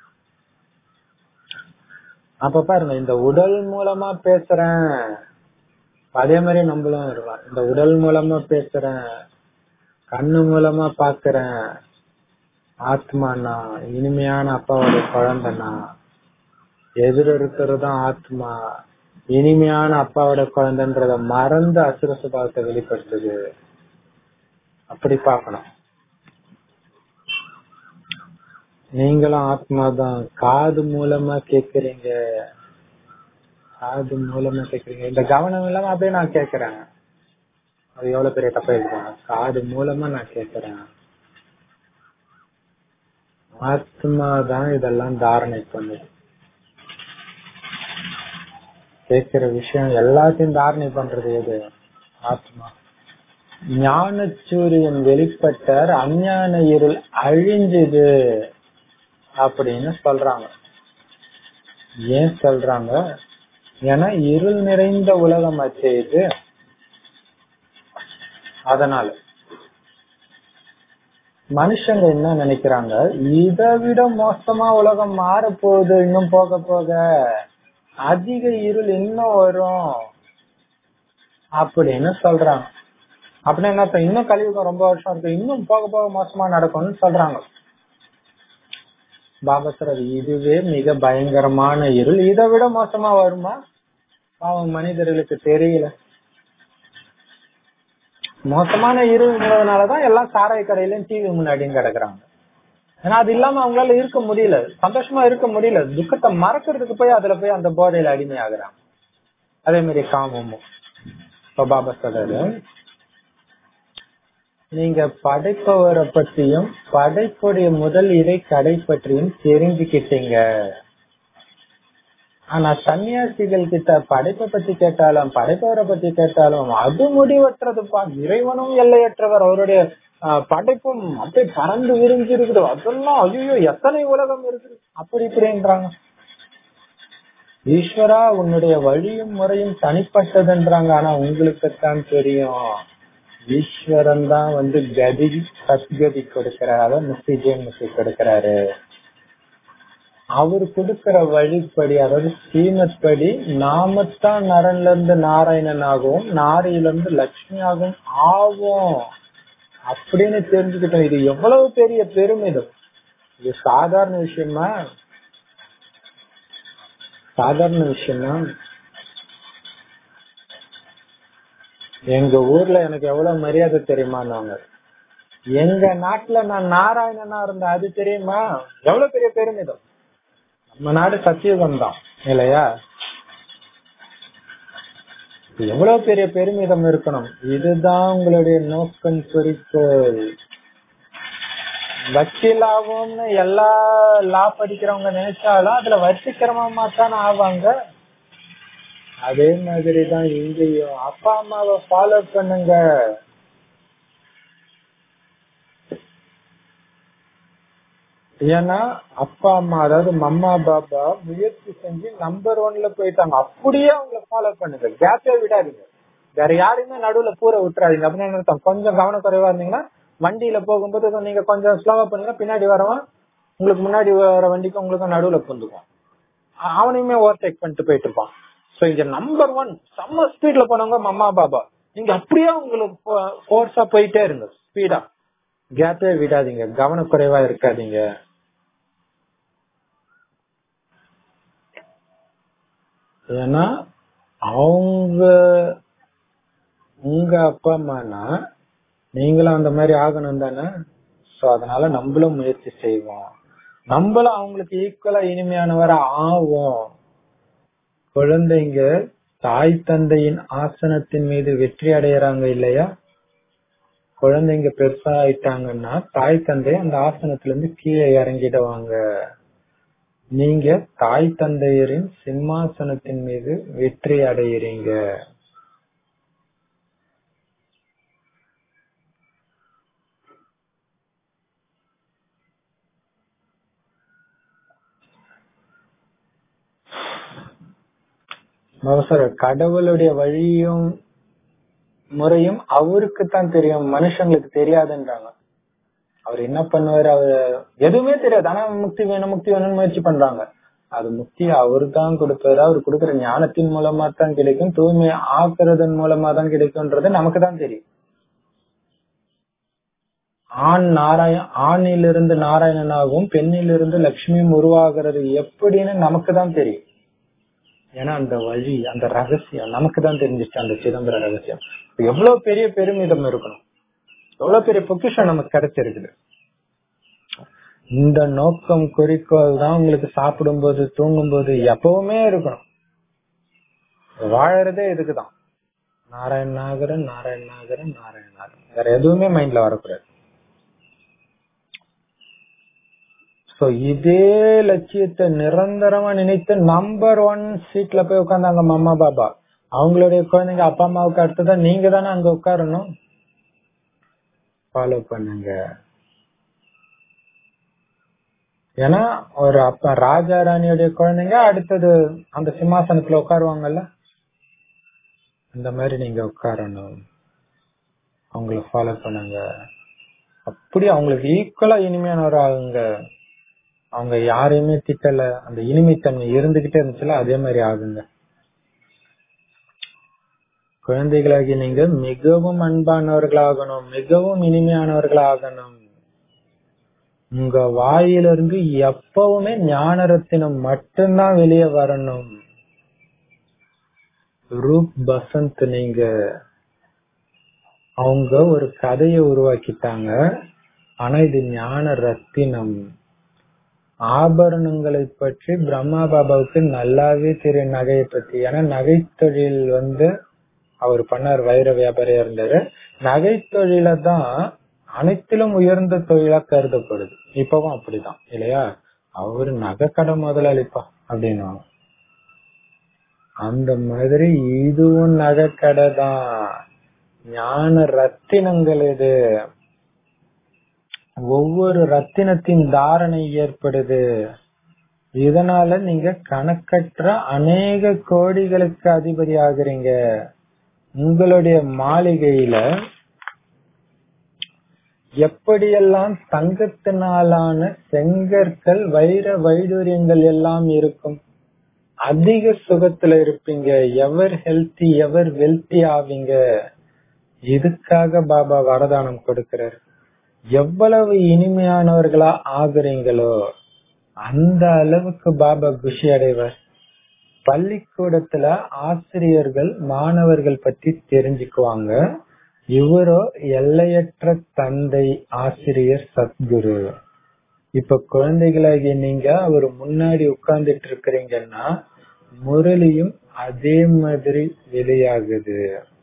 A: அப்ப பாருங்க இந்த உடல் மூலமா பேசுறேன் அதே மாதிரி நம்மளும் இருக்கலாம் இந்த உடல் மூலமா பேசுறேன் கண்ணு மூலமா பாக்குறேன் ஆத்மானா இனிமையான அப்பாவோட குழந்தைனா எதிர இருக்கிறதும் ஆத்மா இனிமையான அப்பாவோட குழந்தைன்றத மறந்து அசுர சுபாவத்தை வெளிப்படுத்துது அப்படி பார்க்கணும் நீங்களும் ஆத்மா தான் காது மூலமா கேக்குறீங்க காது மூலமா கேக்குறீங்க இந்த கவனம் இல்லாம அப்படியே நான் கேக்குறேன் அது எவ்வளவு பெரிய தப்பா இருக்கும் காது மூலமா நான் கேக்குறேன் ஆத்மா தான் இதெல்லாம் தாரணை பண்ணுது கேட்கிற விஷயம் எல்லாத்தையும் தாரணை பண்றது எது ஆத்மா ஞான சூரியன் வெளிப்பட்டார் அஞ்ஞான இருள் அழிஞ்சுது அப்படின்னு சொல்றாங்க ஏன் சொல்றாங்க ஏன்னா இருள் நிறைந்த உலகம் ஆச்சே இது அதனால மனுஷங்க என்ன நினைக்கிறாங்க இதை விட மோசமா உலகம் மாற போகுது இன்னும் போக போக அதிக இருள் இன்னும் வரும் அப்படின்னு சொல்றாங்க அப்படின்னா என்ன அர்த்தம்? இன்னும் கலியுகம் ரொம்ப வருஷம் இருக்கு இன்னும் போக போக மோசமா நடக்கும்னு சொல்றாங்க பாபா சார் இதுவே மிக பயங்கரமான இருள் இதை விட மோசமா வருமா பாவம் மனிதர்களுக்கு தெரியல மோசமான இருள்ங்கிறதுனாலதான் எல்லாம் சாராய கடையிலயும் டிவி முன்னாடியும் கிடக்குறாங்க ஏன்னா அது இல்லாம அவங்களால இருக்க முடியல சந்தோஷமா இருக்க முடியல துக்கத்தை மறக்கிறதுக்கு போய் அதுல போய் அந்த போதையில அடிமையாகிறாங்க அதே மாதிரி காமமும் இப்ப பாபா சொல்றாரு நீங்க படைப்பவரை பற்றியும் படைப்புடைய முதல் இறை கடை பற்றியும் தெரிஞ்சுக்கிட்டீங்க ஆனா சன்னியாசிகள் கிட்ட படைப்பை பத்தி கேட்டாலும் படைப்பவரை பத்தி கேட்டாலும் அது முடிவற்றதுப்பா இறைவனும் எல்லையற்றவர் அவருடைய ஆஹ், படைப்பும் அப்படியே பறந்து விரிஞ்சு இருக்குது அதெல்லாம் ஐயோ எத்தனை உலகம் இருக்குது அப்படி இப்படின்றாங்க ஈஸ்வரா உன்னுடைய வழியும் முறையும் தனிப்பட்டதுன்றாங்க ஆனா உங்களுக்குத்தான் தெரியும் ஈஸ்வரன் தான் வந்து கதி சத்கதி கொடுக்கிறாரு அதான் முக்தி முக்தி கொடுக்கிறாரு அவர் கொடுக்கிற வழிப்படி அதாவது ஸ்ரீமத் படி நாமத்தான் நரன்ல இருந்து நாராயணன் ஆகும் நாரியில இருந்து லட்சுமி ஆகும் ஆகும் அப்படின்னு தெரிஞ்சுக்கிட்டோம் இது எவ்வளவு பெரிய பெருமிதம் இது சாதாரண விஷயமா சாதாரண விஷயமா எங்க ஊர்ல எனக்கு எவ்வளவு மரியாதை தெரியுமான்னாங்க எங்க நாட்டுல நான் நாராயணனா இருந்தேன் அது தெரியுமா எவ்வளவு பெரிய பெருமிதம் நம்ம நாடு சத்தியுகம் தான் இல்லையா எவ்வளவு பெரிய பெருமிதம் இருக்கணும் இதுதான் உங்களுடைய நோக்கம் குறிக்கோள் வக்கீலாகும்னு எல்லா லா படிக்கிறவங்க நினைச்சாலும் அதுல வச்சிக்கிரமமா தானே ஆவாங்க அதே மாதிரிதான் இங்கேயும் அப்பா அம்மாவை ஃபாலோ பண்ணுங்க ஏன்னா அப்பா அம்மா அதாவது மம்மா பாபா முயற்சி செஞ்சு நம்பர் ஒன்ல போயிட்டாங்க அப்படியே அவங்கள ஃபாலோ பண்ணுங்க கேப்பே விடாதீங்க வேற யாரையுமே நடுவுல பூர விட்டுறாதீங்க அப்படின்னு என்ன அர்த்தம்? கொஞ்சம் கவனக்குறைவா இருந்தீங்கன்னா வண்டியில போகும்போது நீங்க கொஞ்சம் ஸ்லோவா பண்ணுங்க பின்னாடி வரவன் உங்களுக்கு முன்னாடி வர வண்டிக்கு உங்களுக்கு நடுவுல புந்துக்கும் அவனையுமே ஓவர்டேக் பண்ணிட்டு போயிட்டு இருப்பான் சோ இங்க நம்பர் ஒன் செம்ம ஸ்பீட்ல போனவங்க மம்மா பாபா நீங்க அப்படியே உங்களுக்கு ஃபோர்ஸா போயிட்டே இருங்க ஸ்பீடா கேப்பே விடாதீங்க கவனக்குறைவா இருக்காதீங்க ஏன்னா அவங்க உங்க அப்பா அம்மானா நீங்களும் அந்த மாதிரி ஆகணும் தானே சோ அதனால நம்மளும் முயற்சி செய்வோம் நம்மளும் அவங்களுக்கு ஈக்குவலா இனிமையானவரா ஆவோம் குழந்தைங்க தாய் தந்தையின் ஆசனத்தின் மீது வெற்றி அடையறாங்க இல்லையா குழந்தைங்க பெருசா ஆயிட்டாங்கன்னா தாய் தந்தை அந்த ஆசனத்துல இருந்து கீழே இறங்கிடுவாங்க நீங்க தாய் தந்தையரின் சிம்மாசனத்தின் மீது வெற்றி அடையிறீங்க அவசர கடவுளுடைய வழியும் முறையும் அவருக்கு தான் தெரியும் மனுஷங்களுக்கு தெரியாதுன்றாங்க அவர் என்ன பண்ணுவாரு அவர் எதுவுமே தெரியாது ஆனா முக்தி வேணும் முக்தி வேணும்னு முயற்சி பண்றாங்க அது முக்தி அவரு தான் கொடுப்பாரு அவர் கொடுக்கிற ஞானத்தின் மூலமா தான் கிடைக்கும் தூய்மை ஆக்குறதன் மூலமா தான் கிடைக்கும்ன்றது நமக்கு தான் தெரியும் ஆண் நாராயண ஆணிலிருந்து நாராயணனாகவும் பெண்ணிலிருந்து லட்சுமியும் உருவாகிறது எப்படின்னு நமக்கு தான் தெரியும் ஏன்னா அந்த வழி அந்த ரகசியம் நமக்கு தான் தெரிஞ்சிச்சு அந்த சிதம்பர ரகசியம் எவ்வளவு பெரிய பெருமிதம் இருக்கணும் எவ்வளவு பெரிய பொக்கிஷம் நமக்கு கிடைச்சிருக்குது இந்த நோக்கம் குறிக்கோள் தான் உங்களுக்கு சாப்பிடும் போது தூங்கும் போது எப்பவுமே இருக்கணும் வாழறதே இதுக்குதான் நாராயண நாகரன் நாராயண நாகரன் நாராயண நாகரன் வேற எதுவுமே மைண்ட்ல வரக்கூடாது சோ இதே லட்சியத்தை நிரந்தரமா நினைத்து நம்பர் ஒன் சீட்ல போய் உட்காந்தாங்க அம்மா பாபா அவங்களுடைய குழந்தைங்க அப்பா அம்மாவுக்கு அடுத்ததான் நீங்க தானே அங்க உட்காரணும் ஃபாலோ பண்ணுங்க ஏன்னா ஒரு அப்ப ராஜா ராணியுடைய குழந்தைங்க அடுத்தது அந்த சிம்மாசனத்துல உட்காருவாங்கல்ல அந்த மாதிரி நீங்க உட்காரணும் அவங்கள ஃபாலோ பண்ணுங்க அப்படி அவங்களுக்கு ஈக்குவலா இனிமையானவர் ஆகுங்க அவங்க யாரையுமே திட்டல அந்த இனிமைத்தன்மை இருந்துகிட்டே இருந்துச்சுல அதே மாதிரி ஆகுங்க குழந்தைகளாகி நீங்க மிகவும் அன்பானவர்களாகணும் மிகவும் இனிமையானவர்களாகணும் உங்க வாயிலிருந்து எப்பவுமே ஞான ரத்தினம் மட்டும்தான் வெளியே வரணும் ரூப் பசந்த் நீங்க அவங்க ஒரு கதையை உருவாக்கிட்டாங்க ஆனா இது ஞான ரத்தினம் ஆபரணங்களை பற்றி பிரம்மா பாபாவுக்கு நல்லாவே தெரியும் நகையை பத்தி ஏன்னா நகை தொழில் வந்து அவர் பண்ணார் வைர வியாபாரியா இருந்தாரு நகை தொழில தான் அனைத்திலும் உயர்ந்த தொழிலா கருதப்படுது இப்பவும் அப்படிதான் இல்லையா அவரு நகை கடை முதலாளிப்பா அப்படின்னு அந்த மாதிரி இதுவும் நகை கடை தான் ஞான ரத்தினங்கள் இது ஒவ்வொரு ரத்தினத்தின் தாரணை ஏற்படுது இதனால நீங்க கணக்கற்ற அநேக கோடிகளுக்கு அதிபதி ஆகுறீங்க உங்களுடைய மாளிகையில எப்படியெல்லாம் தங்கத்தினாலான செங்கற்கள் வைர வைடூரியங்கள் எல்லாம் இருக்கும் அதிக சுகத்துல இருப்பீங்க எவர் ஹெல்த்தி எவர் வெல்த்தி ஆவீங்க இதுக்காக பாபா வரதானம் கொடுக்கிறார் எவ்வளவு இனிமையானவர்களா ஆகுறீங்களோ அந்த அளவுக்கு பாபா குஷி அடைவர் பள்ளிக்கூடத்துல ஆசிரியர்கள் மாணவர்கள் பத்தி தெரிஞ்சுக்குவாங்க இவரோ எல்லையற்ற தந்தை ஆசிரியர் சத்குரு இப்ப குழந்தைகளாகிய நீங்க அவர் முன்னாடி உட்கார்ந்துட்டு இருக்கிறீங்கன்னா முரளியும் அதே மாதிரி வெளியாகுது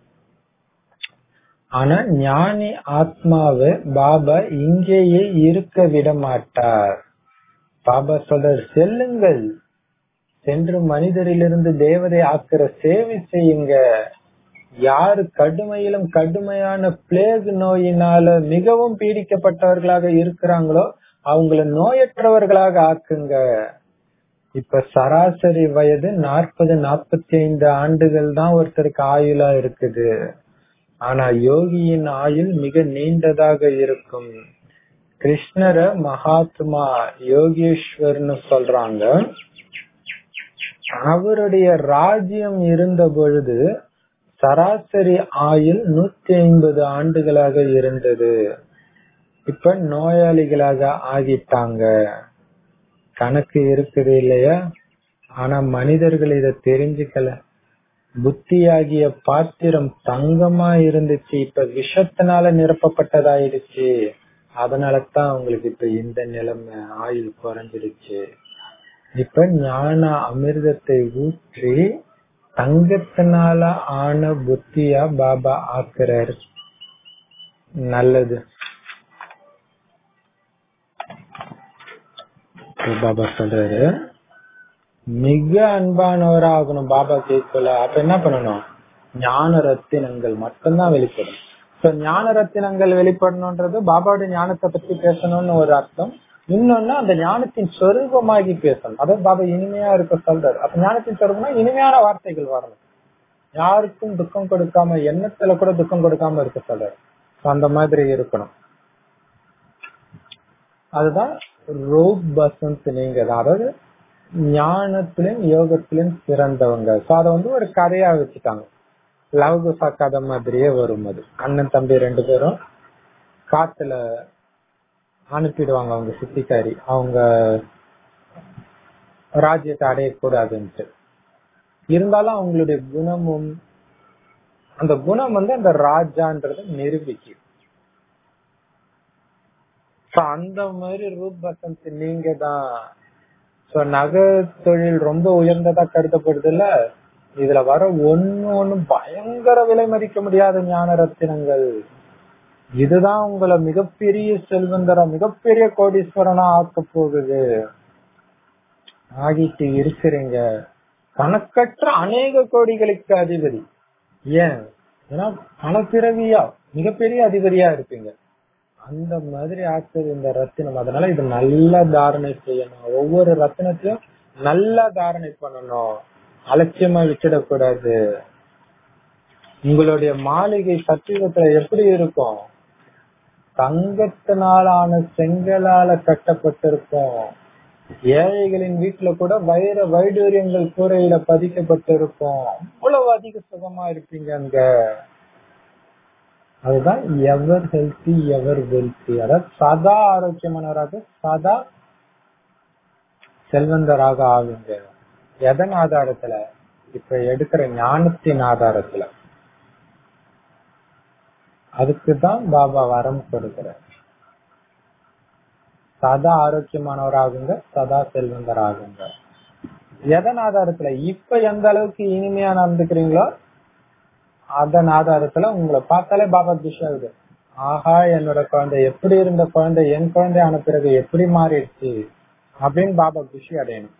A: ஆனா ஞானி ஆத்மாவை பாபா இங்கேயே இருக்க விட மாட்டார் பாபா சொல்றார் செல்லுங்கள் சென்று மனிதரிலிருந்து தேவதை ஆக்குற சேவை செய்யுங்க யாரு கடுமையிலும் கடுமையான பிளேக் நோயினால மிகவும் பீடிக்கப்பட்டவர்களாக இருக்கிறாங்களோ அவங்கள நோயற்றவர்களாக ஆக்குங்க இப்ப சராசரி வயது நாற்பது நாற்பத்தி ஐந்து ஆண்டுகள் தான் ஒருத்தருக்கு ஆயுளா இருக்குது ஆனா யோகியின் ஆயுள் மிக நீண்டதாக இருக்கும் கிருஷ்ணர மகாத்மா யோகேஸ்வர்னு சொல்றாங்க அவருடைய ராஜ்யம் இருந்த பொழுது சராசரி ஆயுள் நூத்தி ஐம்பது ஆண்டுகளாக இருந்தது இப்ப நோயாளிகளாக ஆகிட்டாங்க கணக்கு இருக்குது இல்லையா ஆனா மனிதர்கள் இத தெரிஞ்சுக்கல புத்தியாகிய பாத்திரம் தங்கமா இருந்துச்சு இப்ப விஷத்தினால நிரப்பப்பட்டதாயிடுச்சு அதனாலதான் அவங்களுக்கு இப்ப இந்த நிலைமை ஆயுள் குறைஞ்சிடுச்சு இப்ப ஞான அமிர்தத்தை ஊற்றி தங்கத்தினால ஆன புத்தியா பாபா ஆக்குறாரு நல்லது பாபா சொல்றாரு மிக அன்பானவரா ஆகணும் பாபா கேட்கல அப்ப என்ன பண்ணணும் ஞான ரத்தினங்கள் மட்டும்தான் வெளிப்படும் சோ ஞான ரத்தினங்கள் வெளிப்படணும்ன்றது பாபாவுடைய ஞானத்தை பத்தி பேசணும்னு ஒரு அர்த்தம் இன்னொன்னு அந்த ஞானத்தின் சொரூபமாகி பேசணும் அதாவது பாபா இனிமையா இருக்க சொல்றாரு அப்ப ஞானத்தின் சொரூபம்னா இனிமையான வார்த்தைகள் வரணும் யாருக்கும் துக்கம் கொடுக்காம எண்ணத்துல கூட துக்கம் கொடுக்காம இருக்க சொல்றாரு அந்த மாதிரி இருக்கணும் அதுதான் ரோப் பசந்த் நீங்க தான் அதாவது ஞானத்திலும் யோகத்திலும் சிறந்தவங்க சோ அத வந்து ஒரு கதையா வச்சுட்டாங்க லவகுசா கதை மாதிரியே வரும் அது அண்ணன் தம்பி ரெண்டு பேரும் காட்டுல அனுப்பிடுவாங்க அவங்க சித்திக்காரி அவங்க ராஜ்யத்தை அடையக்கூடாதுன்ட்டு இருந்தாலும் அவங்களுடைய குணமும் அந்த குணம் வந்து அந்த ராஜான்றத நிரூபிக்கும் அந்த மாதிரி ரூப் பசந்த் நீங்க தான் சோ நகை தொழில் ரொம்ப உயர்ந்ததா கருதப்படுது இல்ல இதுல வர ஒன்னு ஒண்ணு பயங்கர விலை மதிக்க முடியாத ஞான ரத்தினங்கள் இதுதான் உங்களை மிகப்பெரிய செல்வந்தரா மிகப்பெரிய கோடீஸ்வரனா ஆக்க போகுது ஆகிட்டு இருக்கிறீங்க கணக்கற்ற அநேக கோடிகளுக்கு அதிபதி ஏன் ஏன்னா பல பிறவியா மிகப்பெரிய அதிபதியா இருப்பீங்க அந்த மாதிரி ஆக்குது இந்த ரத்தினம் அதனால இது நல்லா தாரணை செய்யணும் ஒவ்வொரு ரத்தினத்தையும் நல்லா தாரணை பண்ணணும் அலட்சியமா விட்டுடக்கூடாது உங்களுடைய மாளிகை சத்தியத்துல எப்படி இருக்கும் தங்கத்தினாலான செங்கலால கட்டப்பட்டிருக்கும் ஏழைகளின் வீட்டுல கூட வைர வைடூரியங்கள் கூரையில பதிக்கப்பட்டிருக்கும் அவ்வளவு அதிக சுகமா இருப்பீங்க அங்க அதுதான் எவர் ஹெல்த்தி எவர் வெல்த்தி அதாவது சதா ஆரோக்கியமானவராக சதா செல்வந்தராக ஆகுங்க எதன் ஆதாரத்துல இப்ப எடுக்கிற ஞானத்தின் ஆதாரத்துல அதுக்குதான் பாபா வரம் கொடுக்கிறார் சதா ஆரோக்கியமானவராகுங்க சதா செல்வந்தராகுங்க எதன் ஆதாரத்துல இப்ப எந்த அளவுக்கு இனிமையா நடந்துக்கிறீங்களோ அதன் ஆதாரத்துல உங்களை பார்த்தாலே பாபா குஷி ஆகுது ஆஹா என்னோட குழந்தை எப்படி இருந்த குழந்தை என் குழந்தை ஆன பிறகு எப்படி மாறிடுச்சு அப்படின்னு பாபா குஷி அடையணும்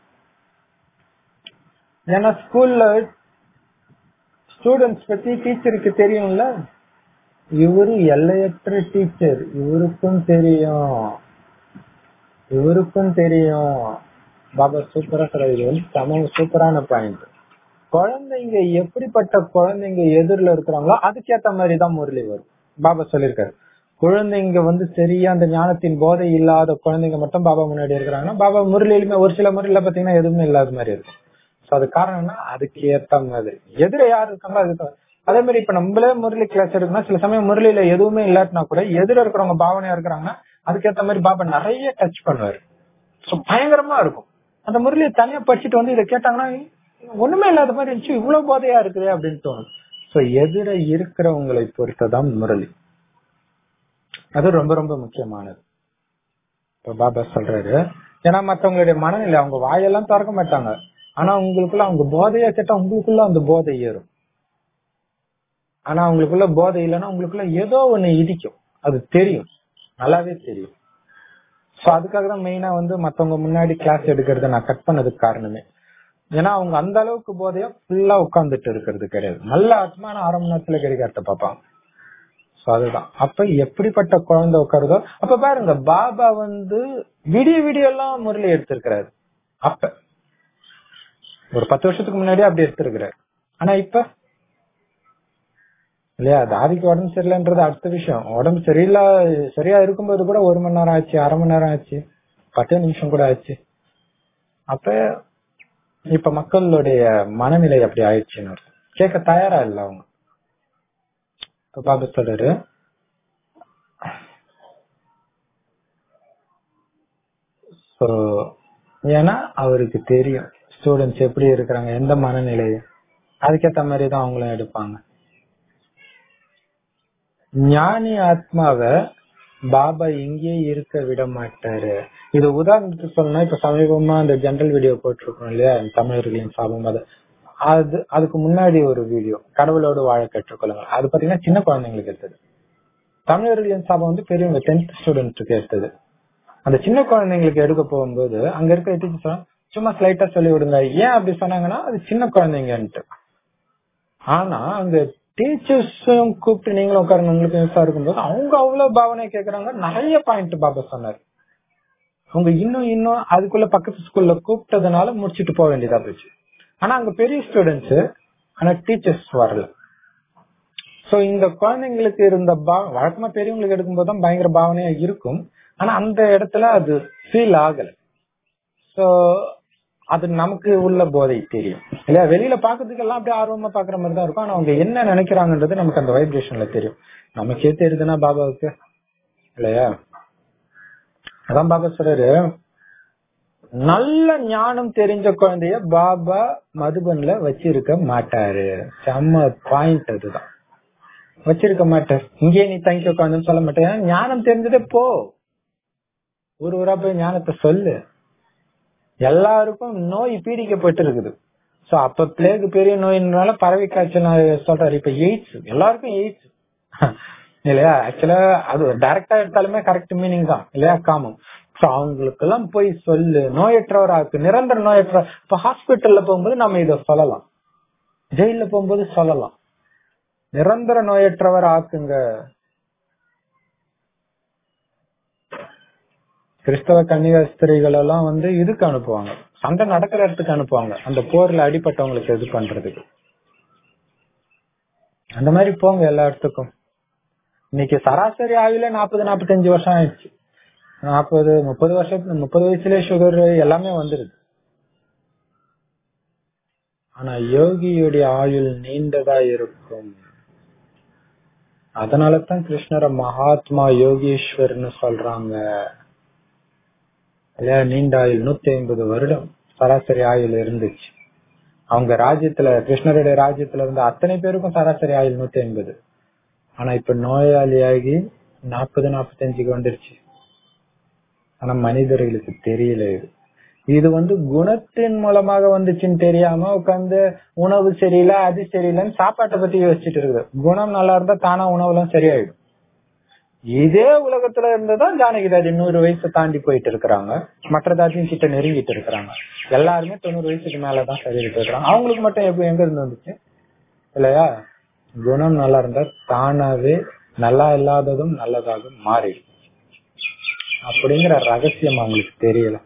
A: ஏன்னா ஸ்கூல்ல ஸ்டூடெண்ட்ஸ் பத்தி டீச்சருக்கு தெரியும்ல இவரு எல்லையற்ற டீச்சர் இவருக்கும் தெரியும் இவருக்கும் தெரியும் பாபா சூப்பரா சொல்ற இது வந்து சம சூப்பரான பாயிண்ட் குழந்தைங்க எப்படிப்பட்ட குழந்தைங்க எதிரில இருக்கிறாங்களோ அதுக்கேத்த மாதிரி தான் முரளி வரும் பாபா சொல்லியிருக்காரு குழந்தைங்க வந்து சரியா அந்த ஞானத்தின் போதை இல்லாத குழந்தைங்க மட்டும் பாபா முன்னாடி இருக்கிறாங்கன்னா பாபா முரளியிலுமே ஒரு சில முறையில பாத்தீங்கன்னா எதுவுமே இல்லாத மாதிரி இருக்கும் சோ அது காரணம்னா அதுக்கு ஏத்த மாதிரி எதிர யாரு இருக்காங்களோ அதுக்கு அதே மாதிரி இப்ப நம்மளே முரளி கிளாஸ் எடுக்கணும் சில சமயம் முரளியில எதுவுமே இல்லாட்டினா கூட எதிர இருக்கிறவங்க பாவனையா இருக்கிறாங்கன்னா அதுக்கேத்த மாதிரி பாபா நிறைய டச் பண்ணுவாரு சோ பயங்கரமா இருக்கும் அந்த முரளியை தனியா படிச்சுட்டு வந்து இதை கேட்டாங்கன்னா ஒண்ணுமே இல்லாத மாதிரி இருந்துச்சு இவ்வளவு போதையா இருக்குது அப்படின்னு தோணும் சோ எதிர இருக்கிறவங்களை பொறுத்ததான் முரளி அது ரொம்ப ரொம்ப முக்கியமானது இப்ப பாபா சொல்றாரு ஏன்னா மத்தவங்களுடைய மனநிலை அவங்க வாயெல்லாம் திறக்க மாட்டாங்க ஆனா உங்களுக்குள்ள அவங்க போதையா கேட்டா உங்களுக்குள்ள அந்த போதை ஏறும் ஆனா அவங்களுக்குள்ள போதை இல்லைன்னா உங்களுக்குள்ள ஏதோ ஒண்ணு இடிக்கும் அது தெரியும் நல்லாவே தெரியும் சோ அதுக்காக தான் மெயினா வந்து மத்தவங்க முன்னாடி கிளாஸ் எடுக்கிறத நான் கட் பண்ணதுக்கு காரணமே ஏன்னா அவங்க அந்த அளவுக்கு போதையா ஃபுல்லா உட்கார்ந்துட்டு இருக்கிறது கிடையாது நல்ல ஆத்மான அரை மணி நேரத்துல கிடைக்கிறத பார்ப்பாங்க சோ அதுதான் அப்ப எப்படிப்பட்ட குழந்தை உட்காருதோ அப்ப பாருங்க பாபா வந்து விடிய விடிய எல்லாம் முரளி எடுத்திருக்கிறாரு அப்ப ஒரு பத்து வருஷத்துக்கு முன்னாடியே அப்படி எடுத்திருக்கிறாரு ஆனா இப்ப இல்லையா தாதிக்கு உடம்பு சரியில்லைன்றது அடுத்த விஷயம் உடம்பு சரியில்ல சரியா இருக்கும்போது கூட ஒரு மணி நேரம் ஆச்சு அரை மணி நேரம் ஆச்சு பத்து நிமிஷம் கூட ஆச்சு அப்ப இப்ப மக்களுடைய மனநிலை அப்படி ஆயிடுச்சுன்னு கேட்க தயாரா இல்ல அவங்க பாபா சொல்றாரு ஸோ ஏன்னா அவருக்கு தெரியும் ஸ்டூடெண்ட்ஸ் எப்படி இருக்கிறாங்க எந்த மனநிலை அதுக்கேத்த மாதிரி தான் அவங்களும் எடுப்பாங்க ஞானி ஆத்மாவை பாபா இங்கேயே இருக்க விட மாட்டாரு இது உதாரணத்துக்கு சொல்லணும் இப்ப சமீபமா அந்த ஜெனரல் வீடியோ போட்டிருக்கோம் இல்லையா தமிழர்களின் சாபம் அது அது அதுக்கு முன்னாடி ஒரு வீடியோ கடவுளோடு வாழ கற்றுக்கொள்ளுங்க அது பாத்தீங்கன்னா சின்ன குழந்தைங்களுக்கு எடுத்தது தமிழர்களின் சாபம் வந்து பெரியவங்க டென்த் ஸ்டூடெண்ட்டுக்கு எடுத்தது அந்த சின்ன குழந்தைங்களுக்கு எடுக்க போகும்போது அங்க இருக்க டீச்சர்ஸ் சும்மா ஸ்லைட்டா சொல்லி விடுங்க ஏன் அப்படி சொன்னாங்கன்னா அது சின்ன குழந்தைங்கன்ட்டு ஆனா அங்க டீச்சர்ஸும் கூப்பிட்டு நீங்களும் உட்காருங்க உங்களுக்கு யூஸா இருக்கும்போது அவங்க அவ்வளவு பாவனை கேக்குறாங்க நிறைய பாயிண்ட் பாபா சொன்னார் அவங்க இன்னும் இன்னும் அதுக்குள்ள பக்கத்து ஸ்கூல்ல கூப்பிட்டதுனால முடிச்சுட்டு போக வேண்டியதா போச்சு ஆனா அங்க பெரிய ஸ்டூடெண்ட்ஸ் ஆனா டீச்சர்ஸ் வரல சோ இந்த குழந்தைங்களுக்கு இருந்த பா- வழக்கமா பெரியவங்களுக்கு எடுக்கும்போது தான் பயங்கர பாவனையா இருக்கும் ஆனா அந்த இடத்துல அது ஃபீல் ஆகல சோ அது நமக்கு உள்ள போதை தெரியும் இல்லையா வெளியில பாக்குறதுக்கு எல்லாம் அப்படியே ஆர்வமா பாக்குற மாதிரி தான் இருக்கும் ஆனா அவங்க என்ன நினைக்கிறாங்கன்றது நமக்கு அந்த வைப்ரேஷன்ல தெரியும் நமக்கே தெரியுதுன்னா பாபாவுக்கு இல்லையா அதான் பாபா சொல்றாரு நல்ல ஞானம் தெரிஞ்ச குழந்தைய பாபா மதுபன்ல வச்சிருக்க மாட்டாரு செம்ம பாயிண்ட் அதுதான் வச்சிருக்க மாட்டார் இங்கே நீ தங்கி உட்காந்து சொல்ல மாட்டேன் ஞானம் தெரிஞ்சதே போ ஒரு ஊரா போய் ஞானத்தை சொல்லு எல்லாருக்கும் நோய் பீடிக்கப்பட்டு இருக்குது சோ அப்ப பிளேக் பெரிய நோயினால பறவை காய்ச்சல் நான் சொல்றாரு இப்ப எய்ட்ஸ் எல்லாருக்கும் எய்ட்ஸ் இல்லையா ஆக்சுவலா அது டைரக்டா எடுத்தாலுமே கரெக்ட் மீனிங் தான் இல்லையா காமம் சோ அவங்களுக்கு எல்லாம் போய் சொல்லு நோயற்றவர் ஆக்கு நிரந்தர நோயற்ற இப்ப ஹாஸ்பிட்டல்ல போகும்போது நம்ம இத சொல்லலாம் ஜெயில போகும்போது சொல்லலாம் நிரந்தர நோயற்றவர் ஆக்குங்க கிறிஸ்தவ கன்னிகாஸ்திரிகள் எல்லாம் வந்து இதுக்கு அனுப்புவாங்க சண்டை நடக்கிற இடத்துக்கு அனுப்புவாங்க அந்த போர்ல அடிப்பட்டவங்களுக்கு இது பண்றதுக்கு அந்த மாதிரி போங்க எல்லா இடத்துக்கும் இன்னைக்கு சராசரி ஆயுள நாற்பது நாற்பத்தஞ்சு வருஷம் ஆயிடுச்சு நாற்பது முப்பது வருஷத்து முப்பது வயசுலயே சுகர் எல்லாமே வந்துருது ஆனா யோகியுடைய ஆயுள் நீண்டதா இருக்கும் அதனாலதான் கிருஷ்ணரை மகாத்மா யோகேஸ்வர்னு சொல்றாங்க இல்லையா நீண்ட ஆயுள் நூத்தி ஐம்பது வருடம் சராசரி ஆயுள் இருந்துச்சு அவங்க ராஜ்யத்துல கிருஷ்ணருடைய ராஜ்யத்துல இருந்த அத்தனை பேருக்கும் சராசரி ஆயுள் நூத்தி ஐம்பது ஆனா இப்ப நோயாளியாகி நாற்பது நாற்பத்தஞ்சுக்கு வந்துருச்சு ஆனா மனிதர்களுக்கு தெரியல இது இது வந்து குணத்தின் மூலமாக வந்துச்சுன்னு தெரியாம உட்காந்து உணவு சரியில்லை அது சரியில்லைன்னு சாப்பாட்டை பத்தி யோசிச்சுட்டு இருக்குது குணம் நல்லா இருந்தா தானா உணவுலாம் சரியாயிடும் இதே உலகத்துல இருந்துதான் ஜானகி தாதி நூறு வயசு தாண்டி போயிட்டு இருக்கிறாங்க மற்ற தாதியும் கிட்ட நெருங்கிட்டு இருக்கிறாங்க எல்லாருமே தொண்ணூறு வயசுக்கு மேலதான் சரிட்டு இருக்கிறாங்க அவங்களுக்கு மட்டும் எப்படி எங்க இருந்து வந்துச்சு இல்லையா குணம் நல்லா இருந்தா தானாவே நல்லா இல்லாததும் நல்லதாக மாறிடும் அப்படிங்கிற ரகசியம் அவங்களுக்கு தெரியல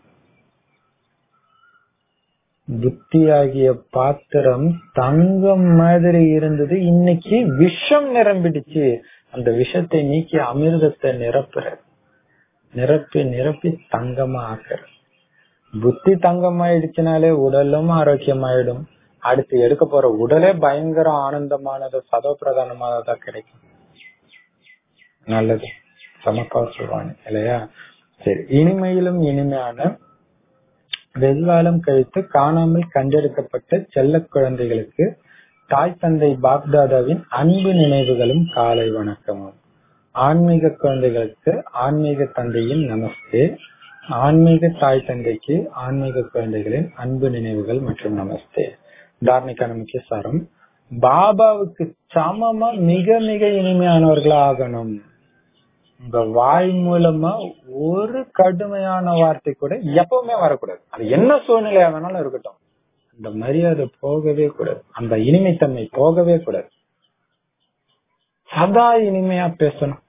A: புத்தியாகிய பாத்திரம் தங்கம் மாதிரி இருந்தது இன்னைக்கு விஷம் நிரம்பிடுச்சு அந்த விஷத்தை நீக்கி அமிர்தத்தை நிரப்புற நிரப்பி நிரப்பி தங்கமா ஆக்குற புத்தி தங்கமாயிடுச்சுனாலே உடலும் ஆரோக்கியமாயிடும் அடுத்து எடுக்க போற உடலே பயங்கர ஆனந்தமானது சதோப்பிரதானமானதா கிடைக்கும் நல்லது சமக்கா சொல்லுவாங்க இல்லையா சரி இனிமையிலும் இனிமையான வெகுகாலம் கழித்து காணாமல் கண்டெடுக்கப்பட்ட செல்ல குழந்தைகளுக்கு தாய் தந்தை பாப்தாதாவின் அன்பு நினைவுகளும் காலை வணக்கமும் ஆன்மீக குழந்தைகளுக்கு ஆன்மீக தந்தையின் நமஸ்தே ஆன்மீக தாய் தந்தைக்கு ஆன்மீக குழந்தைகளின் அன்பு நினைவுகள் மற்றும் நமஸ்தே தார்மிக்கான முக்கிய சாரம் பாபாவுக்கு சமமா மிக மிக இனிமையானவர்களா ஆகணும் உங்க வாய் மூலமா ஒரு கடுமையான வார்த்தை கூட எப்பவுமே வரக்கூடாது அது என்ன சூழ்நிலையா வேணாலும் இருக்கட்டும் அந்த மரியாதை போகவே கூடாது அந்த இனிமைத்தன்மை போகவே கூடாது சதா இனிமையா பேசணும்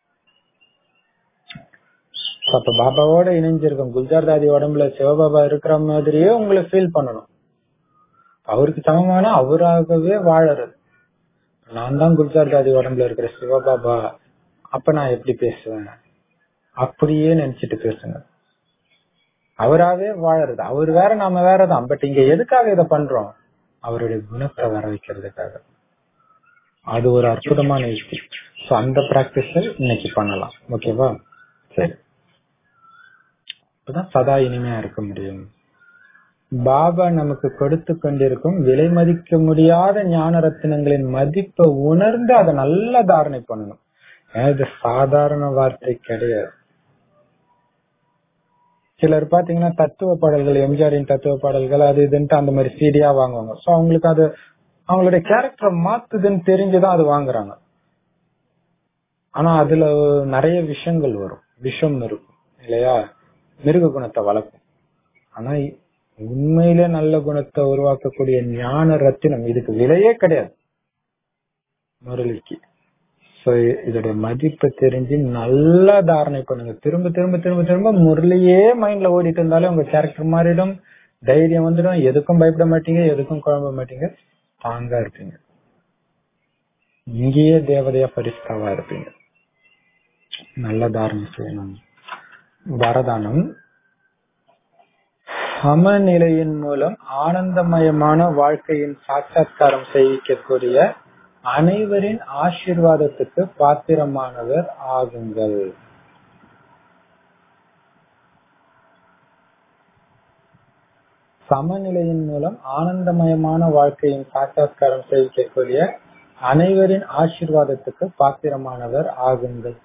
A: அப்ப பாபாவோட இணைஞ்சிருக்கோம் குல்ஜார் தாதி உடம்புல சிவபாபா இருக்கிற மாதிரியே உங்களை ஃபீல் பண்ணணும் அவருக்கு சமமான அவராகவே வாழறது நான் தான் குல்ஜார் தாதி உடம்புல இருக்கிற சிவபாபா அப்ப நான் எப்படி பேசுவேன் அப்படியே நினைச்சிட்டு பேசுங்க அவராவே வாழறது அவர் வேற நாம வேறதான் பட் இங்க எதுக்காக இதை பண்றோம் அவருடைய குணத்தை வர வைக்கிறதுக்காக அது ஒரு அற்புதமான விஷயம் ஸோ அந்த பிராக்டிஸ இன்னைக்கு பண்ணலாம் ஓகேவா சரி அப்பதான் சதா இனிமையா இருக்க முடியும் பாபா நமக்கு கொடுத்து கொண்டிருக்கும் விலை மதிக்க முடியாத ஞான ரத்தினங்களின் மதிப்பை உணர்ந்து அதை நல்லா தாரணை பண்ணணும் ஏன்னா இது சாதாரண வார்த்தை கிடையாது சிலர் பாத்தீங்கன்னா தத்துவ பாடல்கள் எம்ஜிஆரின் தத்துவ பாடல்கள் அது இதுன்ட்டு அந்த மாதிரி சீடியா வாங்குவாங்க சோ அவங்களுக்கு அது அவங்களுடைய கேரக்டர் மாத்துதுன்னு தெரிஞ்சுதான் அது வாங்குறாங்க ஆனா அதுல நிறைய விஷயங்கள் வரும் விஷம் இருக்கும் இல்லையா மிருக குணத்தை வளர்க்கும் ஆனா உண்மையிலே நல்ல குணத்தை உருவாக்கக்கூடிய ஞான ரத்தினம் இதுக்கு விலையே கிடையாது முரளிக்கு சோ இதோடைய மதிப்பை தெரிஞ்சு நல்லா தாரணை பண்ணுங்க திரும்ப திரும்ப திரும்ப திரும்ப முரளியே மைண்ட்ல ஓடிட்டு இருந்தாலே உங்க கேரக்டர் மாறிடும் தைரியம் வந்துடும் எதுக்கும் பயப்பட மாட்டீங்க எதுக்கும் குழம்ப மாட்டீங்க ஸ்ட்ராங்கா இருப்பீங்க இங்கேயே தேவதையா பரிசுத்தாவா இருப்பீங்க நல்ல தாரணை செய்யணும் வரதானம் சமநிலையின் மூலம் ஆனந்தமயமான வாழ்க்கையின் சாட்சாத்காரம் செய்விக்கக்கூடிய அனைவரின் ஆசீர்வாதத்துக்கு பாத்திரமானவர் ஆகுங்கள் சமநிலையின் மூலம் ஆனந்தமயமான வாழ்க்கையின் சாட்சாத்காரம் செய்விக்கக்கூடிய அனைவரின் ஆசீர்வாதத்துக்கு பாத்திரமானவர் ஆகுங்கள்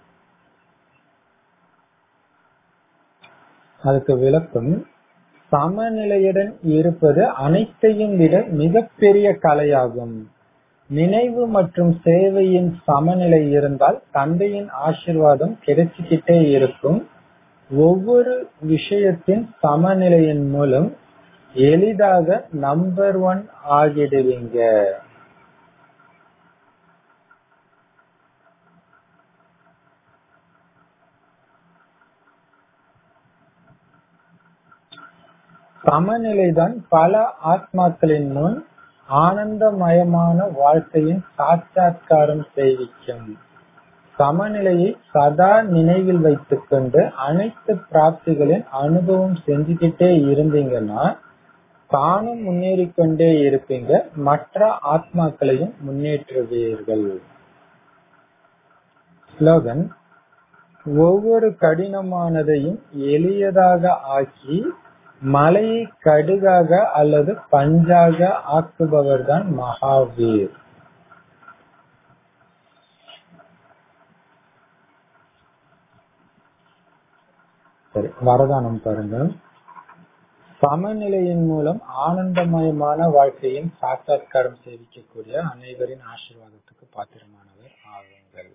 A: அதுக்கு விளக்கம் சமநிலையுடன் இருப்பது அனைத்தையும் விட மிகப்பெரிய கலையாகும் நினைவு மற்றும் சேவையின் சமநிலை இருந்தால் தந்தையின் ஆசிர்வாதம் கிடைச்சிக்கிட்டே இருக்கும் ஒவ்வொரு விஷயத்தின் சமநிலையின் மூலம் எளிதாக நம்பர் ஒன் ஆகிடுவீங்க சமநிலைதான் பல ஆத்மாக்களின் முன் ஆனந்தமயமான வாழ்க்கையின் சாட்சாத்காரம் செய்விக்கும் சமநிலையை சதா நினைவில் வைத்துக் கொண்டு அனைத்து பிராப்திகளின் அனுபவம் செஞ்சுக்கிட்டே இருந்தீங்கன்னா தானும் முன்னேறி கொண்டே இருப்பீங்க மற்ற ஆத்மாக்களையும் முன்னேற்றுவீர்கள் ஸ்லோகன் ஒவ்வொரு கடினமானதையும் எளியதாக ஆக்கி மலையை கடுகாக அல்லது பஞ்சாக ஆக்குபவர்தான் மகாவீர் சரி வரதானம் பாருங்க சமநிலையின் மூலம் ஆனந்தமயமான வாழ்க்கையின் சாட்சாத்காரம் சேவிக்கக்கூடிய அனைவரின் ஆசீர்வாதத்துக்கு பாத்திரமானவர் ஆகுங்கள்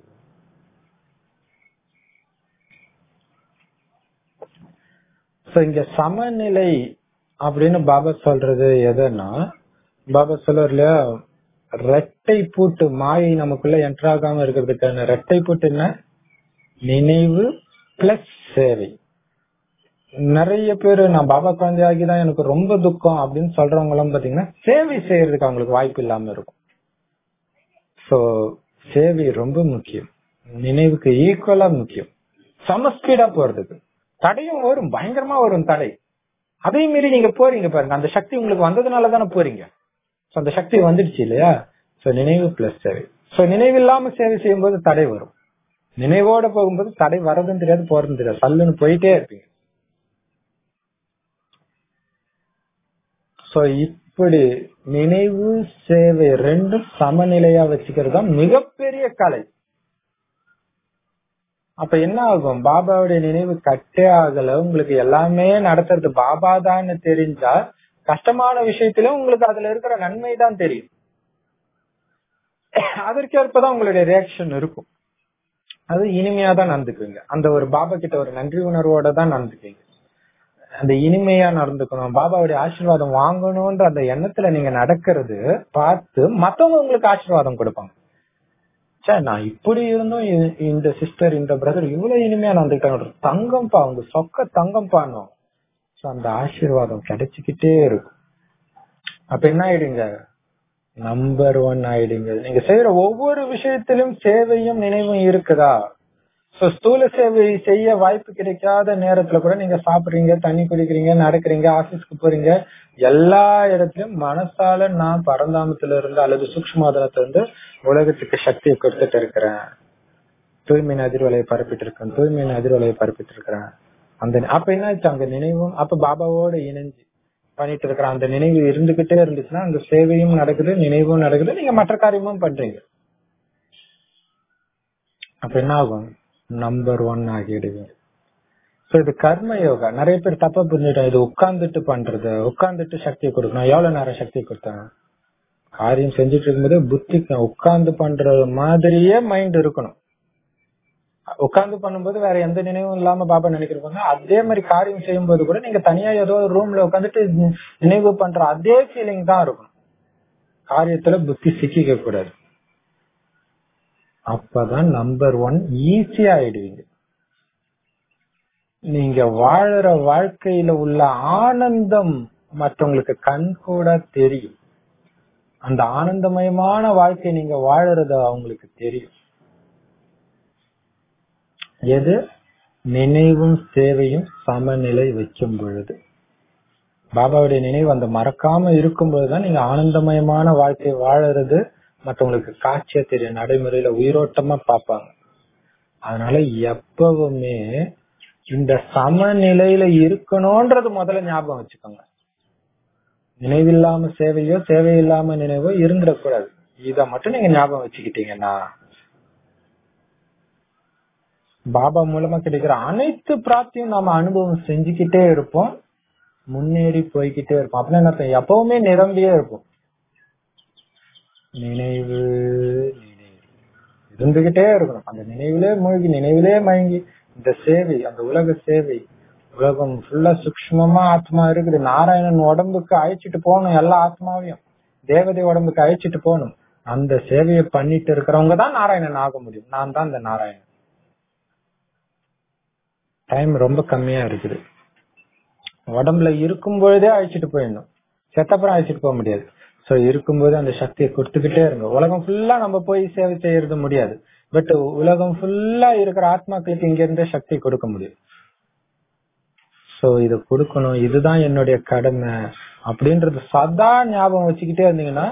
A: சோ இங்க சமநிலை அப்படின்னு பாபா சொல்றது எதுன்னா பாபா சொல்றாரு இல்லையா ரெட்டை பூட்டு மாயை நமக்குள்ள என்ட்ராகாம இருக்கிறதுக்கான ரெட்டை பூட்டு என்ன நினைவு பிளஸ் சேவை நிறைய பேர் நான் பாபா குழந்தையாகி தான் எனக்கு ரொம்ப துக்கம் அப்படின்னு சொல்றவங்க எல்லாம் பாத்தீங்கன்னா சேவை செய்யறதுக்கு அவங்களுக்கு வாய்ப்பு இல்லாம இருக்கும் சோ சேவை ரொம்ப முக்கியம் நினைவுக்கு ஈக்குவலா முக்கியம் சம ஸ்பீடா போறதுக்கு தடையும் வரும் பயங்கரமா வரும் தடை அதே மீறி நீங்க போறீங்க பாருங்க அந்த சக்தி உங்களுக்கு வந்ததுனால தானே போறீங்க சோ அந்த சக்தி வந்துடுச்சு இல்லையா சோ நினைவு பிளஸ் சேவை சோ நினைவு இல்லாம சேவை செய்யும் போது தடை வரும் நினைவோட போகும்போது தடை வரதும் தெரியாது போறதும் தெரியாது சல்லுன்னு போயிட்டே இருப்பீங்க சோ இப்படி நினைவு சேவை ரெண்டும் சமநிலையா வச்சுக்கிறது தான் மிகப்பெரிய கலை அப்ப என்ன ஆகும் பாபாவுடைய நினைவு கட்டே ஆகல உங்களுக்கு எல்லாமே நடத்துறது பாபா தான் தெரிஞ்சா கஷ்டமான விஷயத்திலும் உங்களுக்கு அதுல இருக்கிற நன்மை தான் தெரியும் அதற்கேற்பதான் உங்களுடைய ரியாக்ஷன் இருக்கும் அது இனிமையா தான் நடந்துக்குவீங்க அந்த ஒரு பாபா கிட்ட ஒரு நன்றி உணர்வோட தான் நடந்துக்குவீங்க அந்த இனிமையா நடந்துக்கணும் பாபாவுடைய ஆசீர்வாதம் வாங்கணும்ன்ற அந்த எண்ணத்துல நீங்க நடக்கிறது பார்த்து மத்தவங்க உங்களுக்கு ஆசீர்வாதம் கொடுப்பாங்க சே நான் இப்படி இருந்தும் இ- இந்த சிஸ்டர் இந்த பிரதர் இவ்வளவு இனிமையா நடந்துக்கிட்டாங்க தங்கம்பா அவங்க சொக்க தங்கம்பானோ சோ அந்த ஆசீர்வாதம் கிடைச்சுக்கிட்டே இருக்கும் அப்ப என்ன ஆயிடுங்க நம்பர் ஒன் ஆயிடுங்க நீங்க செய்யற ஒவ்வொரு விஷயத்திலும் சேவையும் நினைவும் இருக்குதா So, ஸ்தூல சேவை செய்ய வாய்ப்பு கிடைக்காத நேரத்துல கூட நீங்க சாப்பிடுறீங்க தண்ணி குடிக்கிறீங்க நடக்கிறீங்க ஆபீஸ்க்கு போறீங்க எல்லா இடத்துலயும் மனசால நான் பரந்தாமத்துல இருந்து அல்லது சூக்ஷ்மாதனத்துல இருந்து உலகத்துக்கு சக்தியை கொடுத்துட்டு இருக்கிறேன் தூய்மையின் அதிர்வலையை பரப்பிட்டு இருக்கேன் தூய்மையின் அதிர்வலையை பரப்பிட்டு இருக்கிறேன் அந்த அப்ப என்ன ஆச்சு அங்க நினைவும் அப்ப பாபாவோட இணைஞ்சு பண்ணிட்டு இருக்கிற அந்த நினைவு இருந்துகிட்டே இருந்துச்சுன்னா அந்த சேவையும் நடக்குது நினைவும் நடக்குது நீங்க மற்ற காரியமும் பண்றீங்க அப்ப என்ன ஆகும் நம்பர் ஒன் ஆகிடுவீங்க சோ இது கர்ம யோகா நிறைய பேர் தப்பா புரிஞ்சுட்டோம் இது உட்கார்ந்துட்டு பண்றது உட்கார்ந்துட்டு சக்தியை கொடுக்கணும் எவ்வளவு நேரம் சக்தி கொடுத்தாங்க காரியம் செஞ்சுட்டு இருக்கும்போது புத்திக்கு உட்கார்ந்து பண்றது மாதிரியே மைண்ட் இருக்கணும் உட்கார்ந்து பண்ணும்போது வேற எந்த நினைவும் இல்லாம பாபா நினைக்கிறப்பாங்க அதே மாதிரி காரியம் செய்யும்போது கூட நீங்க தனியா ஏதோ ஒரு ரூம்ல உட்காந்துட்டு நினைவு பண்ற அதே ஃபீலிங் தான் இருக்கும் காரியத்துல புத்தி சிக்கிக்க கூடாது அப்பதான் நம்பர் ஒன் ஈஸியா ஆயிடுவீங்க நீங்க வாழற வாழ்க்கையில உள்ள ஆனந்தம் மற்றவங்களுக்கு கண் கூட தெரியும் அந்த ஆனந்தமயமான வாழ்க்கை நீங்க வாழறது அவங்களுக்கு தெரியும் எது நினைவும் சேவையும் சமநிலை வைக்கும் பொழுது பாபாவுடைய நினைவு அந்த மறக்காம இருக்கும் பொழுதுதான் நீங்க ஆனந்தமயமான வாழ்க்கை வாழறது மற்றவங்களுக்கு காட்சியா தெரியும் நடைமுறையில உயிரோட்டமா பார்ப்பாங்க அதனால எப்பவுமே இந்த சமநிலையில இருக்கணும்ன்றது முதல்ல ஞாபகம் வச்சுக்கோங்க நினைவில்லாம சேவையோ சேவை இல்லாம நினைவோ இருந்துடக்கூடாது இத மட்டும் நீங்க ஞாபகம் வச்சுக்கிட்டீங்கன்னா பாபா மூலமா கிடைக்கிற அனைத்து பிராப்தியும் நாம அனுபவம் செஞ்சுக்கிட்டே இருப்போம் முன்னேறி போய்கிட்டே இருப்போம் அப்படின்னு என்ன அர்த்தம் எப்பவுமே நிரம்பியே இருப்போம் நினைவு நினைவு இருந்துகிட்டே இருக்கணும் அந்த நினைவிலே மூழ்கி நினைவிலே மயங்கி இந்த சேவை அந்த உலக சேவை உலகம் ஃபுல்லா சூக்மமா ஆத்மா இருக்குது நாராயணன் உடம்புக்கு அழைச்சிட்டு போகணும் எல்லா ஆத்மாவையும் தேவதை உடம்புக்கு அழைச்சிட்டு போகணும் அந்த சேவையை பண்ணிட்டு இருக்கிறவங்க தான் நாராயணன் ஆக முடியும் நான் தான் இந்த நாராயணன் டைம் ரொம்ப கம்மியா இருக்குது உடம்புல இருக்கும் பொழுதே அழைச்சிட்டு போயிடணும் செத்தப்புறம் அழைச்சிட்டு போக முடியாது சோ இருக்கும்போது அந்த சக்தியை கொடுத்துக்கிட்டே இருங்க உலகம் ஃபுல்லா நம்ம போய் சேவை செய்யறது முடியாது பட் உலகம் ஃபுல்லா இருக்கிற ஆத்மாக்களுக்கு இங்க இருந்தே சக்தி கொடுக்க முடியும் சோ இத கொடுக்கணும் இதுதான் என்னுடைய கடமை அப்படின்றது சதா ஞாபகம் வச்சுக்கிட்டே இருந்தீங்கன்னா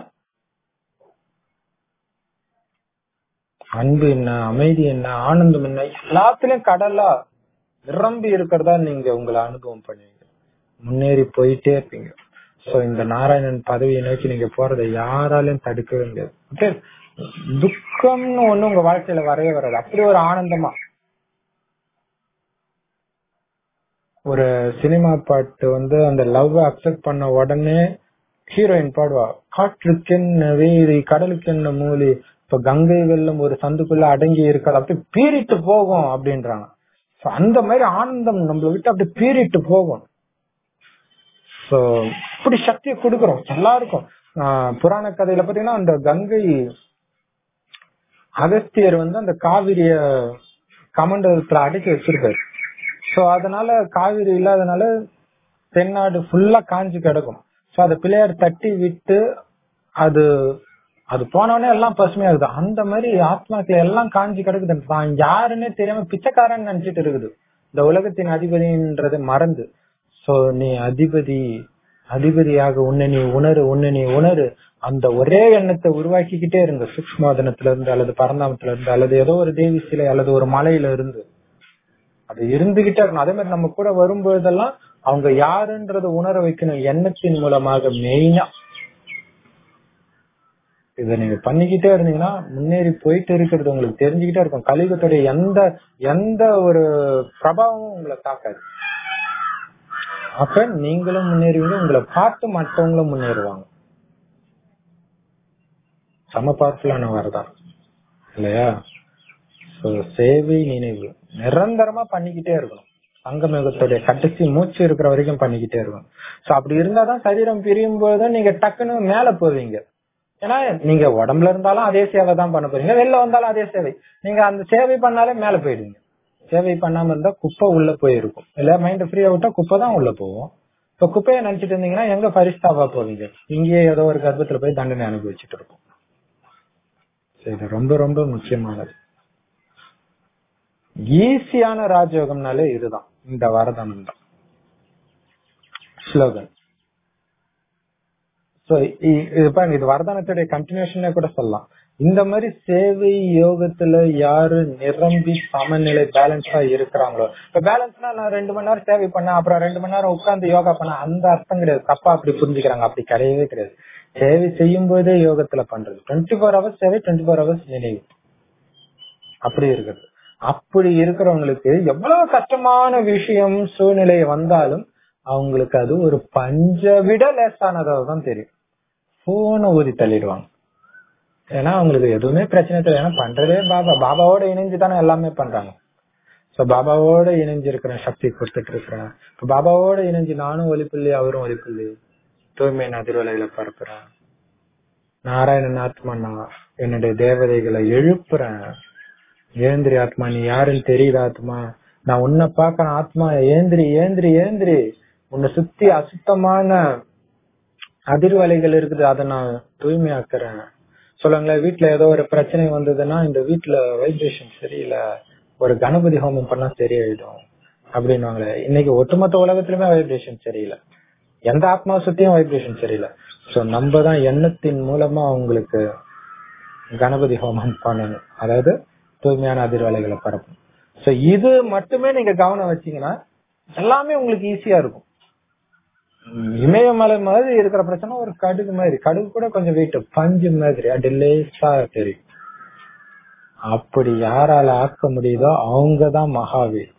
A: அன்பு என்ன அமைதி என்ன ஆனந்தம் என்ன எல்லாத்துலயும் கடலா நிரம்பி இருக்கிறதா நீங்க உங்களை அனுபவம் பண்ணுவீங்க முன்னேறி போயிட்டே இருப்பீங்க சோ இந்த நாராயணன் பதவியை நோக்கி நீங்க போறதை யாராலையும் தடுக்கவே முடியாது அப்படியே துக்கம்னு ஒண்ணு உங்க வாழ்க்கையில வரவே வராது அப்படி ஒரு ஆனந்தமா ஒரு சினிமா பாட்டு வந்து அந்த லவ் அக்செப்ட் பண்ண உடனே ஹீரோயின் பாடுவா காற்றுக்கென்ன வேரி கடலுக்கென்ன மூலி இப்ப கங்கை வெள்ளம் ஒரு சந்துக்குள்ள அடங்கி இருக்காது அப்படி பீறிட்டு போகும் அப்படின்றாங்க So, அந்த மாதிரி ஆனந்தம் நம்மள விட்டு அப்படி பீறிட்டு போகும் சோ இப்படி சக்தியை கொடுக்கறோம் எல்லாருக்கும் ஆஹ் புராண கதையில பாத்தீங்கன்னா அந்த கங்கை அகஸ்தியர் வந்து அந்த காவிரிய கமண்டலத்துல அடக்கி வச்சிருக்காரு சோ அதனால காவிரி இல்லாதனால தென்னாடு ஃபுல்லா காஞ்சி கிடக்கும் சோ அத பிள்ளையார் தட்டி விட்டு அது அது போனவொடனே எல்லாம் பசுமையாகுது அந்த மாதிரி ஆத்மாக்கள் எல்லாம் காஞ்சி கிடக்குது தான் யாருன்னே தெரியாம பிச்சைக்காரன் நினைச்சிட்டு இருக்குது இந்த உலகத்தின் அதிபதின்றது மறந்து சோ நீ அதிபதி அதிபதியாக உன்னை நீ உணரு உன்னை நீ உணரு அந்த ஒரே எண்ணத்தை உருவாக்கிக்கிட்டே இருங்க சூக்ஷ்மாதனத்துல இருந்து அல்லது பரந்தாமத்துல இருந்து அல்லது ஏதோ ஒரு தேவி சிலை அல்லது ஒரு மலையில இருந்து அது இருந்துகிட்டே இருக்கணும் அதே மாதிரி நம்ம கூட வரும்பொழுதெல்லாம் அவங்க யாருன்றத உணர வைக்கணும் எண்ணத்தின் மூலமாக மெயினா இத நீங்க பண்ணிக்கிட்டே இருந்தீங்கன்னா முன்னேறி போயிட்டு இருக்கிறது உங்களுக்கு தெரிஞ்சுக்கிட்டே இருக்கும் கலியுகத்துடைய எந்த எந்த ஒரு பிரபாவமும் உங்களை தாக்காது அப்ப நீங்களும் முன்னேறுவீங்க உங்களை பார்த்து மற்றவங்களும் முன்னேறுவாங்க சம பார்க்கலான வரதான் இல்லையா So, சேவை நினைவு நிரந்தரமா பண்ணிக்கிட்டே இருக்கணும் சங்கமேகத்துடைய கடைசி மூச்சு இருக்கிற வரைக்கும் பண்ணிக்கிட்டே இருக்கணும் சோ அப்படி இருந்தாதான் சரீரம் பிரியும் போதுதான் நீங்க டக்குன்னு மேல போவீங்க ஏன்னா நீங்க உடம்புல இருந்தாலும் அதே சேவை தான் பண்ண போறீங்க வெளில வந்தாலும் அதே சேவை நீங்க அந்த சேவை பண்ணாலே மேல போயிடுவீங்க சேவை பண்ணாம இருந்தா குப்பை உள்ள போயிருக்கும் இல்ல மைண்ட் ஃப்ரீயா விட்டா குப்பை தான் உள்ள போகும் இப்ப குப்பையை நினைச்சிட்டு இருந்தீங்கன்னா எங்க பரிஸ்தாவா போவீங்க இங்கேயே ஏதோ ஒரு கர்ப்பத்துல போய் தண்டனை அனுபவிச்சுட்டு இருக்கும் சரி, இது ரொம்ப ரொம்ப முக்கியமானது ஈஸியான ராஜயோகம்னாலே இதுதான் இந்த வரதானம் தான் ஸ்லோகன் சோ இது பாருங்க இது வரதானத்துடைய கண்டினியூஷனே கூட சொல்லலாம் இந்த மாதிரி சேவை யோகத்துல யாரு நிரம்பி சமநிலை பேலன்ஸா இருக்கிறாங்களோ இப்ப பேலன்ஸ்னா நான் ரெண்டு மணி நேரம் சேவை பண்ணேன் அப்புறம் ரெண்டு மணி நேரம் உட்கார்ந்து யோகா பண்ண அந்த அர்த்தம் கிடையாது தப்பா அப்படி புரிஞ்சுக்கிறாங்க அப்படி கிடையவே கிடையாது சேவை செய்யும் போதே யோகத்துல பண்றது டுவெண்ட்டி ஃபோர் ஹவர்ஸ் சேவை டுவெண்ட்டி ஃபோர் ஹவர்ஸ் நினைவு அப்படி இருக்கிறது அப்படி இருக்கிறவங்களுக்கு எவ்வளவு கஷ்டமான விஷயம் சூழ்நிலை வந்தாலும் அவங்களுக்கு அது ஒரு பஞ்ச விட லேசானதா தான் தெரியும் போன ஊதி தள்ளிடுவாங்க ஏன்னா அவங்களுக்கு எதுவுமே பிரச்சனை தெரியல ஏன்னா பண்றதே பாபா பாபாவோட இணைஞ்சு தானே எல்லாமே பண்றாங்க சோ பாபாவோட இணைஞ்சு இருக்கிற சக்தி கொடுத்துட்டு இருக்கிறேன் இப்ப பாபாவோட இணைஞ்சு நானும் ஒலிப்புள்ளி அவரும் ஒலிப்புள்ளி தூய்மை அதிர்வலையில பரப்புறேன் நாராயணன் ஆத்மனா என்னுடைய தேவதைகளை எழுப்புறேன் ஏந்திரி ஆத்மா நீ யாருன்னு தெரியுது ஆத்மா நான் உன்னை பார்க்கணும் ஆத்மா ஏந்திரி ஏந்திரி ஏந்திரி உன்னை சுத்தி அசுத்தமான அதிர்வலைகள் இருக்குது அதை நான் தூய்மையாக்குறேன் சொல்லுங்களேன் வீட்டுல ஏதோ ஒரு பிரச்சனை வந்ததுன்னா இந்த வீட்டுல வைப்ரேஷன் சரியில்லை ஒரு கணபதி ஹோமம் பண்ணா சரியாயிடும் அப்படின்னுவாங்களே இன்னைக்கு ஒட்டுமொத்த உலகத்திலுமே வைப்ரேஷன் சரியில்லை எந்த ஆத்மா சுத்தியும் வைப்ரேஷன் சரியில்லை சோ நம்ம தான் எண்ணத்தின் மூலமா அவங்களுக்கு கணபதி ஹோமம் பண்ணணும் அதாவது தூய்மையான அதிர்வலைகளை பரப்பும் சோ இது மட்டுமே நீங்க கவனம் வச்சீங்கன்னா எல்லாமே உங்களுக்கு ஈஸியா இருக்கும் இமயமலை மாதிரி இருக்கிற பிரச்சனை ஒரு கடுகு மாதிரி கடுகு கூட கொஞ்சம் வெயிட் பஞ்சு மாதிரி அது லேசா தெரியும் அப்படி யாரால ஆக்க முடியுதோ அவங்கதான் மகாவீர்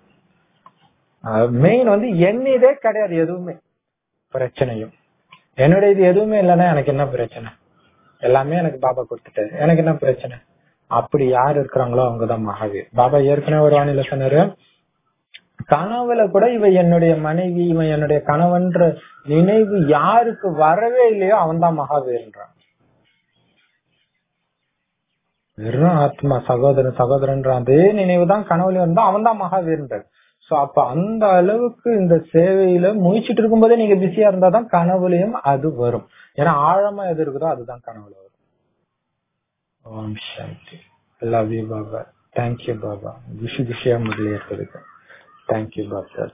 A: மெயின் வந்து என்னதே கிடையாது எதுவுமே பிரச்சனையும் என்னுடைய இது எதுவுமே இல்லைன்னா எனக்கு என்ன பிரச்சனை எல்லாமே எனக்கு பாபா கொடுத்துட்டாரு எனக்கு என்ன பிரச்சனை அப்படி யார் இருக்கிறாங்களோ அவங்கதான் மகாவீர் பாபா ஏற்கனவே ஒரு வானிலை சொன்னாரு கனவுல கூட இவ என்னுடைய மனைவி இவன் என்னுடைய கணவன்ற நினைவு யாருக்கு வரவே இல்லையோ அவன் தான் மகாவீர்ன்றான் வெறும் ஆத்மா சகோதரன் சகோதரன்ற அதே நினைவு தான் கனவுல இருந்தா அவன் தான் மகாவீர்ன்றார் சோ அப்ப அந்த அளவுக்கு இந்த சேவையில முயற்சிட்டு இருக்கும்போதே நீங்க பிஸியா இருந்தா தான் கனவுலயும் அது வரும் ஏன்னா ஆழமா எது இருக்குதோ அதுதான் கனவுல வரும் ஓம் சாந்தி love you Baba thank you Baba குஷி குஷியா முதலிய இருக்கு தேங்க்யூ பாபா